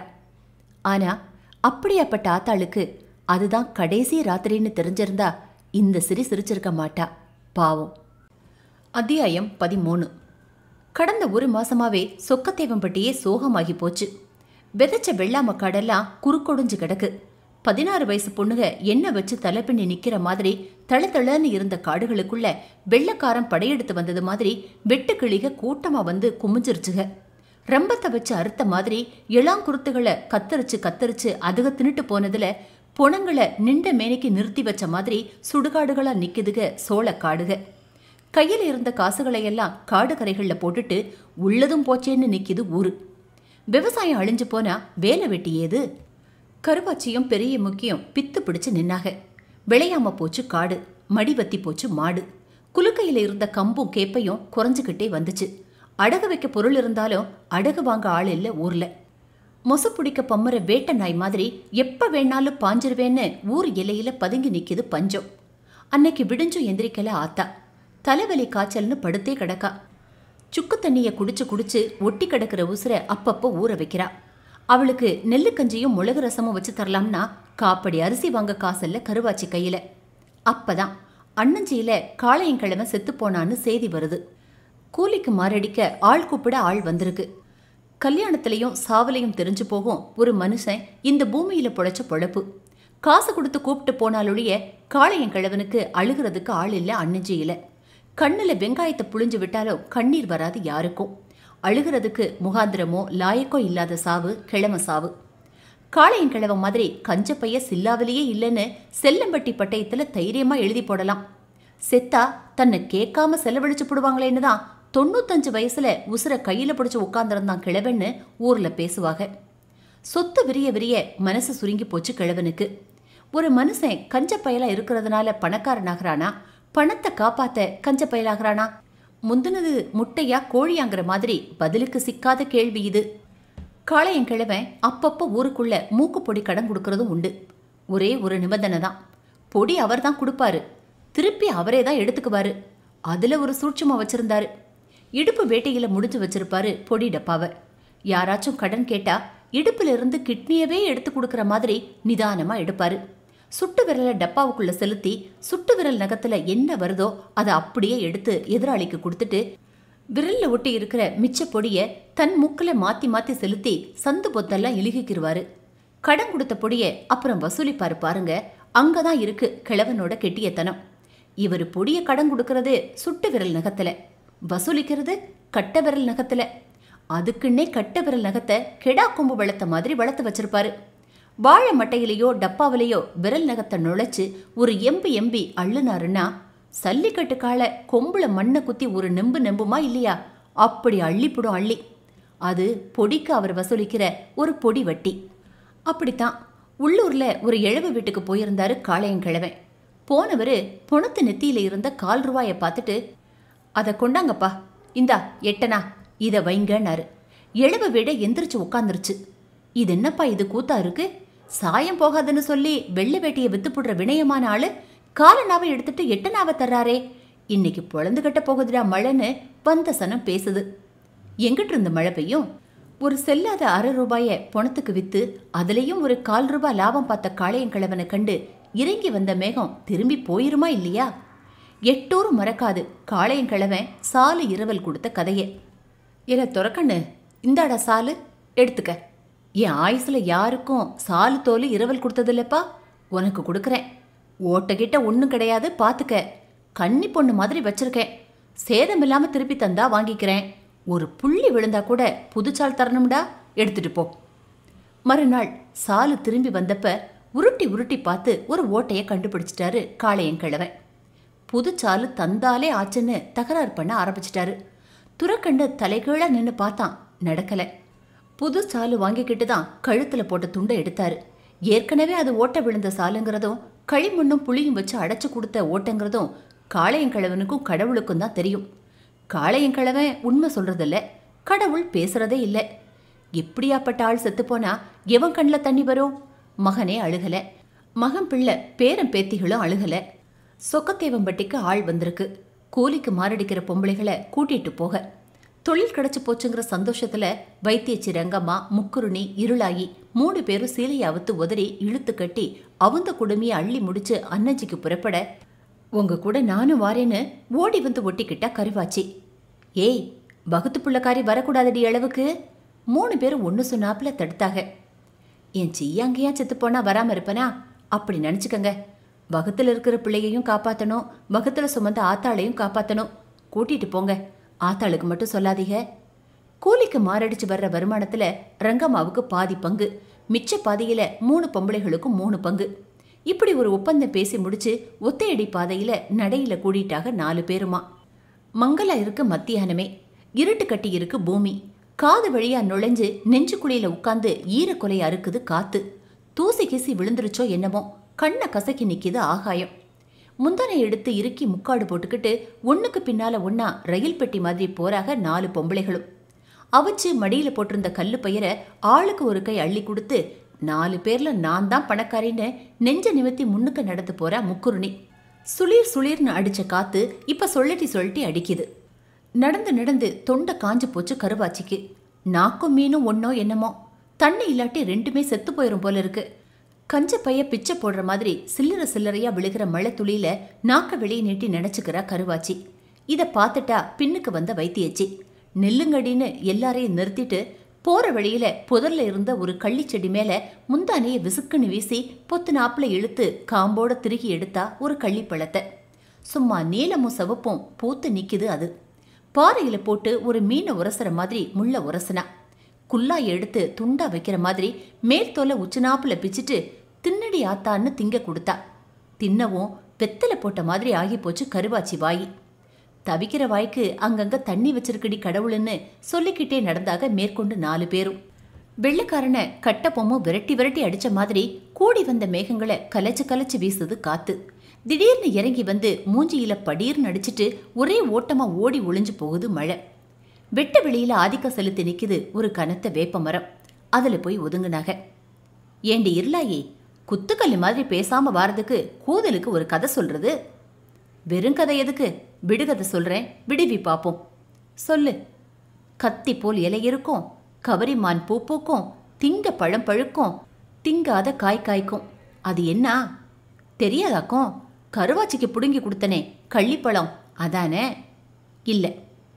ஆனா அப்படியாப்பட்ட ஆத்தாளுக்கு அதுதான் கடைசி ராத்திரின்னு தெரிஞ்சிருந்தா இந்த சிரி சிரிச்சிருக்க மாட்டா பாவம் அத்தியாயம் பதிமூணு கடந்த ஒரு மாசமாவே சொக்கத்தேவம்பட்டியே சோகமாகி போச்சு விதைச்ச வெள்ளாம காடெல்லாம் குறுக்கொடிஞ்சு கிடக்கு பதினாறு வயசு பொண்ணுக எண்ணெய் வச்சு தலைப்பிண்ணி நிக்கிற மாதிரி தளதளன்னு இருந்த காடுகளுக்குள்ள வெள்ளக்காரன் படையெடுத்து வந்தது மாதிரி வெட்டுக்கிளிக கூட்டமா வந்து குமிஞ்சிருச்சுக ரம்பத்தை வச்சு அறுத்த மாதிரி இளாங்குருத்துகளை கத்தரிச்சு கத்தரிச்சு அதுக தின்னுட்டு போனதுல பொணங்களை நின்ற மேனைக்கு நிறுத்தி வச்ச மாதிரி சுடுகாடுகளா நிக்குதுக சோள காடுக கையில இருந்த காசுகளை எல்லாம் காடு கரைகள்ல போட்டுட்டு உள்ளதும் போச்சேன்னு நிக்குது ஊரு விவசாயம் அழிஞ்சு போனா வேலை வெட்டி ஏது கருவாச்சியும் பெரிய முக்கியம் பித்து பிடிச்சு நின்னாக விளையாம போச்சு காடு மடிவத்தி போச்சு மாடு குலுக்கையில இருந்த கம்பும் கேப்பையும் குறைஞ்சுக்கிட்டே வந்துச்சு அடகு வைக்க பொருள் இருந்தாலும் அடகு வாங்க ஆள் இல்லை ஊர்ல மொசு பிடிக்க பம்மற வேட்டை நாய் மாதிரி எப்ப வேணாலும் பாஞ்சிருவேன்னு ஊர் எல்லையில பதுங்கி நிக்குது பஞ்சம் அன்னைக்கு விடிஞ்சும் எந்திரிக்கல ஆத்தா தலைவலி காய்ச்சல்னு படுத்தே கிடக்கா சுக்கு தண்ணியை குடிச்சு குடிச்சு ஒட்டி கிடக்கிற உசுரை அப்பப்போ ஊற வைக்கிறா அவளுக்கு நெல்லு கஞ்சியும் மிளகு ரசமும் வச்சு தரலாம்னா காப்படி அரிசி வாங்க காசல்ல கருவாச்சி கையில அப்பதான் அண்ணஞ்சியில காளையங்கிழமை செத்து போனான்னு செய்தி வருது கூலிக்கு மாரடிக்க ஆள் கூப்பிட ஆள் வந்திருக்கு கல்யாணத்திலையும் சாவலையும் தெரிஞ்சு போகும் ஒரு மனுஷன் இந்த பூமியில பொழைச்ச பொழப்பு காசு கொடுத்து கூப்பிட்டு போனாலொழிய காளையங்கிழவனுக்கு அழுகிறதுக்கு ஆள் இல்லை அண்ணஞ்சியில கண்ணுல வெங்காயத்தை புழிஞ்சு விட்டாலும் கண்ணீர் வராது யாருக்கும் அழுகிறதுக்கு முகாந்திரமோ லாயக்கோ இல்லாத சாவு கிழம சாவு காளையன் கிழவன் மாதிரி கஞ்ச பைய சில்லாவிலேயே இல்லைன்னு செல்லம்பட்டி பட்டயத்துல தைரியமா எழுதி போடலாம் செத்தா தன்னை கேட்காம செலவழிச்சு போடுவாங்களேன்னு தான் தொண்ணூத்தஞ்சு வயசுல உசுர கையில பிடிச்சு உட்கார்ந்திருந்தான் கிழவன்னு ஊர்ல பேசுவாங்க சொத்து விரிய விரிய மனசு சுருங்கி போச்சு கிழவனுக்கு ஒரு மனுஷன் கஞ்ச பயலா இருக்கிறதுனால பணக்காரனாகிறானா பணத்தை காப்பாத்த கஞ்ச பயலாகிறானா முந்தினது முட்டையா கோழியாங்கிற மாதிரி பதிலுக்கு சிக்காத கேள்வி இது காளையன் கிழவன் அப்பப்போ ஊருக்குள்ள மூக்கு பொடி கடன் கொடுக்கறதும் உண்டு ஒரே ஒரு நிபந்தனை தான் பொடி அவர் தான் கொடுப்பாரு திருப்பி அவரே தான் எடுத்துக்குவாரு அதுல ஒரு சூட்சுமம் வச்சிருந்தாரு இடுப்பு வேட்டையில முடிஞ்சு வச்சிருப்பாரு பொடி டப்பாவை யாராச்சும் கடன் கேட்டா இடுப்புல இருந்து கிட்னியவே எடுத்து கொடுக்கற மாதிரி நிதானமா எடுப்பாரு சுட்டு விரலை டப்பாவுக்குள்ள செலுத்தி சுட்டு விரல் நகத்துல என்ன வருதோ அதை அப்படியே எடுத்து எதிராளிக்கு கொடுத்துட்டு விரல்ல ஒட்டி இருக்கிற மிச்ச பொடிய தன் மூக்குல மாத்தி மாத்தி செலுத்தி சந்து பொத்தெல்லாம் இழுகிக்கிருவாரு கடன் கொடுத்த பொடிய அப்புறம் வசூலிப்பாரு பாருங்க அங்கதான் இருக்கு கிழவனோட கெட்டியத்தனம் இவர் பொடிய கடன் கொடுக்கறது சுட்டு விரல் நகத்துல வசூலிக்கிறது கட்ட விரல் நகத்துல அதுக்குன்னே கட்ட விரல் நகத்தை கெடா கொம்பு வளர்த்த மாதிரி வளர்த்து வச்சிருப்பாரு வாழை மட்டையிலேயோ டப்பாவிலேயோ விரல் நகத்தை நுழைச்சு ஒரு எம்பி எம்பி அள்ளுனாருன்னா சல்லிக்கட்டு கால கொம்புல மண்ணை குத்தி ஒரு நெம்பு நெம்புமா இல்லையா அப்படி அள்ளிப்புடும் அள்ளி அது பொடிக்கு அவர் வசூலிக்கிற ஒரு பொடி வட்டி அப்படித்தான் உள்ளூர்ல ஒரு இழவு வீட்டுக்கு போயிருந்தாரு காளையங்கிழவன் போனவர் பொணத்து நெத்தியில இருந்த கால் ரூபாயை பார்த்துட்டு அதை கொண்டாங்கப்பா இந்தா எட்டனா இதை வைங்கன்னாரு இழவு வீட எந்திரிச்சு உட்காந்துருச்சு இது என்னப்பா இது கூத்தா இருக்கு சாயம் போகாதுன்னு சொல்லி வெள்ளை வேட்டியை வித்து போடுற வினயமான ஆளு காலனாவை எடுத்துட்டு எட்டனாவை தர்றாரே இன்னைக்கு பொழந்து கட்ட போகுதுடா மழைன்னு வந்த சனம் பேசுது எங்கிட்டு இருந்த மழை பெய்யும் ஒரு செல்லாத அரை ரூபாய பணத்துக்கு வித்து அதுலயும் ஒரு கால் ரூபாய் லாபம் பார்த்த காளையங்கிழவனை கண்டு இறங்கி வந்த மேகம் திரும்பி போயிருமா இல்லையா எட்டூரும் மறக்காது காளையங்கிழவன் சாலு இரவல் கொடுத்த கதையே இல்ல துறக்கண்ணு இந்தாடா சாலு எடுத்துக்க என் ஆயுசுல யாருக்கும் சாலு தோல் இரவல் கொடுத்ததில்லப்பா உனக்கு கொடுக்குறேன் ஓட்டகிட்ட ஒன்றும் கிடையாது பார்த்துக்க கன்னி பொண்ணு மாதிரி வச்சிருக்கேன் சேதம் இல்லாம திருப்பி தந்தா வாங்கிக்கிறேன் ஒரு புள்ளி விழுந்தா கூட புதுச்சால் தரணும்டா எடுத்துட்டு போ மறுநாள் சாலு திரும்பி வந்தப்ப உருட்டி உருட்டி பார்த்து ஒரு ஓட்டையை கண்டுபிடிச்சிட்டாரு காளையங்கிழவன் புதுச்சாலு தந்தாலே ஆச்சுன்னு தகராறு பண்ண ஆரம்பிச்சிட்டாரு துரக்கண்டு தலைகீழா நின்று பார்த்தான் நடக்கல புது சாலு வாங்கிக்கிட்டு தான் கழுத்துல போட்ட துண்டை எடுத்தாரு ஏற்கனவே அது ஓட்ட விழுந்த சாலுங்கிறதும் களிமண்ணும் புளியும் வச்சு அடைச்சு கொடுத்த ஓட்டங்கிறதும் காளையங்கிழவனுக்கும் கடவுளுக்கும் தான் தெரியும் காளையங்கிழவன் உண்மை சொல்றதில்ல கடவுள் பேசுறதே இல்லை எப்படியாப்பட்ட ஆள் செத்து போனா எவன் கண்ணில் தண்ணி வரும் மகனே அழுகல மகன் பிள்ளை பேரன் பேத்திகளும் அழுகல சொக்கத்தேவம்பட்டிக்கு ஆள் வந்திருக்கு கூலிக்கு மாரடிக்கிற பொம்பளைகளை கூட்டிட்டு போக தொழில் கிடைச்சு போச்சுங்கிற சந்தோஷத்துல வைத்தியச்சி ரங்கம்மா முக்குருணி இருளாயி மூணு பேரும் சீலையை அவுத்து உதறி இழுத்து கட்டி அவுந்த குடுமியை அள்ளி முடிச்சு அன்னஞ்சிக்கு புறப்பட உங்க கூட நானும் வாரேன்னு ஓடி வந்து ஒட்டிக்கிட்டா கருவாச்சி ஏய் வகுத்து புள்ளக்காரி வரக்கூடாதடி அளவுக்கு மூணு பேரும் ஒன்று சொன்னாப்புல தடுத்தாக என் சியாங்கையா செத்து போனா வராம இருப்பனா அப்படி நினச்சிக்கங்க வகுத்துல இருக்கிற பிள்ளையையும் காப்பாத்தணும் வகுத்துல சுமந்த ஆத்தாளையும் காப்பாத்தணும் கூட்டிட்டு போங்க ஆத்தாளுக்கு மட்டும் சொல்லாதீங்க கூலிக்கு மாரடிச்சு வர்ற வருமானத்துல ரங்கம்மாவுக்கு பாதி பங்கு மிச்ச பாதியில மூணு பொம்பளைகளுக்கும் மூணு பங்கு இப்படி ஒரு ஒப்பந்தம் பேசி முடிச்சு ஒத்தையடி பாதையில நடையில கூடிட்டாக நாலு பேருமா மங்களா இருக்கு மத்தியானமே இருட்டு கட்டி இருக்கு பூமி காது வழியா நுழைஞ்சு நெஞ்சுக்குழியில உட்கார்ந்து ஈரக்கொலை அறுக்குது காத்து தூசி கீசி விழுந்துருச்சோ என்னமோ கண்ணை கசக்கி நிக்குது ஆகாயம் முந்தனை எடுத்து இறுக்கி முக்காடு போட்டுக்கிட்டு ஒண்ணுக்கு பின்னால ஒண்ணா ரயில் பெட்டி மாதிரி போறாக நாலு பொம்பளைகளும் அவிச்சு மடியில போட்டிருந்த கல்லு பயிரை ஆளுக்கு ஒரு கை அள்ளி கொடுத்து நாலு பேர்ல நான் தான் பணக்காரின்னு நெஞ்ச நிமித்தி முன்னுக்கு நடந்து போறா முக்குருணி சுளீர் சுளீர்னு அடிச்ச காத்து இப்ப சொல்லட்டி சொல்லட்டி அடிக்குது நடந்து நடந்து தொண்டை காஞ்சு போச்சு கருவாச்சிக்கு நாக்கும் மீனும் ஒன்னோ என்னமோ தண்ணி இல்லாட்டி ரெண்டுமே செத்து போயிரும் போல இருக்கு கஞ்ச பைய பிச்சை போடுற மாதிரி சில்லற சில்லறையா விழுகிற மழை துளியில நாக்க வெளியே நீட்டி நினைச்சுக்கிறா கருவாச்சி இத பார்த்துட்டா பின்னுக்கு வந்த வைத்தியச்சி நெல்லுங்கடின்னு எல்லாரையும் நிறுத்திட்டு போற வழியில புதர்ல இருந்த ஒரு கள்ளிச்செடி மேல முந்தானைய விசுக்குன்னு வீசி பொத்து நாப்புல இழுத்து காம்போட திருகி எடுத்தா ஒரு கள்ளிப்பழத்தை சும்மா நீலமும் சிவப்பும் பூத்து நிக்குது அது பாறையில போட்டு ஒரு மீனை உரசுற மாதிரி முள்ள உரசனா குல்லாய் எடுத்து துண்டா வைக்கிற மாதிரி மேல் தோலை உச்சனாப்புல பிச்சுட்டு தின்னடி ஆத்தான்னு திங்க கொடுத்தா தின்னவும் வெத்தலை போட்ட மாதிரி ஆகி போச்சு கருவாச்சி வாயி தவிக்கிற வாய்க்கு அங்கங்க தண்ணி வச்சிருக்கடி கடவுளுன்னு சொல்லிக்கிட்டே நடந்தாக மேற்கொண்டு நாலு பேரும் வெள்ளைக்காரனை கட்டப்பொம்மும் விரட்டி விரட்டி அடிச்ச மாதிரி கூடி வந்த மேகங்களை கலைச்சு கலைச்சு வீசுது காத்து திடீர்னு இறங்கி வந்து மூஞ்சியில படீர்னு அடிச்சிட்டு ஒரே ஓட்டமா ஓடி ஒளிஞ்சு போகுது மழை வெட்ட வெளியில ஆதிக்க செலுத்தி நிக்குது ஒரு கனத்த வேப்ப மரம் அதுல போய் ஒதுங்குனாக ஏண்டி இருளாயே குத்துக்கல்லு மாதிரி பேசாம வாரதுக்கு கூதலுக்கு ஒரு கதை சொல்றது வெறும் கதை எதுக்கு விடுகதை சொல்றேன் விடுவி பாப்போம் சொல்லு கத்தி போல் இலை இருக்கும் கவரிமான் பூ பூக்கும் திங்க பழம் பழுக்கும் திங்காத காய் காய்க்கும் அது என்ன தெரியாதாக்கும் கருவாச்சிக்கு புடுங்கி கொடுத்தனே கள்ளிப்பழம் அதானே இல்லை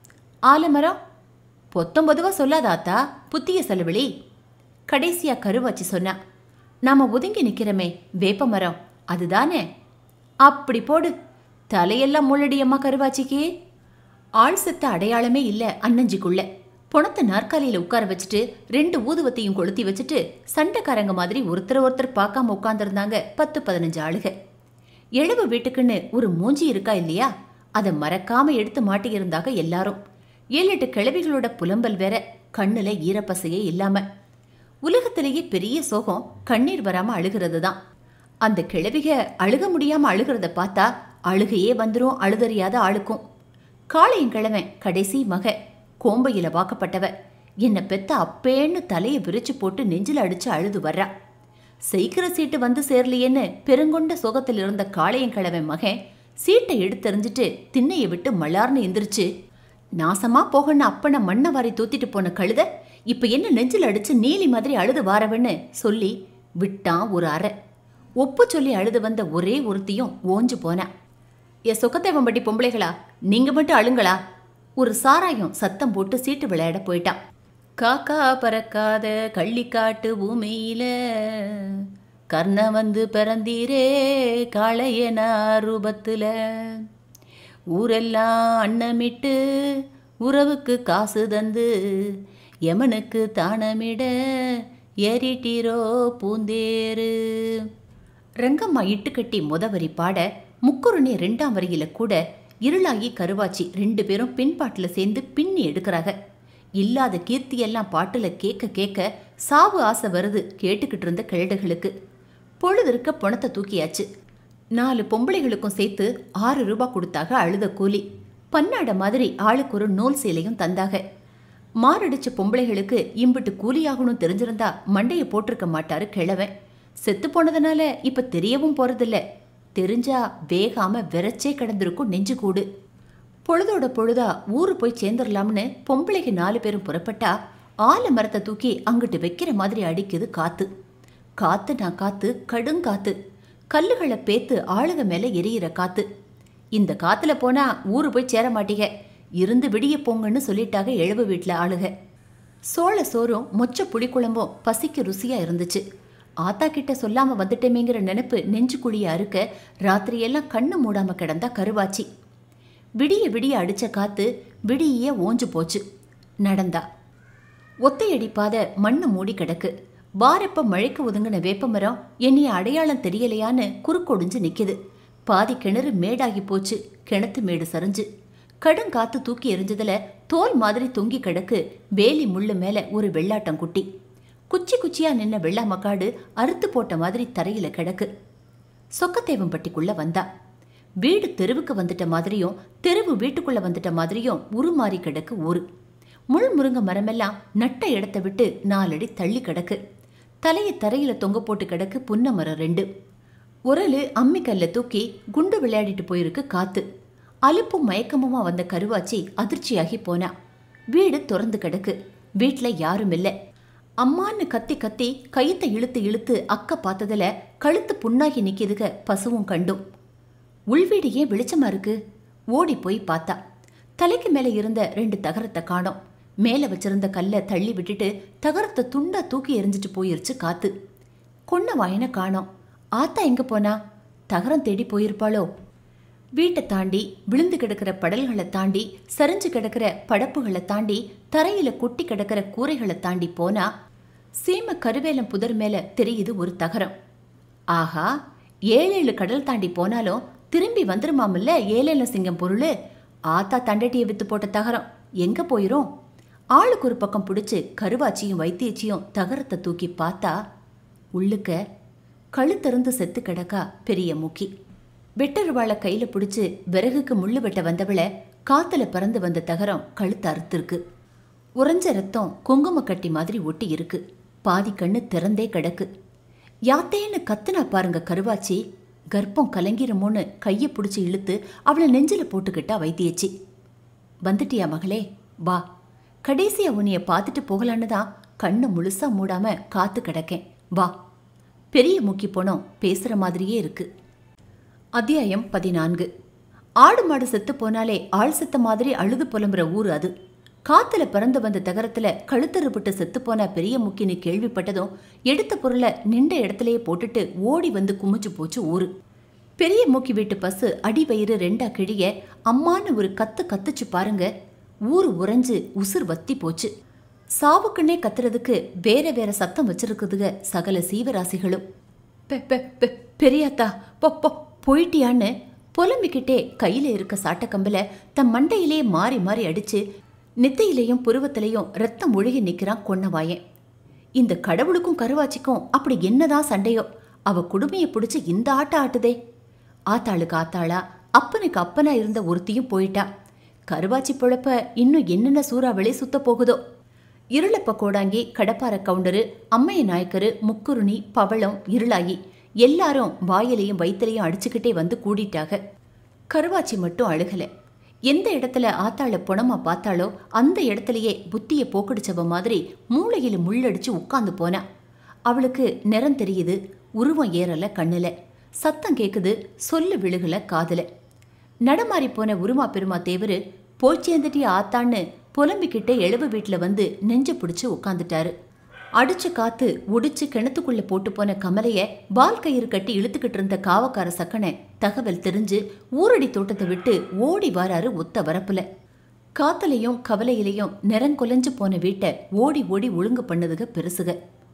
ஆலமரம் பொத்தொம்பதுவா சொல்லாதாத்தா புத்திய செலவிழி கடைசியா கருவாச்சி சொன்னா நாம ஒதுங்கி நிக்கிறோமே வேப்ப மரம் அதுதானே அப்படி போடு தலையெல்லாம் முள்ளடியம்மா கருவாச்சிக்கு ஆள் செத்த அடையாளமே இல்ல அன்னஞ்சிக்குள்ள பொணத்த நாற்காலியில உட்கார வச்சுட்டு ரெண்டு ஊதுவத்தையும் கொளுத்தி வச்சுட்டு சண்டைக்காரங்க மாதிரி ஒருத்தர் ஒருத்தர் பார்க்காம உட்கார்ந்திருந்தாங்க பத்து பதினஞ்சு ஆளுக எழுவு வீட்டுக்குன்னு ஒரு மூஞ்சி இருக்கா இல்லையா அதை மறக்காம எடுத்து மாட்டியிருந்தாக எல்லாரும் ஏழு எட்டு கிழவிகளோட புலம்பல் வேற கண்ணுல ஈரப்பசையே இல்லாம உலகத்திலேயே பெரிய சோகம் கண்ணீர் வராம அழுகிறது தான் அந்த கிழவிக அழுக முடியாம அழுகிறத பார்த்தா அழுகையே வந்துரும் அழுதறியாத ஆளுக்கும் காளையங்கிழமை கடைசி மக கோம்பையில வாக்கப்பட்டவ என்ன பெத்த அப்பேன்னு தலையை விரிச்சு போட்டு நெஞ்சில அடிச்சு அழுது வர்றா செய்கிற சீட்டு வந்து சேரலையேன்னு பெருங்கொண்ட சோகத்தில் இருந்த காளையங்கிழமை மகன் சீட்டை எடுத்தெறிஞ்சிட்டு திண்ணையை விட்டு மலார்னு எந்திரிச்சு நாசமா போகன்னு அப்பனை மண்ணை வாரி தூத்திட்டு போன கழுத இப்ப என்ன நெஞ்சில் அடிச்சு நீலி மாதிரி அழுது வாரவன்னு சொல்லி விட்டான் ஒரு அறை ஒப்பு சொல்லி அழுது வந்த ஒரே ஒருத்தியும் ஓஞ்சு போனா எ சொக்கத்தேவம்பட்டி பொம்பளைகளா நீங்க மட்டும் அழுங்களா ஒரு சாராயம் சத்தம் போட்டு சீட்டு விளையாட போயிட்டான் காக்கா பறக்காத கள்ளிக்காட்டு பூமியில கர்ண வந்து பிறந்தீரே காளையன ரூபத்துல ஊரெல்லாம் அன்னமிட்டு உறவுக்கு காசு தந்து யமனுக்கு தானமிட ஏறிட்டீரோ பூந்தேரு ரங்கம்மா இட்டுக்கட்டி முதவரி பாட முக்குருணி ரெண்டாம் வரியில கூட இருளாகி கருவாச்சி ரெண்டு பேரும் பின்பாட்டில் சேர்ந்து பின்னி எடுக்கிறாங்க இல்லாத கீர்த்தியெல்லாம் பாட்டுல கேட்க கேட்க சாவு ஆசை வருது கேட்டுக்கிட்டு இருந்த கிழடுகளுக்கு பொழுதிருக்க பணத்தை தூக்கியாச்சு நாலு பொம்பளைகளுக்கும் சேர்த்து ஆறு ரூபாய் கொடுத்தாக அழுத கூலி பன்னாட மாதிரி ஆளுக்கு ஒரு நூல் சேலையும் தந்தாக மாரடிச்ச பொம்பளைகளுக்கு இம்பிட்டு கூலியாகணும் தெரிஞ்சிருந்தா மண்டைய போட்டிருக்க மாட்டாரு கிழவன் செத்து போனதுனால இப்ப தெரியவும் போறதில்ல தெரிஞ்சா வேகாம விரைச்சே கிடந்திருக்கும் நெஞ்சு கூடு பொழுதோட பொழுதா ஊரு போய் சேர்ந்துடலாம்னு பொம்பளைக்கு நாலு பேரும் புறப்பட்டா ஆல மரத்தை தூக்கி அங்கிட்டு வைக்கிற மாதிரி அடிக்குது காத்து காத்து நான் காத்து கடுங்காத்து கல்லுகளை பேத்து ஆளுக மேல எரியிற காத்து இந்த காத்துல போனா ஊரு போய் சேர மாட்டீங்க இருந்து விடிய போங்கன்னு சொல்லிட்டாக எழுவு வீட்டுல ஆளுக சோள சோறும் மொச்ச புளிக்குழம்பும் பசிக்கு ருசியா இருந்துச்சு ஆத்தா கிட்ட சொல்லாம வந்துட்டேமேங்கிற நினைப்பு நெஞ்சு குழிய அறுக்க ராத்திரியெல்லாம் கண்ணு மூடாம கிடந்தா கருவாச்சி விடிய விடிய அடிச்ச காத்து விடிய ஓஞ்சு போச்சு நடந்தா ஒத்தையடி பாதை மண்ணு மூடி கிடக்கு வாரப்ப மழைக்கு ஒதுங்கின வேப்பமரம் என்னைய அடையாளம் தெரியலையான்னு குறுக்கொடிஞ்சு நிக்குது பாதி கிணறு மேடாகி போச்சு கிணத்து மேடு சரிஞ்சு கடுங்காத்து தூக்கி எரிஞ்சதுல தோல் மாதிரி தொங்கி கிடக்கு வேலி முள்ளு மேல ஒரு வெள்ளாட்டம் குட்டி குச்சி குச்சியா நின்ன வெள்ளாமக்காடு அறுத்து போட்ட மாதிரி தரையில கிடக்கு சொக்கத்தேவம்பட்டிக்குள்ள வந்தா வீடு தெருவுக்கு வந்துட்ட மாதிரியும் தெருவு வீட்டுக்குள்ள வந்துட்ட மாதிரியும் உருமாறி கிடக்கு ஊரு முள் முருங்க மரமெல்லாம் நட்ட இடத்த விட்டு நாலடி தள்ளி கிடக்கு தலையை தரையில தொங்க போட்டு கிடக்கு புன்ன மரம் ரெண்டு உரலு அம்மிக்கல்ல தூக்கி குண்டு விளையாடிட்டு போயிருக்கு காத்து அலுப்பும் மயக்கமுமா வந்த கருவாச்சி அதிர்ச்சியாகி போனா வீடு திறந்து கிடக்கு வீட்ல யாரும் இல்ல அம்மான்னு கத்தி கத்தி கயித்தை இழுத்து இழுத்து அக்க பார்த்ததுல கழுத்து புண்ணாகி நிக்கிதுக பசுவும் கண்டும் உள்வீடு ஏன் வெளிச்சமா இருக்கு ஓடி போய் பார்த்தா தலைக்கு மேல இருந்த ரெண்டு தகரத்தை காணோம் மேல வச்சிருந்த கல்லை தள்ளி விட்டுட்டு தகரத்தை துண்டா தூக்கி எரிஞ்சிட்டு போயிருச்சு காத்து கொன்ன வாயனை காணோம் ஆத்தா எங்க போனா தகரம் தேடி போயிருப்பாளோ வீட்டை தாண்டி விழுந்து கிடக்கிற படல்களை தாண்டி சரிஞ்சு கிடக்கிற படப்புகளை தாண்டி தரையில கொட்டி கிடக்கிற கூரைகளை தாண்டி போனா சீம கருவேலம் புதர் மேல தெரியுது ஒரு தகரம் ஆஹா ஏழேழு கடல் தாண்டி போனாலும் திரும்பி வந்துருமாமில்ல ஏழேல சிங்கம் பொருள் ஆத்தா தண்டட்டியை வித்து போட்ட தகரம் எங்க போயிரும் ஆளுக்கு ஒரு பக்கம் பிடிச்சு கருவாச்சியும் வைத்தியச்சியும் தகரத்தை தூக்கி பார்த்தா உள்ளுக்க கழுத்தருந்து செத்து கிடக்கா பெரிய மூக்கி வெட்டருவாளை கையில பிடிச்சு விறகுக்கு முள்ளு வெட்ட வந்தவள காத்துல பறந்து வந்த தகரம் கழுத்து அறுத்திருக்கு உறைஞ்ச ரத்தம் குங்கும கட்டி மாதிரி ஒட்டி இருக்கு பாதி கண்ணு திறந்தே கிடக்கு யாத்தேன்னு கத்துனா பாருங்க கருவாச்சி கர்ப்பம் கலங்கிருமோன்னு கையை பிடிச்சி இழுத்து அவளை நெஞ்சில போட்டுக்கிட்டா வைத்தியச்சி வந்துட்டியா மகளே வா கடைசியா உன்னைய பார்த்துட்டு போகலான்னு தான் கண்ணை முழுசா மூடாம காத்து கிடக்கேன் வா பெரிய முக்கி போனோம் பேசுற மாதிரியே இருக்கு அத்தியாயம் பதினான்கு ஆடு மாடு செத்து போனாலே ஆள் செத்த மாதிரி அழுது புலம்புற ஊர் அது காத்துல பறந்து வந்த தகரத்துல கழுத்தறுபட்டு செத்து போன பெரிய முக்கின்னு கேள்விப்பட்டதும் எடுத்த பொருளை நின்ற இடத்துலயே போட்டுட்டு ஓடி வந்து குமிச்சு போச்சு ஊரு பெரிய மூக்கி வீட்டு பசு அடி வயிறு ரெண்டா கிழிய அம்மான்னு ஒரு கத்து கத்துச்சு பாருங்க ஊரு உறைஞ்சு உசுர் வத்தி போச்சு சாவுக்குன்னே கத்துறதுக்கு வேற வேற சத்தம் வச்சிருக்குதுக சகல சீவராசிகளும் பெ- பெ- பெ- பெரியாத்தா பொ பொ போயிட்டியான்னு புலம்பிக்கிட்டே கையில இருக்க சாட்டக்கம்பில தன் மண்டையிலே மாறி மாறி அடிச்சு நெத்தியிலையும் புருவத்திலையும் ரத்தம் ஒழுகி நிக்கிறான் கொன்னவாயன் இந்த கடவுளுக்கும் கருவாச்சிக்கும் அப்படி என்னதான் சண்டையோ அவ குடுமையை பிடிச்சு இந்த ஆட்ட ஆட்டுதே ஆத்தாளுக்கு ஆத்தாளா அப்பனுக்கு அப்பனா இருந்த ஒருத்தியும் போயிட்டா கருவாச்சி பொழப்ப இன்னும் என்னென்ன சூறாவளி சுத்த போகுதோ இருளப்ப கோடாங்கி கடப்பார கவுண்டரு அம்மைய நாயக்கரு முக்குருணி பவளம் இருளாயி எல்லாரும் வாயிலையும் வயிற்றுலையும் அடிச்சுக்கிட்டே வந்து கூடிட்டாக கருவாச்சி மட்டும் அழுகல எந்த இடத்துல ஆத்தாள புணமா பார்த்தாளோ அந்த இடத்துலயே புத்திய போக்கடிச்சவ மாதிரி மூளையில முள்ளடிச்சு உட்கார்ந்து போனா அவளுக்கு நிறம் தெரியுது உருவம் ஏறல கண்ணுல சத்தம் கேக்குது சொல்லு விழுகல காதுல நடமாறி போன உருமா பெருமா தேவரு போய் சேர்ந்துட்டி ஆத்தான்னு புலம்பிக்கிட்டே எழுவு வீட்டில் வந்து நெஞ்ச பிடிச்சு உட்காந்துட்டாரு அடிச்சு காத்து ஒடிச்சு கிணத்துக்குள்ள போட்டு போன கமலைய வால் கயிறு கட்டி இழுத்துக்கிட்டு இருந்த காவக்கார சக்கனை தகவல் தெரிஞ்சு ஊரடி தோட்டத்தை விட்டு ஓடி வாராரு ஒத்த வரப்புல காத்தலையும் கவலையிலையும் நிறங்கொலைஞ்சு போன வீட்டை ஓடி ஓடி ஒழுங்கு பண்ணுதுக பெருசுக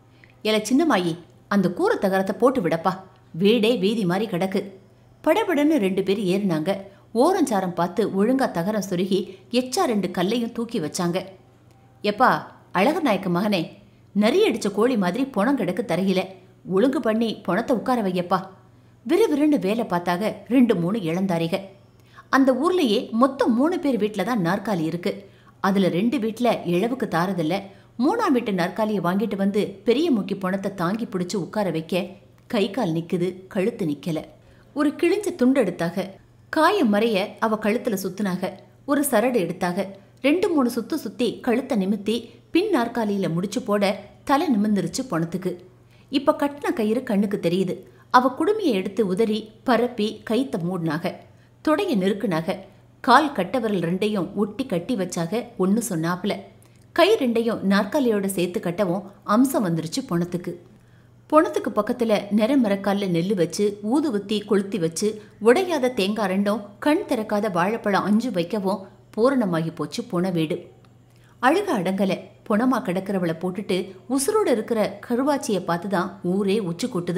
எல சின்னமாயி அந்த கூரை தகரத்தை போட்டு விடப்பா வீடே வீதி மாதிரி கிடக்கு படபடன்னு ரெண்டு பேர் ஏறினாங்க ஓரஞ்சாரம் பார்த்து ஒழுங்கா தகரம் சொருகி எச்சா ரெண்டு கல்லையும் தூக்கி வச்சாங்க எப்பா அழகர் நாயக்க மகனே நரி அடிச்ச கோழி மாதிரி பொணம் கிடக்கு தரையில ஒழுங்கு பண்ணி பொணத்தை உட்கார வையப்பா விறுவிறுன்னு வேலை பார்த்தாக ரெண்டு மூணு இளந்தாரிக அந்த ஊர்லயே மொத்தம் மூணு பேர் வீட்டில் தான் நாற்காலி இருக்கு அதுல ரெண்டு வீட்டில் இழவுக்கு தாரதில்ல மூணாம் வீட்டு நாற்காலியை வாங்கிட்டு வந்து பெரிய முக்கி பணத்தை தாங்கி பிடிச்சு உட்கார வைக்க கை கால் நிக்குது கழுத்து நிக்கல ஒரு கிழிஞ்ச துண்டு எடுத்தாக காயம் மறைய அவ கழுத்துல சுத்துனாக ஒரு சரடு எடுத்தாக ரெண்டு மூணு சுத்து சுத்தி கழுத்தை நிமித்தி பின் நாற்காலியில முடிச்சு போட தலை நிமிர்ந்துருச்சு பணத்துக்கு இப்ப கட்டின கயிறு கண்ணுக்கு தெரியுது அவ குடுமியை எடுத்து உதறி பரப்பி கைத்த மூடினாக தொடைய நெருக்குனாக கால் கட்டவிரல் ரெண்டையும் ஒட்டி கட்டி வச்சாக ஒன்னு சொன்னாப்புல கை ரெண்டையும் நாற்காலியோட சேர்த்து கட்டவும் அம்சம் வந்துருச்சு பொணத்துக்கு பொணத்துக்கு பக்கத்துல நிறமரக்கால்ல நெல்லு வச்சு ஊதுவத்தி கொளுத்தி வச்சு உடையாத தேங்காய் ரெண்டும் கண் திறக்காத வாழைப்பழம் அஞ்சு வைக்கவும் பூரணமாகி போச்சு பொண வீடு அழுக அடங்கல பொணமா கிடக்கிறவளை போட்டுட்டு உசுரோட இருக்கிற கருவாச்சியை பார்த்து தான் ஊரே உச்சி கொட்டுது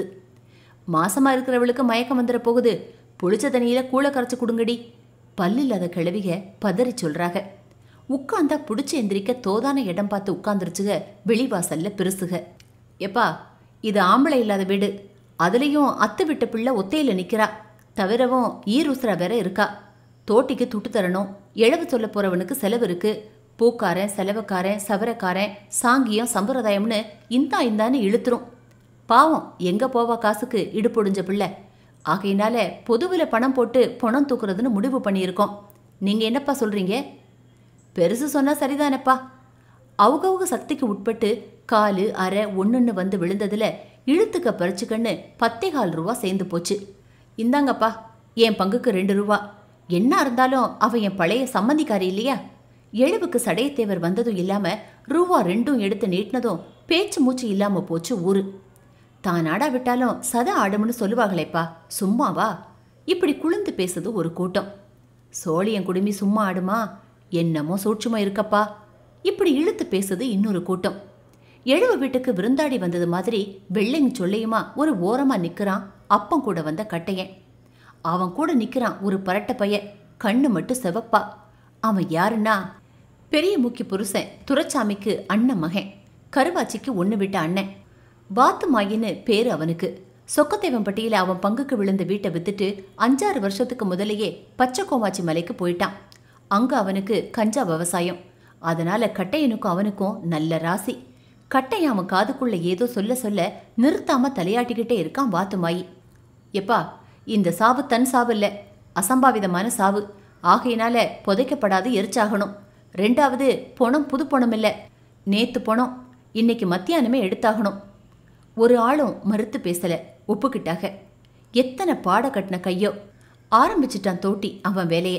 மாசமா இருக்கிறவளுக்கு மயக்கம் வந்துட போகுது புளிச்ச தண்ணியில கூழ கரைச்சு கொடுங்கடி பல்லு இல்லாத கிழவிக பதறி சொல்றாக உட்காந்தா புடிச்சு எந்திரிக்க தோதான இடம் பார்த்து உட்காந்துருச்சுக வெளிவாசல்ல பெருசுக எப்பா இது ஆம்பளை இல்லாத வீடு அதுலயும் அத்து விட்ட பிள்ளை ஒத்தையில நிக்கிறா தவிரவும் ஈருசுரா வேற இருக்கா தோட்டிக்கு துட்டு தரணும் இழவு சொல்ல போறவனுக்கு செலவு இருக்கு பூக்காரன் செலவுக்காரன் சவரக்காரன் சாங்கியம் சம்பிரதாயம்னு இந்தா இந்தான்னு இழுத்துரும் பாவம் எங்க போவா காசுக்கு இடுப்பொடிஞ்ச பிள்ளை ஆகையினால பொதுவில் பணம் போட்டு பணம் தூக்குறதுன்னு முடிவு பண்ணியிருக்கோம் நீங்க என்னப்பா சொல்றீங்க பெருசு சொன்னா சரிதானப்பா அவுகவுக சக்திக்கு உட்பட்டு காலு அரை ஒண்ணுன்னு வந்து விழுந்ததுல இழுத்துக்க பறிச்சுக்கன்னு பத்தே கால் ரூபா சேர்ந்து போச்சு இந்தாங்கப்பா என் பங்குக்கு ரெண்டு ரூபா என்ன இருந்தாலும் அவ என் பழைய சம்மந்திக்காரி இல்லையா எழுவுக்கு சடையத்தேவர் வந்ததும் இல்லாம ரூபா ரெண்டும் எடுத்து நீட்டினதும் பேச்சு மூச்சு இல்லாம போச்சு ஊரு தான் ஆடா விட்டாலும் சத ஆடும்னு சொல்லுவாங்களேப்பா சும்மாவா இப்படி குளிந்து பேசுது ஒரு கூட்டம் சோழியன் குடுமி சும்மா ஆடுமா என்னமோ சூட்சுமா இருக்கப்பா இப்படி இழுத்து பேசுது இன்னொரு கூட்டம் எழுவ வீட்டுக்கு விருந்தாடி வந்தது மாதிரி வெள்ளைங்க சொல்லியுமா ஒரு ஓரமா நிக்கிறான் அப்பம் கூட வந்த கட்டையன் அவன் கூட நிக்கிறான் ஒரு பரட்ட பைய கண்ணு மட்டும் செவப்பா அவன் யாருன்னா பெரிய முக்கி புருஷன் துரைச்சாமிக்கு அண்ணன் மகன் கருவாச்சிக்கு ஒன்று விட்ட அண்ணன் வாத்து மாயின்னு பேரு அவனுக்கு சொக்கத்தேவன்பட்டியில அவன் பங்குக்கு விழுந்த வீட்டை வித்துட்டு அஞ்சாறு வருஷத்துக்கு முதலேயே பச்சை கோமாச்சி மலைக்கு போயிட்டான் அங்க அவனுக்கு கஞ்சா விவசாயம் அதனால கட்டையனுக்கும் அவனுக்கும் நல்ல ராசி கட்டையன் அவன் காதுக்குள்ள ஏதோ சொல்ல சொல்ல நிறுத்தாம தலையாட்டிக்கிட்டே இருக்கான் வாத்து மாயி எப்பா இந்த சாவு தன் சாவு இல்ல அசம்பாவிதமான சாவு ஆகையினால புதைக்கப்படாது எரிச்சாகணும் ரெண்டாவது பொணம் புது பொணம் இல்ல நேத்து பொணம் இன்னைக்கு மத்தியானமே எடுத்தாகணும் ஒரு ஆளும் மறுத்து பேசல ஒப்புக்கிட்டாக எத்தனை பாட கட்டின கையோ ஆரம்பிச்சிட்டான் தோட்டி அவன் வேலையை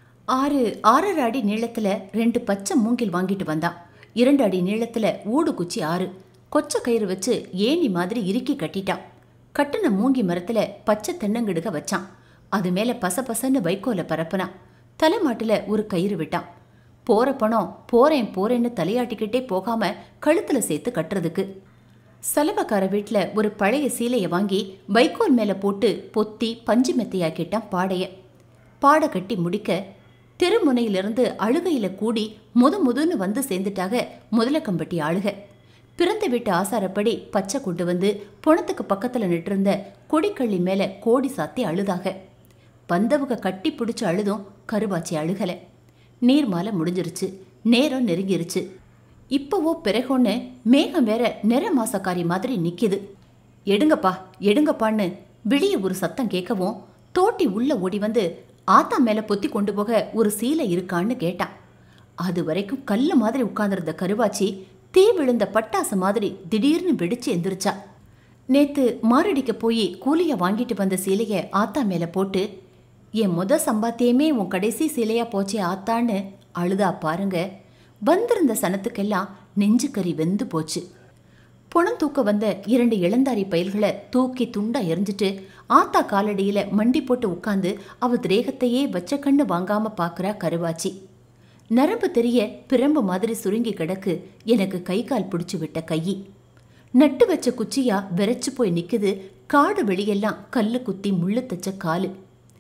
ஆறு ஆறரை அடி நீளத்துல ரெண்டு பச்சை மூங்கில் வாங்கிட்டு வந்தான் இரண்டு அடி நீளத்துல ஊடு குச்சி ஆறு கொச்ச கயிறு வச்சு ஏணி மாதிரி இறுக்கி கட்டிட்டான் கட்டுன மூங்கி மரத்துல பச்சை தென்னங்கிடுக வச்சான் அது மேல பசபசன்னு வைக்கோல பரப்புனான் தலைமாட்டுல ஒரு கயிறு விட்டான் போற பணம் போறேன் போறேன்னு தலையாட்டிக்கிட்டே போகாம கழுத்துல சேர்த்து கட்டுறதுக்கு சலவக்கார வீட்டில் ஒரு பழைய சீலையை வாங்கி வைக்கோல் மேலே போட்டு பொத்தி பஞ்சு மெத்தையாக்கிட்டான் பாடைய பாட கட்டி முடிக்க தெருமுனையிலிருந்து அழுகையில கூடி முது முதுன்னு வந்து சேர்ந்துட்டாக முதலக்கம்பட்டி ஆளுக பிறந்த வீட்டு ஆசாரப்படி பச்சை கொண்டு வந்து பொணத்துக்கு பக்கத்துல நிட்டிருந்த கொடிக்கள்ளி மேல கோடி சாத்தி அழுதாக வந்தவங்க கட்டி பிடிச்சு அழுதும் கருவாச்சி அழுகல நீர் மாலை முடிஞ்சிருச்சு நேரம் நெருங்கிருச்சு இப்பவோ பிறகொன்னு மேகம் வேற நிற மாசக்காரி மாதிரி நிக்குது எடுங்கப்பா எடுங்கப்பான்னு வெளியே ஒரு சத்தம் கேட்கவும் தோட்டி உள்ள ஓடி வந்து ஆத்தா மேல பொத்தி கொண்டு போக ஒரு சீலை இருக்கான்னு கேட்டான் அது வரைக்கும் கல்லு மாதிரி உட்கார்ந்திருந்த கருவாச்சி தீ விழுந்த பட்டாசு மாதிரி திடீர்னு வெடிச்சு எந்திரிச்சா நேத்து மாரடிக்க போய் கூலிய வாங்கிட்டு வந்த சீலைய ஆத்தா மேல போட்டு என் முத சம்பாத்தியமே உன் கடைசி சீலையா போச்சே ஆத்தான்னு அழுதா பாருங்க வந்திருந்த சனத்துக்கெல்லாம் நெஞ்சுக்கறி வெந்து போச்சு புணம் தூக்க வந்த இரண்டு இளந்தாரி பயல்களை தூக்கி துண்டா எரிஞ்சிட்டு ஆத்தா காலடியில மண்டி போட்டு உட்காந்து அவ திரேகத்தையே வச்ச கண்ணு வாங்காம பாக்குறா கருவாச்சி நரம்பு தெரிய பிரம்பு மாதிரி சுருங்கி கிடக்கு எனக்கு கை கால் பிடிச்சு விட்ட கையி நட்டு வச்ச குச்சியா விரைச்சு போய் நிக்குது காடு வெளியெல்லாம் கல்லு குத்தி முள்ளு தச்ச காலு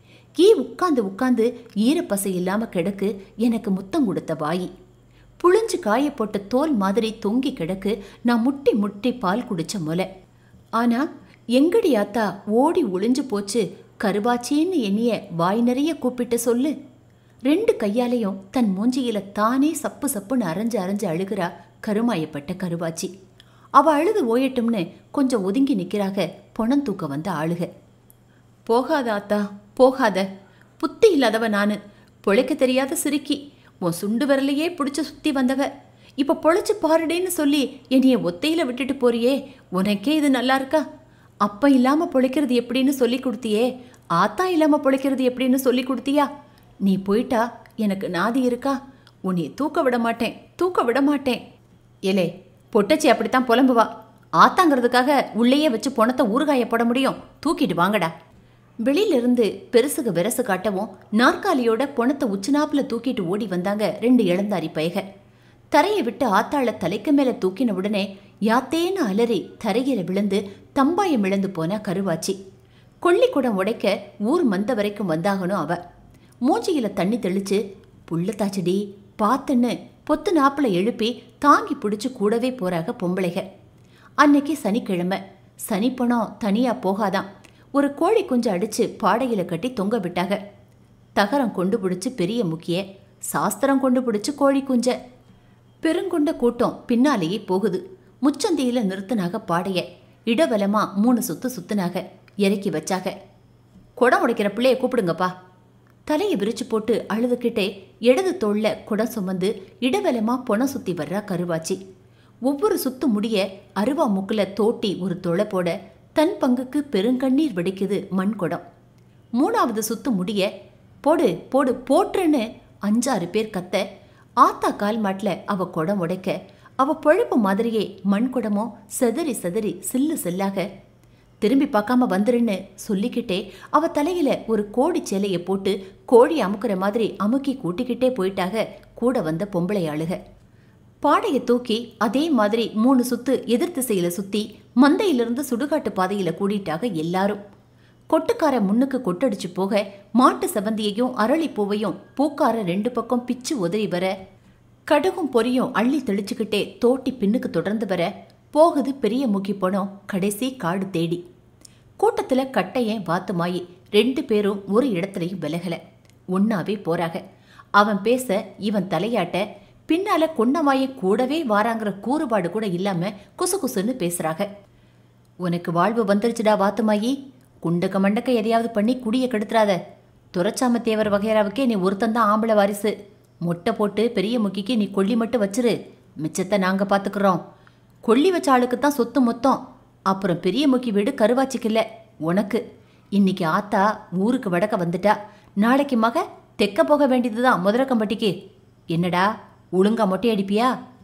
ஈ உட்காந்து உட்காந்து ஈரப்பசை இல்லாம கிடக்கு எனக்கு முத்தம் கொடுத்த வாயி புளிஞ்சு காய போட்ட தோல் மாதிரி தொங்கி கிடக்கு நான் முட்டி முட்டி பால் குடிச்ச முலை ஆனா எங்கடி ஆத்தா ஓடி ஒளிஞ்சு போச்சு கருவாச்சின்னு எண்ணிய வாய் நிறைய கூப்பிட்டு சொல்லு ரெண்டு கையாலையும் தன் மூஞ்சியில தானே சப்பு சப்புன்னு அரைஞ்சு அரைஞ்சு அழுகிறா கருமாயப்பட்ட கருவாச்சி அவ அழுது ஓயட்டும்னு கொஞ்சம் ஒதுங்கி நிக்கிறாக பொணம் தூக்க வந்த ஆளுக போகாத ஆத்தா போகாத புத்தி இல்லாதவ நானு பொழைக்க தெரியாத சிறுக்கி உன் சுண்டு விரலையே பிடிச்சு சுத்தி வந்தவ இப்ப பொழைச்சு பாருடேன்னு சொல்லி என்னைய ஒத்தையில விட்டுட்டு போறியே உனக்கே இது நல்லா இருக்கா அப்பா இல்லாம பொழைக்கிறது எப்படின்னு சொல்லி கொடுத்தியே ஆத்தா இல்லாம பொழைக்கிறது எப்படின்னு சொல்லி கொடுத்தியா நீ போயிட்டா எனக்கு நாதி இருக்கா உன்னை தூக்க விட மாட்டேன் தூக்க விட மாட்டேன் ஏலே பொட்டச்சி அப்படித்தான் புலம்புவா ஆத்தாங்கிறதுக்காக உள்ளேயே வச்சு பொணத்தை ஊறுகாய போட முடியும் தூக்கிட்டு வாங்கடா வெளியிலிருந்து பெருசுக விரசு காட்டவும் நாற்காலியோட பொணத்தை உச்சினாப்புல தூக்கிட்டு ஓடி வந்தாங்க ரெண்டு இளந்தாரி பயக தரையை விட்டு ஆத்தாள தலைக்கு மேல தூக்கின உடனே யாத்தேன்னு அலறி தரையில விழுந்து தம்பாயம் இழந்து போனா கருவாச்சி கொள்ளிக்குடம் உடைக்க ஊர் மந்த வரைக்கும் வந்தாகணும் அவ மூஞ்சியில தண்ணி தெளிச்சு புள்ளத்தாச்சடி பார்த்துன்னு பொத்து நாப்புல எழுப்பி தாங்கி பிடிச்சு கூடவே போறாக பொம்பளைக அன்னைக்கு சனிக்கிழமை சனிப்பணம் தனியா போகாதான் ஒரு கோழி குஞ்சு அடிச்சு பாடையில கட்டி தொங்க விட்டாக தகரம் கொண்டு பிடிச்சு பெரிய முக்கிய சாஸ்திரம் கொண்டு பிடிச்சு கோழி குஞ்ச பெருங்கொண்ட கூட்டம் பின்னாலேயே போகுது முச்சந்தியில நிறுத்தினாக பாடைய இடவலமா மூணு சுத்து சுத்துனாக இறக்கி வச்சாக குடம் உடைக்கிற பிள்ளைய கூப்பிடுங்கப்பா தலையை விரிச்சு போட்டு அழுதுகிட்டே இடது தோள்ல குடம் சுமந்து இடவலமா பொணம் சுத்தி வர்றா கருவாச்சி ஒவ்வொரு சுத்து முடிய அருவா முக்குல தோட்டி ஒரு தொலை போட தன் பங்குக்கு பெருங்கண்ணீர் வெடிக்குது மண் குடம் மூணாவது சுத்து முடிய போடு போடு போட்டுன்னு அஞ்சாறு பேர் கத்த ஆத்தா கால் மாட்டில் அவ குடம் உடைக்க அவ பொழப்பு மாதிரியே மண் குடமோ செதறி செதறி சில்லு சில்லாக திரும்பி பார்க்காம வந்துருன்னு சொல்லிக்கிட்டே அவ தலையில ஒரு கோடி சேலையை போட்டு கோழி அமுக்குற மாதிரி அமுக்கி கூட்டிக்கிட்டே போயிட்டாக கூட வந்த பொம்பளை ஆளுக பாடையை தூக்கி அதே மாதிரி மூணு சுத்து எதிர் திசையில சுத்தி மந்தையிலிருந்து சுடுகாட்டு பாதையில கூடிட்டாக எல்லாரும் கொட்டுக்கார முன்னுக்கு கொட்டடிச்சு போக மாட்டு செவந்தியையும் அரளிப்பூவையும் பூக்கார ரெண்டு பக்கம் பிச்சு உதறி வர கடுகும் பொரியும் அள்ளி தெளிச்சுக்கிட்டே தோட்டி பின்னுக்கு தொடர்ந்து வர போகுது பெரிய முக்கி போனோம் கடைசி காடு தேடி கூட்டத்துல கட்டையன் வாத்துமாயி ரெண்டு பேரும் ஒரு இடத்துலயும் விலகல ஒன்னாவே போறாக அவன் பேச இவன் தலையாட்ட பின்னால கொன்னமாய கூடவே வாராங்கிற கூறுபாடு கூட இல்லாம குசு குசுன்னு பேசுறாங்க உனக்கு வாழ்வு வந்துருச்சுடா வாத்துமாயி குண்டக்க மண்டக்க எதையாவது பண்ணி குடிய கெடுத்துறாத துரைச்சாம தேவர் வகையராவுக்கே நீ ஒருத்தந்தான் ஆம்பளை வாரிசு மொட்டை போட்டு பெரிய முக்கிக்கு நீ கொல்லி மட்டும் வச்சிரு மிச்சத்தை நாங்க பாத்துக்கிறோம் கொல்லி வச்ச ஆளுக்கு தான் சொத்து மொத்தம் அப்புறம் பெரிய முக்கி வீடு கருவாச்சிக்கல உனக்கு இன்னைக்கு ஆத்தா ஊருக்கு வடக்க வந்துட்டா நாளைக்கு மக தெக்க போக வேண்டியதுதான் முதலக்கம்பட்டிக்கு என்னடா ஒழுங்கா மொட்டை அடிப்பியா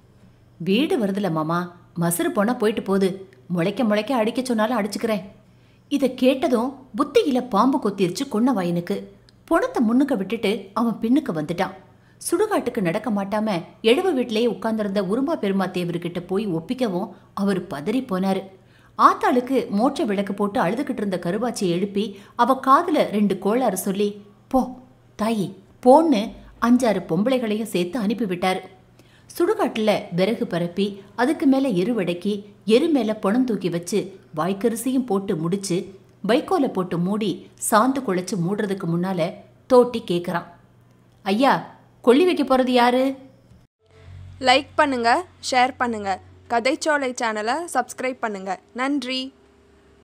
வீடு வருதுல மாமா மசுறு போனா போயிட்டு போகுது முளைக்க முளைக்க அடிக்க சொன்னாலும் அடிச்சுக்கிறேன் இதை கேட்டதும் புத்தியில பாம்பு கொத்திருச்சு கொன்ன வயனுக்கு பொணத்தை முன்னுக்க விட்டுட்டு அவன் பின்னுக்கு வந்துட்டான் சுடுகாட்டுக்கு நடக்க மாட்டாம எழுவ வீட்டிலேயே உட்கார்ந்திருந்த உருமா பெருமா தேவர்கிட்ட போய் ஒப்பிக்கவும் அவர் பதறி போனாரு ஆத்தாளுக்கு மோட்ச விளக்கு போட்டு அழுதுகிட்டு இருந்த கருவாச்சியை எழுப்பி அவ காதுல ரெண்டு கோளாறு சொல்லி போ தாயி போன்னு அஞ்சாறு பொம்பளைகளையும் சேர்த்து அனுப்பிவிட்டாரு சுடுகாட்டுல விறகு பரப்பி அதுக்கு மேல எருவடக்கி எரு மேல பணம் தூக்கி வச்சு வாய்க்கரிசியும் போட்டு முடிச்சு வைக்கோல போட்டு மூடி சாந்து குழைச்சு மூடுறதுக்கு முன்னால தோட்டி கேக்குறான் ஐயா கொல்லி வைக்க போறது யாரு லைக் பண்ணுங்க ஷேர் பண்ணுங்க கதைச்சோலை சேனலை சப்ஸ்கிரைப் பண்ணுங்க நன்றி